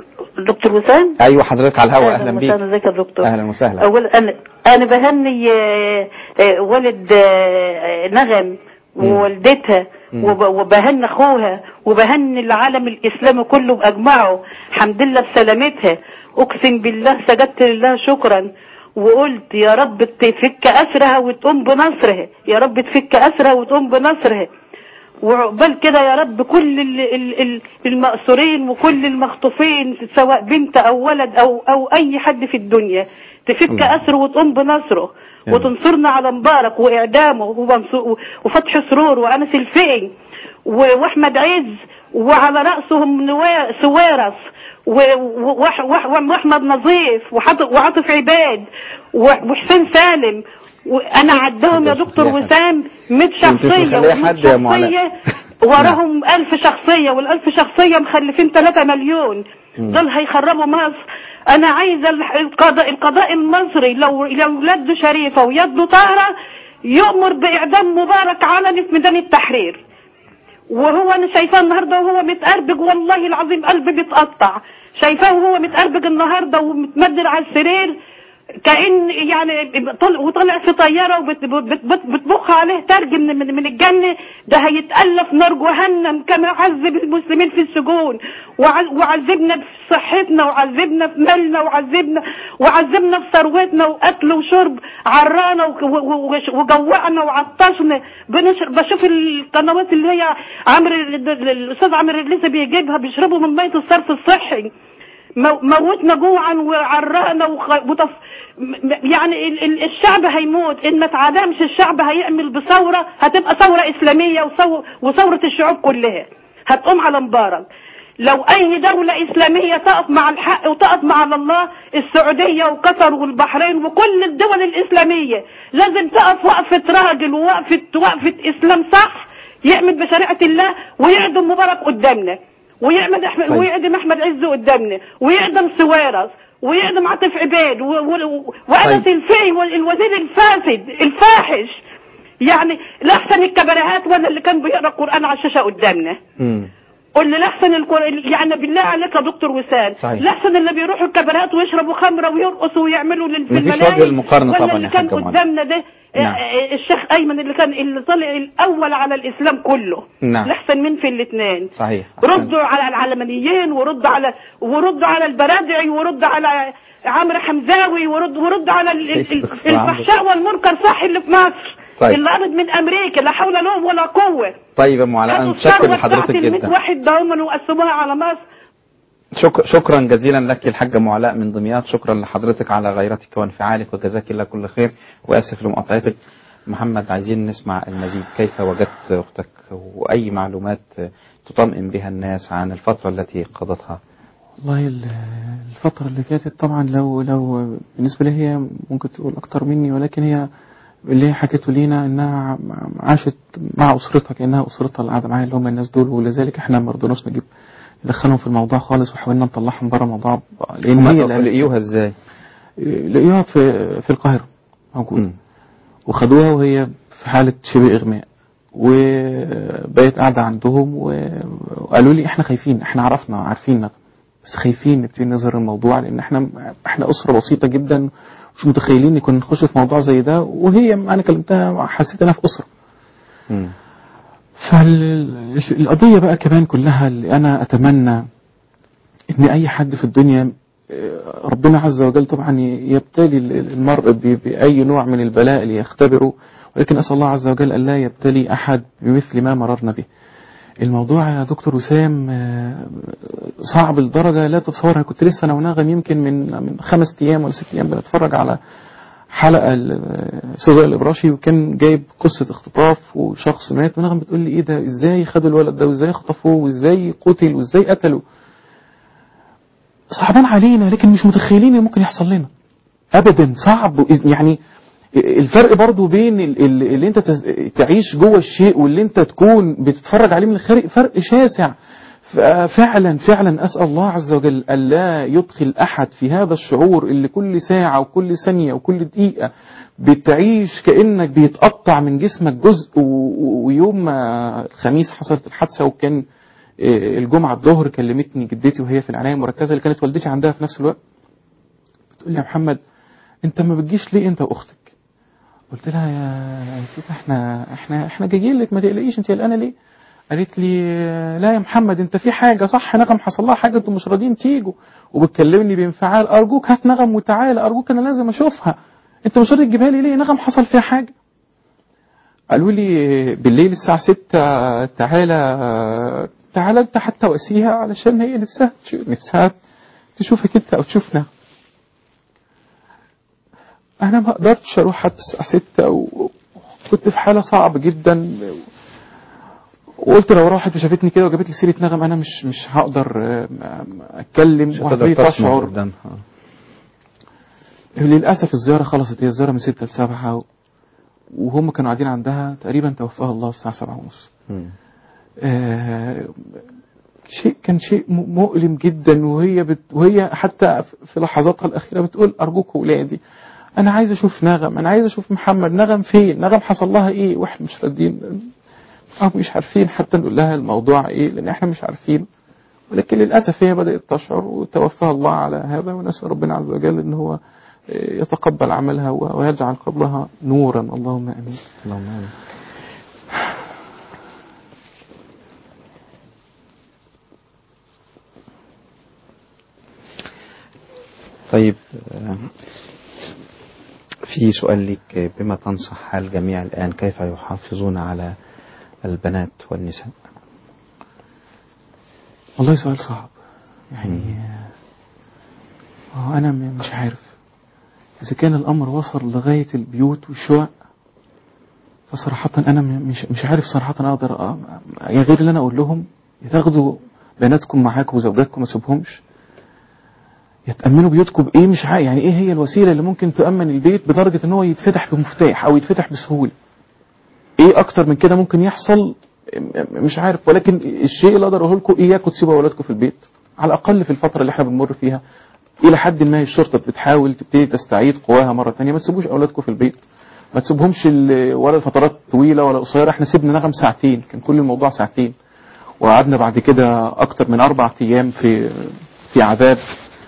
دكتور وسام ايوه حضرتك على الهواء اهلا بيك وسهلا ازيك يا دكتور اهلا وسهلا اولا انا انا بهني آه، آه، والد آه، نغم ووالدتها وب- وبهني اخوها وبهني العالم الاسلامي كله باجمعه الحمد لله بسلامتها اقسم بالله سجدت لله شكرا وقلت يا رب تفك اسرها وتقوم بنصرها يا رب تفك اسرها وتقوم بنصرها وعقبال كده يا رب كل ال- ال- ال- المأسورين وكل المخطوفين سواء بنت او ولد او او اي حد في الدنيا تفك اسره وتقوم بنصره وتنصرنا على مبارك واعدامه ومنصو- وفتح سرور وانس الفقي و- واحمد عز وعلى راسهم نوا- سويرس و- و- وح- وح- واحمد نظيف وحط- وعاطف عباد و- وحسين سالم وانا عدهم يا دكتور وسام 100 مش شخصيه مخليه و100 حد يا معلم. شخصيه وراهم ألف شخصية والألف شخصية مخلفين 3 مليون مم. دول هيخربوا مصر أنا عايزة الح- القضاء, القضاء المصري لو لو يده شريفة ويده طاهرة يؤمر بإعدام مبارك علني في ميدان التحرير وهو أنا شايفاه النهاردة وهو متأربج والله العظيم قلبي بيتقطع شايفاه وهو متأربج النهاردة ومتمدد على السرير كأن يعني طل وطلع في طيارة وبتبخ عليه ترج من, من, من الجنة ده هيتألف نار جهنم كما عذب المسلمين في السجون وع- وعذبنا في صحتنا وعذبنا في مالنا وعذبنا وعذبنا في ثروتنا وأكل وشرب عرانا وك- و- و- وش- وجوعنا وعطشنا بنشر بشوف القنوات اللي هي عمرو الأستاذ عمرو الليثي بيجيبها بيشربوا من مية الصرف الصحي مو- موتنا جوعا وعرانا وخ- وطف م- م- يعني ال- ال- الشعب هيموت ان ما اتعدمش الشعب هيعمل بثوره هتبقى ثوره اسلاميه وثو- وثوره الشعوب كلها هتقوم على مبارك لو اي دولة اسلامية تقف مع الحق وتقف مع الله السعودية وقطر والبحرين وكل الدول الاسلامية لازم تقف وقفة راجل ووقفة وقفة اسلام صح يعمل بشريعة الله ويعدم مبارك قدامنا ويعمل احمد طيب. ويعدم احمد عز قدامنا ويعدم سويرس ويعدم عاطف عباد و- و- وانس طيب. الفقي والوزير الفاسد الفاحش يعني لاحسن الكبرهات ولا اللي كان بيقرا القران على الشاشه قدامنا مم. قول لي لاحسن القرآن يعني بالله عليك يا دكتور وسام صحيح. لاحسن اللي بيروحوا الكبارات ويشربوا خمره ويرقصوا ويعملوا لل- في مفيش الملاهي وجه للمقارنة ولا طبعا اللي يا كان حاجة معلم. قدامنا ده نعم. آه، الشيخ ايمن اللي كان اللي طلع الاول على الاسلام كله نعم. لاحسن من في الاثنين صحيح ردوا على العلمانيين وردوا على وردوا على البرادعي وردوا على عمرو حمزاوي ورد ورد على ال- ال- ال- الفحشاء والمنكر صح اللي في مصر طيب. اللي قامت من امريكا لا حول لهم ولا قوه طيب يا ام علاء انا هاتوا متشكر الثروة لحضرتك بتاعت ال 100 جدا واحد دايما وقسموها على مصر شك... شكرا جزيلا لك الحاجة ام علاء من دمياط شكرا لحضرتك على غيرتك وانفعالك وجزاك الله كل خير واسف لمقاطعتك محمد عايزين نسمع المزيد كيف وجدت اختك واي معلومات تطمئن بها الناس عن الفترة التي قضتها والله ال- الفترة اللي فاتت طبعا لو لو بالنسبة لي هي ممكن تقول أكتر مني ولكن هي اللي هي حكته لينا إنها عاشت مع أسرتها كأنها أسرتها اللي قاعدة معاها اللي هم الناس دول ولذلك إحنا ما رضيناش نجيب ندخلهم في الموضوع خالص وحاولنا نطلعهم بره الموضوع لأن هم هي اللي قالت- لقيوها ازاي؟ لقيوها في في القاهرة موجودة وخدوها وهي في حالة شبه إغماء وبقيت قاعدة عندهم وقالوا لي احنا خايفين احنا عرفنا عارفين بس خايفين نبتدي نظهر الموضوع لان احنا احنا اسره بسيطه جدا مش متخيلين نكون نخش في موضوع زي ده وهي انا كلمتها حسيت انها في اسره فالقضيه بقى كمان كلها اللي انا اتمنى ان اي حد في الدنيا آه، ربنا عز وجل طبعا يبتلي المرء ب- باي نوع من البلاء ليختبره ولكن اسال الله عز وجل الا يبتلي احد بمثل ما مررنا به الموضوع يا دكتور وسام آه، صعب لدرجة لا تتصورها كنت لسه أنا ونغم يمكن من من خمس أيام ولا ست أيام بنتفرج على حلقة الأستاذ وائل الإبراشي وكان جايب قصة اختطاف وشخص مات ونغم بتقول لي إيه ده إزاي خدوا الولد ده وإزاي خطفوه وإزاي قتل وإزاي قتلوا صعبان علينا لكن مش متخيلين إن ممكن يحصل لنا أبدا صعب وإز- يعني الفرق برضو بين ال- ال- اللي انت تز- تعيش جوه الشيء واللي انت تكون بتتفرج عليه من الخارج فرق شاسع ف- فعلا فعلا اسال الله عز وجل الا يدخل احد في هذا الشعور اللي كل ساعه وكل ثانيه وكل دقيقه بتعيش كانك بيتقطع من جسمك جزء و- و- ويوم ما الخميس حصلت الحادثه وكان إيه، الجمعة الظهر كلمتني جدتي وهي في العناية المركزة اللي كانت والدتي عندها في نفس الوقت بتقول لي يا محمد انت ما بتجيش ليه انت واختك قلت لها يا تيتا احنا احنا احنا جايين لك ما تقلقيش انت قلقانه ليه قالت لي لا يا محمد انت في حاجه صح نغم حصل لها حاجه انتوا مش راضيين تيجوا وبتكلمني بانفعال ارجوك هات نغم وتعالى ارجوك انا لازم اشوفها انت مش راضي تجيبها لي ليه نغم حصل فيها حاجه قالوا لي بالليل الساعه 6 تعالى تعالى انت حتى واسيها علشان هي نفسها تشوف- نفسها تشوفك انت او تشوفنا انا ما قدرتش اروح حتى الساعه 6 وكنت في حاله صعبه جدا وقلت لو راحت وشافتني كده وجابت لي سيره نغم انا مش مش هقدر آه، اتكلم مش وهتلاقي هتقدر تصمد تشعر قدامها للاسف الزياره خلصت هي الزياره من 6 ل 7 وهم كانوا قاعدين عندها تقريبا توفاها الله الساعه 7 ونص مم. آه، شيء كان شيء م- مؤلم جدا وهي بت وهي حتى في لحظاتها الأخيرة بتقول أرجوك ولادي أنا عايز أشوف نغم أنا عايز أشوف محمد نغم فين نغم حصل لها إيه وإحنا مش راضيين أو مش عارفين حتى نقول لها الموضوع إيه لأن إحنا مش عارفين ولكن للأسف هي بدأت تشعر وتوفاها الله على هذا ونسأل ربنا عز وجل أن هو آه، يتقبل عملها و- ويجعل قبرها نورا اللهم آمين اللهم آمين طيب آه، في سؤال لك آه، بما تنصح الجميع الآن كيف يحافظون على البنات والنساء والله سؤال صعب يعني آه، أنا م- مش عارف إذا كان الأمر وصل لغاية البيوت والشقق فصراحة أنا م- مش مش عارف صراحة أقدر أ- يا غير اللي أنا أقول لهم يا تاخدوا بناتكم معاكم وزوجاتكم ما تسيبهمش يتأمنوا بيوتكم بإيه مش عارف يعني إيه هي الوسيلة اللي ممكن تؤمن البيت بدرجة إن هو يتفتح بمفتاح أو يتفتح بسهولة إيه أكتر من كده ممكن يحصل م- مش عارف ولكن الشيء اللي أقدر أقوله لكم إياكم تسيبوا أولادكم في البيت على الأقل في الفترة اللي إحنا بنمر فيها إلى حد ما الشرطة بتحاول تبتدي تستعيد قواها مرة تانية ما تسيبوش أولادكم في البيت ما تسيبهمش ال- ولا الفترات طويلة ولا قصيرة احنا سيبنا نغم ساعتين كان كل الموضوع ساعتين وقعدنا بعد كده أكتر من أربع أيام في في عذاب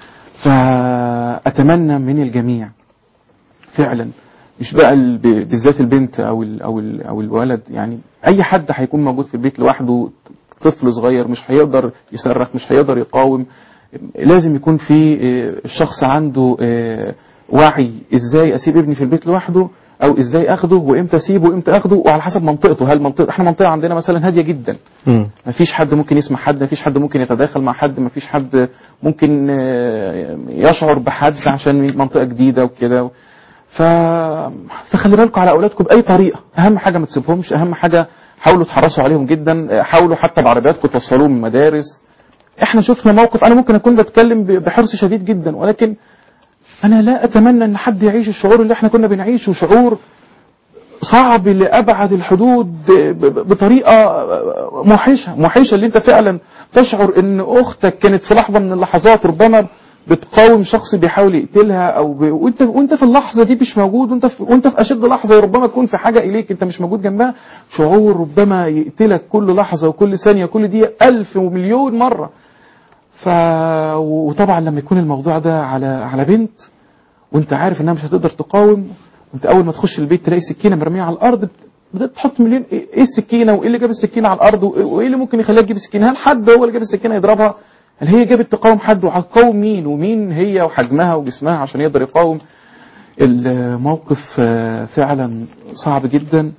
فأتمنى من الجميع فعلا مش بقى ال- ب- بالذات البنت أو ال أو ال أو الولد يعني أي حد هيكون موجود في البيت لوحده طفل صغير مش هيقدر يصرخ مش هيقدر يقاوم لازم يكون في آه، الشخص عنده آه، وعي ازاي اسيب ابني في البيت لوحده او ازاي اخده وامتى اسيبه وامتى اخده وعلى حسب منطقته هل منطقه احنا منطقه عندنا مثلا هاديه جدا ما فيش حد ممكن يسمع حد ما فيش حد ممكن يتداخل مع حد ما فيش حد ممكن آه، يشعر بحد عشان منطقه جديده وكده ف... فخلي بالكم على اولادكم باي طريقه اهم حاجه ما تسيبهمش اهم حاجه حاولوا تحرصوا عليهم جدا حاولوا حتى بعربياتكم توصلوهم من مدارس احنا شفنا موقف انا ممكن اكون بتكلم ب- بحرص شديد جدا ولكن انا لا اتمنى ان حد يعيش الشعور اللي احنا كنا بنعيشه شعور صعب لابعد الحدود ب- ب- بطريقه موحشه موحشه اللي انت فعلا تشعر ان اختك كانت في لحظه من اللحظات ربما بتقاوم شخص بيحاول يقتلها او ب... وانت وانت في اللحظه دي مش موجود وانت في... وانت في اشد لحظه ربما تكون في حاجه اليك انت مش موجود جنبها شعور ربما يقتلك كل لحظه وكل ثانيه وكل دقيقه ألف ومليون مره ف وطبعا لما يكون الموضوع ده على على بنت وانت عارف انها مش هتقدر تقاوم وانت اول ما تخش البيت تلاقي سكينه مرميه على الارض بت- بدات تحط مليون ايه إيه السكينه وايه اللي جاب السكينه على الارض وايه وإيه اللي ممكن يخليها تجيب السكينه هل حد هو اللي جاب السكينه يضربها هل هي جابت تقاوم حد وهتقاوم مين ومين هي وحجمها وجسمها عشان يقدر يقاوم الموقف آه، فعلا صعب جدا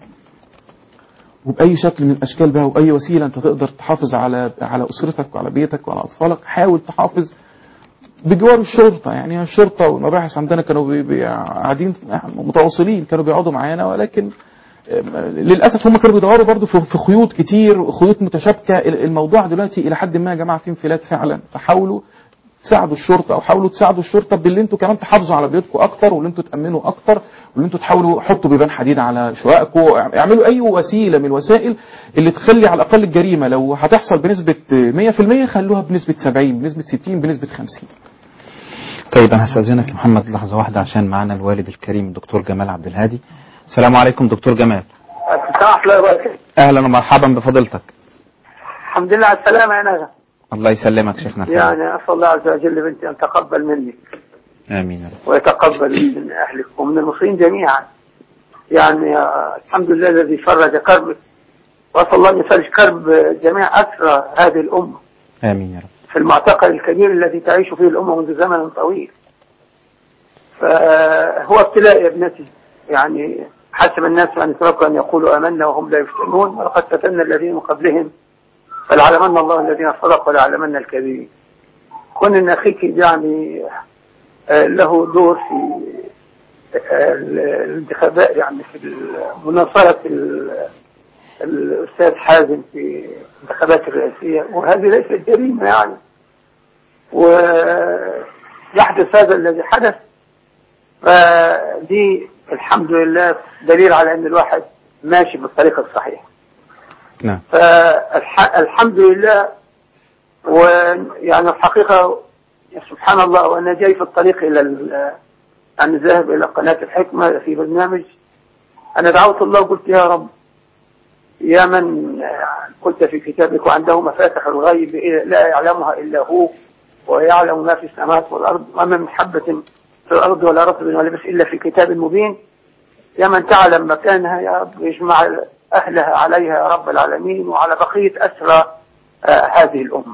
وبأي شكل من الأشكال بقى وبأي وسيلة أنت تقدر تحافظ على على أسرتك وعلى بيتك وعلى أطفالك حاول تحافظ بجوار الشرطة يعني الشرطة والمباحث عندنا كانوا بي- بي- قاعدين متواصلين كانوا بيقعدوا معانا ولكن آم، للأسف هم كانوا بيدوروا برضو في في خيوط كتير خيوط متشابكة الموضوع دلوقتي إلى حد ما يا جماعة فيه انفلات فعلا فحاولوا تساعدوا الشرطة أو حاولوا تساعدوا الشرطة باللي انتوا كمان تحافظوا على بيوتكم أكتر واللي انتوا تأمنوا أكتر واللي انتوا تحاولوا حطوا بيبان حديد على شققكم اعملوا أي وسيلة من الوسائل اللي تخلي على الأقل الجريمة لو هتحصل بنسبة 100% خلوها بنسبة 70 بنسبة 60 بنسبة 50 طيب أنا هستأذنك يا محمد لحظة واحدة عشان معنا الوالد الكريم الدكتور جمال عبد الهادي السلام عليكم دكتور جمال ورحمة الله وبركاته أهلا ومرحبا بفضيلتك الحمد لله على السلامة يا نغم الله يسلمك شيخنا الحبيب. يعني أسأل الله عز وجل بنتي أن تقبل منك آمين يا رب. ويتقبل من أهلك ومن المصريين جميعا يعني آه، الحمد لله الذي فرج كربك وأسأل الله أن يفرج كرب جميع أسرى هذه الأمة آمين يا رب في المعتقل الكبير الذي تعيش فيه الأمة منذ زمن طويل فهو ابتلاء يا ابنتي يعني حسب الناس أن يتركوا أن يقولوا آمنا وهم لا يفتنون ولقد فتنا الذين من قبلهم فلعلمن الله الذين صدقوا ولعلمن الكاذبين كون ان اخيك يعني آه، له دور في آه، الانتخابات يعني في مناصرة ال- الأستاذ حازم في الانتخابات الرئاسية وهذه ليست جريمة يعني ويحدث هذا الذي حدث فدي الحمد لله دليل على أن الواحد ماشي بالطريق الصحيح نعم فالحمد لله ويعني الحقيقة سبحان الله وأنا جاي في الطريق إلى ال- أن ذاهب إلى قناة الحكمة في برنامج أنا دعوت الله وقلت يا رب يا من قلت في كتابك وعنده مفاتح الغيب لا يعلمها إلا هو ويعلم ما في السماوات والأرض وما من حبة في الأرض ولا رطب ولا بس إلا في كتاب مبين يا من تعلم مكانها يا رب اجمع أهلها عليها يا رب العالمين وعلى بقية أسرى آه، هذه الأمة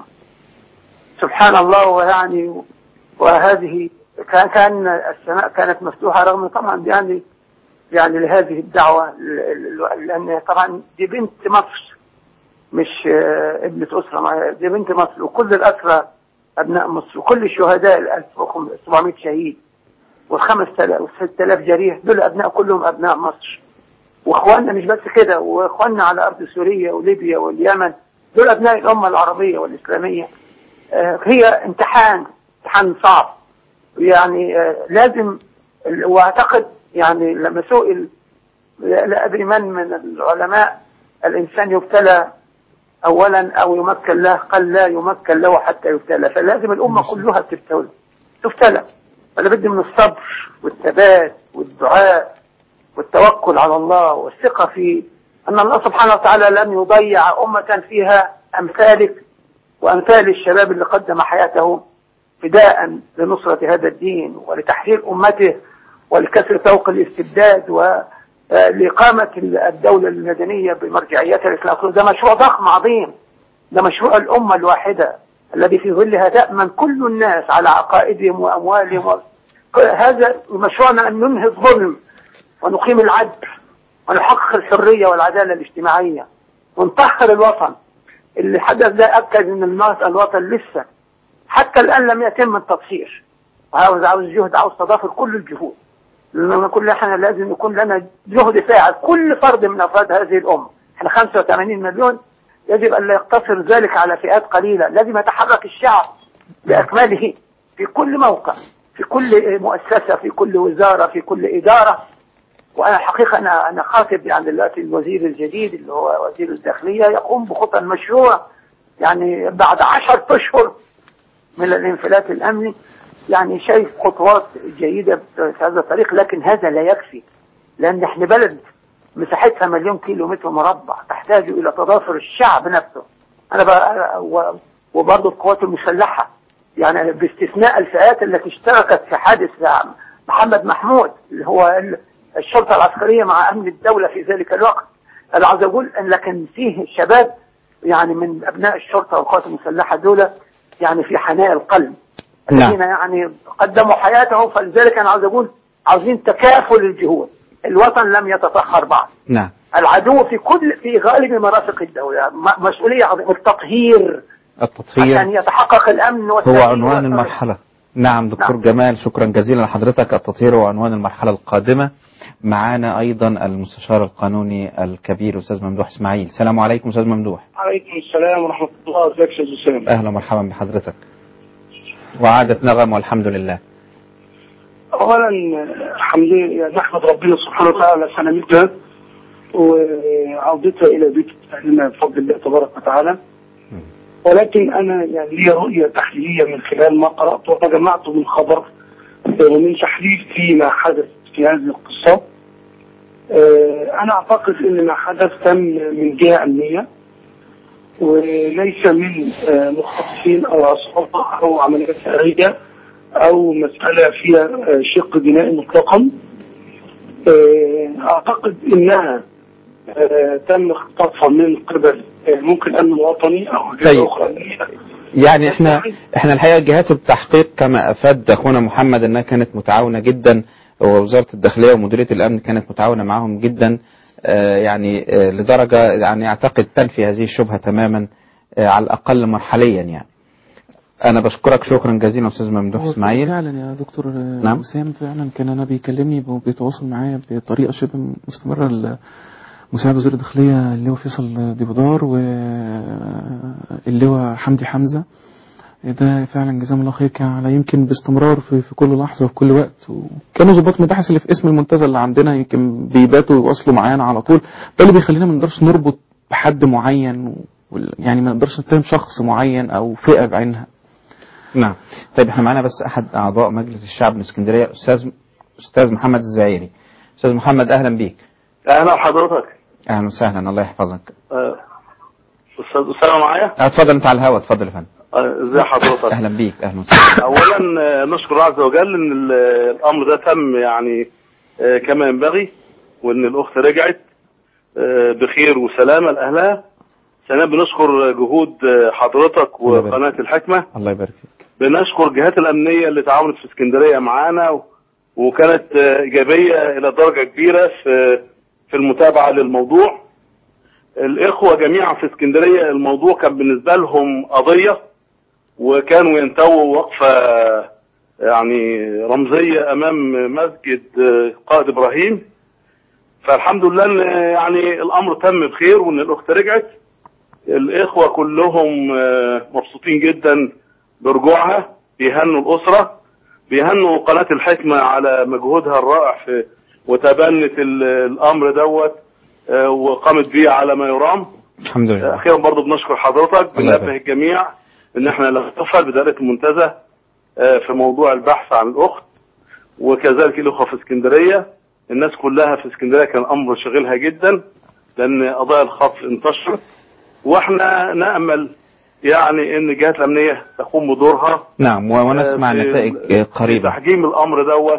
سبحان الله ويعني وهذه كان كان السماء كانت مفتوحة رغم طبعا يعني يعني لهذه الدعوة ل- ل- لأن طبعا دي بنت مصر مش آه، ابنة أسرة معايا، دي بنت مصر وكل الأسرى أبناء مصر وكل الشهداء ال 1700 شهيد وال 5000 وال 6000 جريح دول أبناء كلهم أبناء مصر واخواننا مش بس كده واخواننا على ارض سوريا وليبيا واليمن دول ابناء الامه العربيه والاسلاميه آه، هي امتحان امتحان صعب يعني آه، لازم واعتقد يعني لما سئل لا لا ادري من من العلماء الانسان يبتلى اولا او يمكن له قال لا يمكن له حتى يبتلى فلازم الامه كلها تبتلى تبتلى فلا بد من الصبر والثبات والدعاء والتوكل على الله والثقة في أن الله سبحانه وتعالى لم يضيع أمة فيها أمثالك وأمثال الشباب اللي قدم حياته فداء لنصرة هذا الدين ولتحرير أمته ولكسر طوق الاستبداد ولإقامة الدولة المدنية بمرجعيتها الإسلامية ده مشروع ضخم عظيم ده مشروع الأمة الواحدة الذي في ظلها تأمن كل الناس على عقائدهم وأموالهم و... هذا مشروعنا أن ننهي الظلم ونقيم العدل ونحقق الحرية والعدالة الاجتماعية ونطهر الوطن اللي حدث ده أكد أن الناس الوطن لسه حتى الآن لم يتم التطهير وعاوز عاوز جهد عاوز تضافر كل الجهود لأن كل احنا لازم يكون لنا جهد فاعل كل فرد من أفراد هذه الأمة احنا 85 مليون يجب أن لا يقتصر ذلك على فئات قليلة لازم يتحرك الشعب بأكمله في كل موقع في كل مؤسسة في كل وزارة في كل إدارة وانا الحقيقه انا انا خاطب يعني دلوقتي الوزير الجديد اللي هو وزير الداخليه يقوم بخطى مشروع يعني بعد عشر اشهر من الانفلات الامني يعني شايف خطوات جيده في هذا الطريق لكن هذا لا يكفي لان احنا بلد مساحتها مليون كيلو متر مربع تحتاج الى تضافر الشعب نفسه انا بقى و- وبرضه القوات المسلحه يعني باستثناء الفئات التي اشتركت في حادث محمد محمود اللي هو ال- الشرطة العسكرية مع أمن الدولة في ذلك الوقت أنا عاوز أقول أن لكن فيه شباب يعني من أبناء الشرطة والقوات المسلحة دول يعني في حناء القلب الذين يعني قدموا حياتهم فلذلك أنا عاوز أقول عاوزين تكافل الجهود الوطن لم يتطهر بعد نعم العدو في كل في غالب مرافق الدولة م- مسؤولية عظيمة التطهير التطهير عشان يتحقق الأمن هو والتأمين عنوان والتطهير. المرحلة نعم دكتور نعم. جمال شكرا جزيلا لحضرتك التطهير هو عنوان المرحلة القادمة معانا أيضا المستشار القانوني الكبير أستاذ ممدوح إسماعيل السلام عليكم أستاذ ممدوح عليكم السلام ورحمة الله ازيك يا أستاذ وسام أهلا ومرحبا بحضرتك وعادت نغم والحمد لله أولا آه، الحمد لله نحمد ربنا سبحانه وتعالى على سلامتها وعودتها إلى بيت أهلنا بفضل الله تبارك وتعالى ولكن أنا يعني لي رؤية تحليلية من خلال ما قرأت وما جمعته من خبر آه، ومن تحليل فيما حدث في هذه القصة آه، أنا أعتقد أن ما حدث تم من جهة أمنية وليس من آه، مخططين أو عصابة أو عمليات سرية أو مسألة فيها آه، شق جنائي مطلقا آه، أعتقد إنها آه، تم اختطافها من قبل آه، ممكن أمن وطني أو أجهزة طيب. أخرى يعني احنا احنا الحقيقه جهات التحقيق كما افاد اخونا محمد انها كانت متعاونه جدا ووزاره الداخليه ومديريه الامن كانت متعاونه معهم جدا آه، يعني آه، لدرجه يعني اعتقد تنفي هذه الشبهه تماما آه، على الاقل مرحليا يعني. انا بشكرك شكرا جزيلا استاذ ممدوح هو اسماعيل. فعلا يا دكتور آه، نعم. وسام فعلا كان انا بيكلمني وبيتواصل معايا بطريقه شبه مستمره ال- مساعد وزير الداخليه اللواء فيصل ديبودار واللواء حمدي حمزه ده فعلا جزاهم الله خير كان على يمكن باستمرار في, في كل لحظه وفي كل وقت وكانوا ضباط مباحث اللي في اسم المنتزه اللي عندنا يمكن بيباتوا يواصلوا معانا على طول ده اللي بيخلينا ما نقدرش نربط بحد معين وال- يعني ما نقدرش نتهم شخص معين او فئه بعينها نعم طيب احنا معانا بس احد اعضاء مجلس الشعب من اسكندريه استاذ استاذ محمد الزعيري استاذ محمد اهلا بيك اهلا بحضرتك اهلا وسهلا الله يحفظك آه، استاذ اسامه معايا اه، اتفضل انت على الهواء اتفضل يا فندم آه، ازي حضرتك اهلا بيك اهلا وسهلا اولا آه، نشكر الله عز وجل ان ال- الامر ده تم يعني آه، كما ينبغي وان الاخت رجعت آه، بخير وسلامه لاهلها ثانيا بنشكر جهود آه، حضرتك وقناه الحكمه الله يبارك فيك بنشكر الجهات الامنيه اللي تعاونت في اسكندريه معانا و- وكانت آه، ايجابيه الى درجه كبيره في في المتابعه للموضوع الاخوه جميعا في اسكندريه الموضوع كان بالنسبه لهم قضيه وكانوا ينتووا وقفه يعني رمزيه امام مسجد آه، قائد ابراهيم فالحمد لله ان يعني الامر تم بخير وان الاخت رجعت الاخوه كلهم آه، مبسوطين جدا برجوعها بيهنوا الاسره بيهنوا قناه الحكمه على مجهودها الرائع في وتبنت ال- الامر دوت آه، وقامت بيه على ما يرام الحمد لله اخيرا برضو بنشكر حضرتك الله بننبه الجميع ان احنا لا نغفل بدائره المنتزه آه، في موضوع البحث عن الاخت وكذلك الاخوه في اسكندريه الناس كلها في اسكندريه كان الامر شاغلها جدا لان قضايا الخطف انتشرت واحنا نامل يعني ان الجهات الامنيه تقوم بدورها نعم و- ونسمع آه، في- نتائج في قريبه تحجيم الامر دوت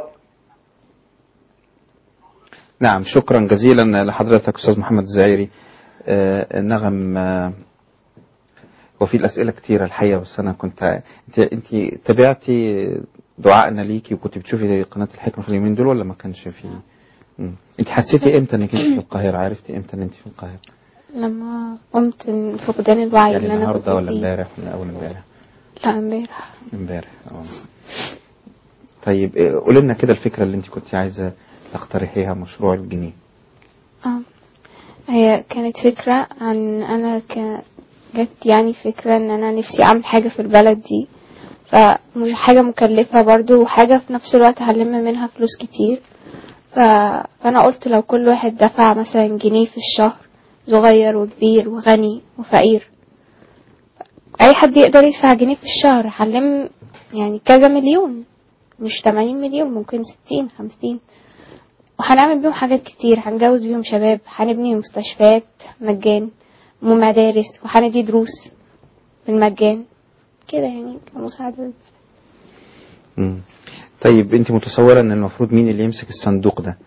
نعم شكرا جزيلا لحضرتك استاذ محمد الزعيري آه، نغم آه، وفي الاسئله كتيره الحقيقه بس انا كنت انت انت تابعتي دعائنا ليكي وكنت بتشوفي قناه الحكمه في اليومين دول ولا ما كانش في مم. انت حسيتي امتى انك انت في القاهره عرفتي امتى ان انت في القاهره لما قمت من فقدان الوعي يعني اللي انا كنت النهارده ولا فيه امبارح ولا اول امبارح لا امبارح امبارح اه طيب آه، قولي لنا كده الفكره اللي انت كنت عايزه تقترحيها مشروع الجنيه اه هي كانت فكرة عن انا ك... جت يعني فكرة ان انا نفسي اعمل حاجة في البلد دي فمش حاجة مكلفة برضو وحاجة في نفس الوقت هلم منها فلوس كتير ف... فانا قلت لو كل واحد دفع مثلا جنيه في الشهر صغير وكبير وغني وفقير اي حد يقدر يدفع جنيه في الشهر هنلم يعني كذا مليون مش 80 مليون ممكن 60 50 وهنعمل بيهم حاجات كتير هنجوز بيهم شباب هنبني مستشفيات مجان ومدارس وهندي دروس بالمجان كده يعني كمساعدة مم. طيب انت متصوره ان المفروض مين اللي يمسك الصندوق ده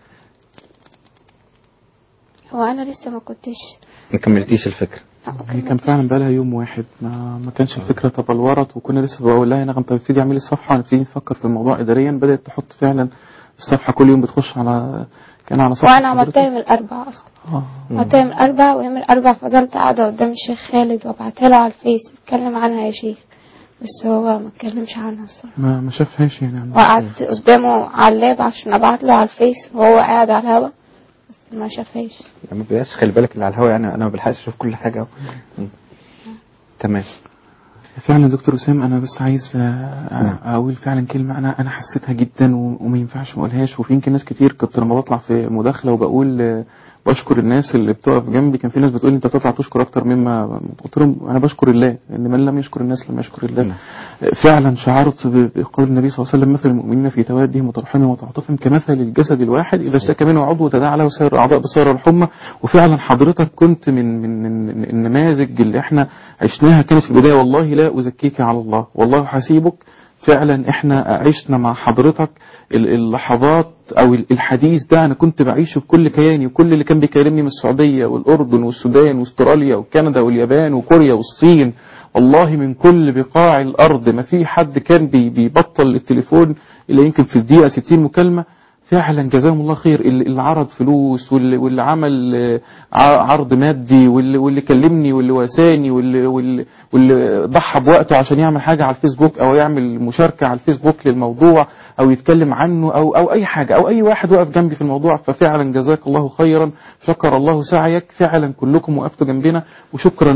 هو انا لسه ما كنتش ما كملتيش الفكره هي كان فعلا بقى لها يوم واحد ما ما كانش الفكره تبلورت وكنا لسه بقول لها يا نغم طب ابتدي اعملي الصفحه نبتدي نفكر في الموضوع اداريا بدات تحط فعلا الصفحه كل يوم بتخش على كان على صفحه وانا عملتها يوم الاربعاء اصلا آه. عملتها يوم الاربعاء ويوم الاربعاء فضلت قاعده قدام الشيخ خالد وابعتها له على الفيس اتكلم عنها يا شيخ بس هو ما اتكلمش عنها الصراحه ما ما شافهاش يعني عن- وقعدت قدامه على اللاب عشان ابعت له على الفيس وهو قاعد على الهوا بس ما شافهاش ما بيبقاش خلي بالك اللي على الهوا يعني انا ما بلحقش اشوف كل حاجه مم. تمام فعلا يا دكتور وسام انا بس عايز آه، اقول فعلا كلمه انا انا حسيتها جدا و- وما ينفعش ما اقولهاش وفي يمكن ناس كتير كنت لما بطلع في مداخله وبقول آه، بشكر الناس اللي بتقف جنبي كان في ناس بتقول لي انت تطلع تشكر اكتر مما قلت لهم انا بشكر الله لان من لم يشكر الناس لم يشكر الله فعلا شعرت ب- بقول النبي صلى الله عليه وسلم مثل المؤمنين في توادهم وترحمهم وتعاطفهم كمثل الجسد الواحد اذا اشتكى منه عضو تداعى له سائر الاعضاء بسائر الحمى وفعلا حضرتك كنت من من من النماذج اللي احنا عشناها كانت في البدايه والله لا ازكيك على الله والله حسيبك فعلا احنا عشنا مع حضرتك ال- اللحظات او ال- الحديث ده انا كنت بعيشه بكل كياني وكل اللي كان بيكلمني من السعوديه والاردن والسودان واستراليا وكندا واليابان وكوريا والصين والله من كل بقاع الارض ما في حد كان بي- بيبطل التليفون الا يمكن في الدقيقه 60 مكالمه فعلا جزاهم الله خير اللي اللي عرض فلوس واللي, واللي عمل آه، ع- عرض مادي واللي, واللي كلمني واللي واساني واللي, واللي, واللي ضحى بوقته عشان يعمل حاجة على الفيسبوك او يعمل مشاركة على الفيسبوك للموضوع او يتكلم عنه او او اي حاجة او اي واحد وقف جنبي في الموضوع ففعلا جزاك الله خيرا شكر الله سعيك فعلا كلكم وقفتوا جنبنا وشكرا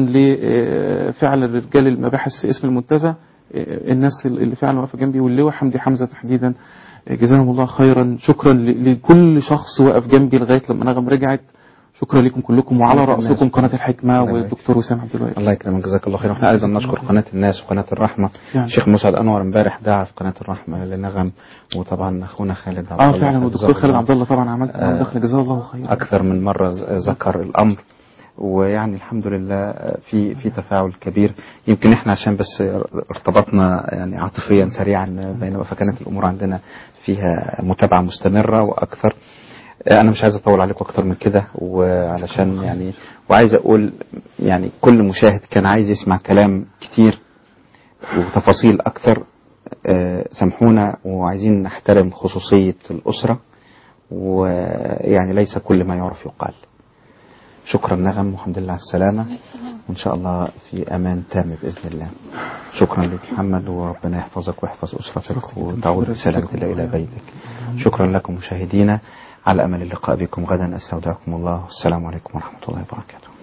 لفعلا رجال المباحث في اسم المنتزه آه، الناس اللي فعلا واقفه جنبي واللواء حمدي حمزه تحديدا جزاهم الله خيرا شكرا ل- لكل شخص وقف جنبي لغايه لما نغم رجعت شكرا لكم كلكم وعلى الله راسكم يكرمك. قناه الحكمه الله يبارك. والدكتور وسام عبد الوهاب الله يكرمك جزاك الله خير واحنا ايضا نشكر قناه الناس وقناه الرحمه يعني. الشيخ مسعد انور امبارح دعا في قناه الرحمه لنغم وطبعا اخونا خالد عبد اه الله فعلا حفظه والدكتور خالد الله. عبد الله طبعا عملت معاه آه، مداخله جزاه الله خيرا أكثر من مرة ز- ذكر الأمر ويعني الحمد لله في في تفاعل كبير يمكن احنا عشان بس ارتبطنا يعني عاطفيا سريعا بينما فكانت الامور عندنا فيها متابعه مستمره واكثر انا مش عايز اطول عليكم اكتر من كده وعلشان يعني وعايز اقول يعني كل مشاهد كان عايز يسمع كلام كتير وتفاصيل اكتر آه، سامحونا وعايزين نحترم خصوصيه الاسره ويعني ليس كل ما يعرف يقال شكرا نغم والحمد لله على السلامة وإن شاء الله في أمان تام بإذن الله شكرا لك محمد وربنا يحفظك ويحفظ أسرتك وتعود بسلامة الله إلى بيتك شكرا لكم مشاهدينا على أمل اللقاء بكم غدا أستودعكم الله والسلام عليكم ورحمة الله وبركاته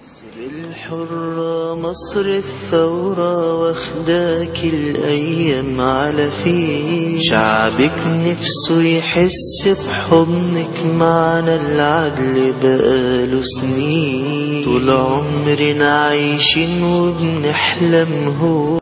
الحرة مصر الثورة واخداك الأيام على فين شعبك نفسه يحس بحضنك معنا العدل بقاله سنين طول عمرنا عايشين وبنحلم هو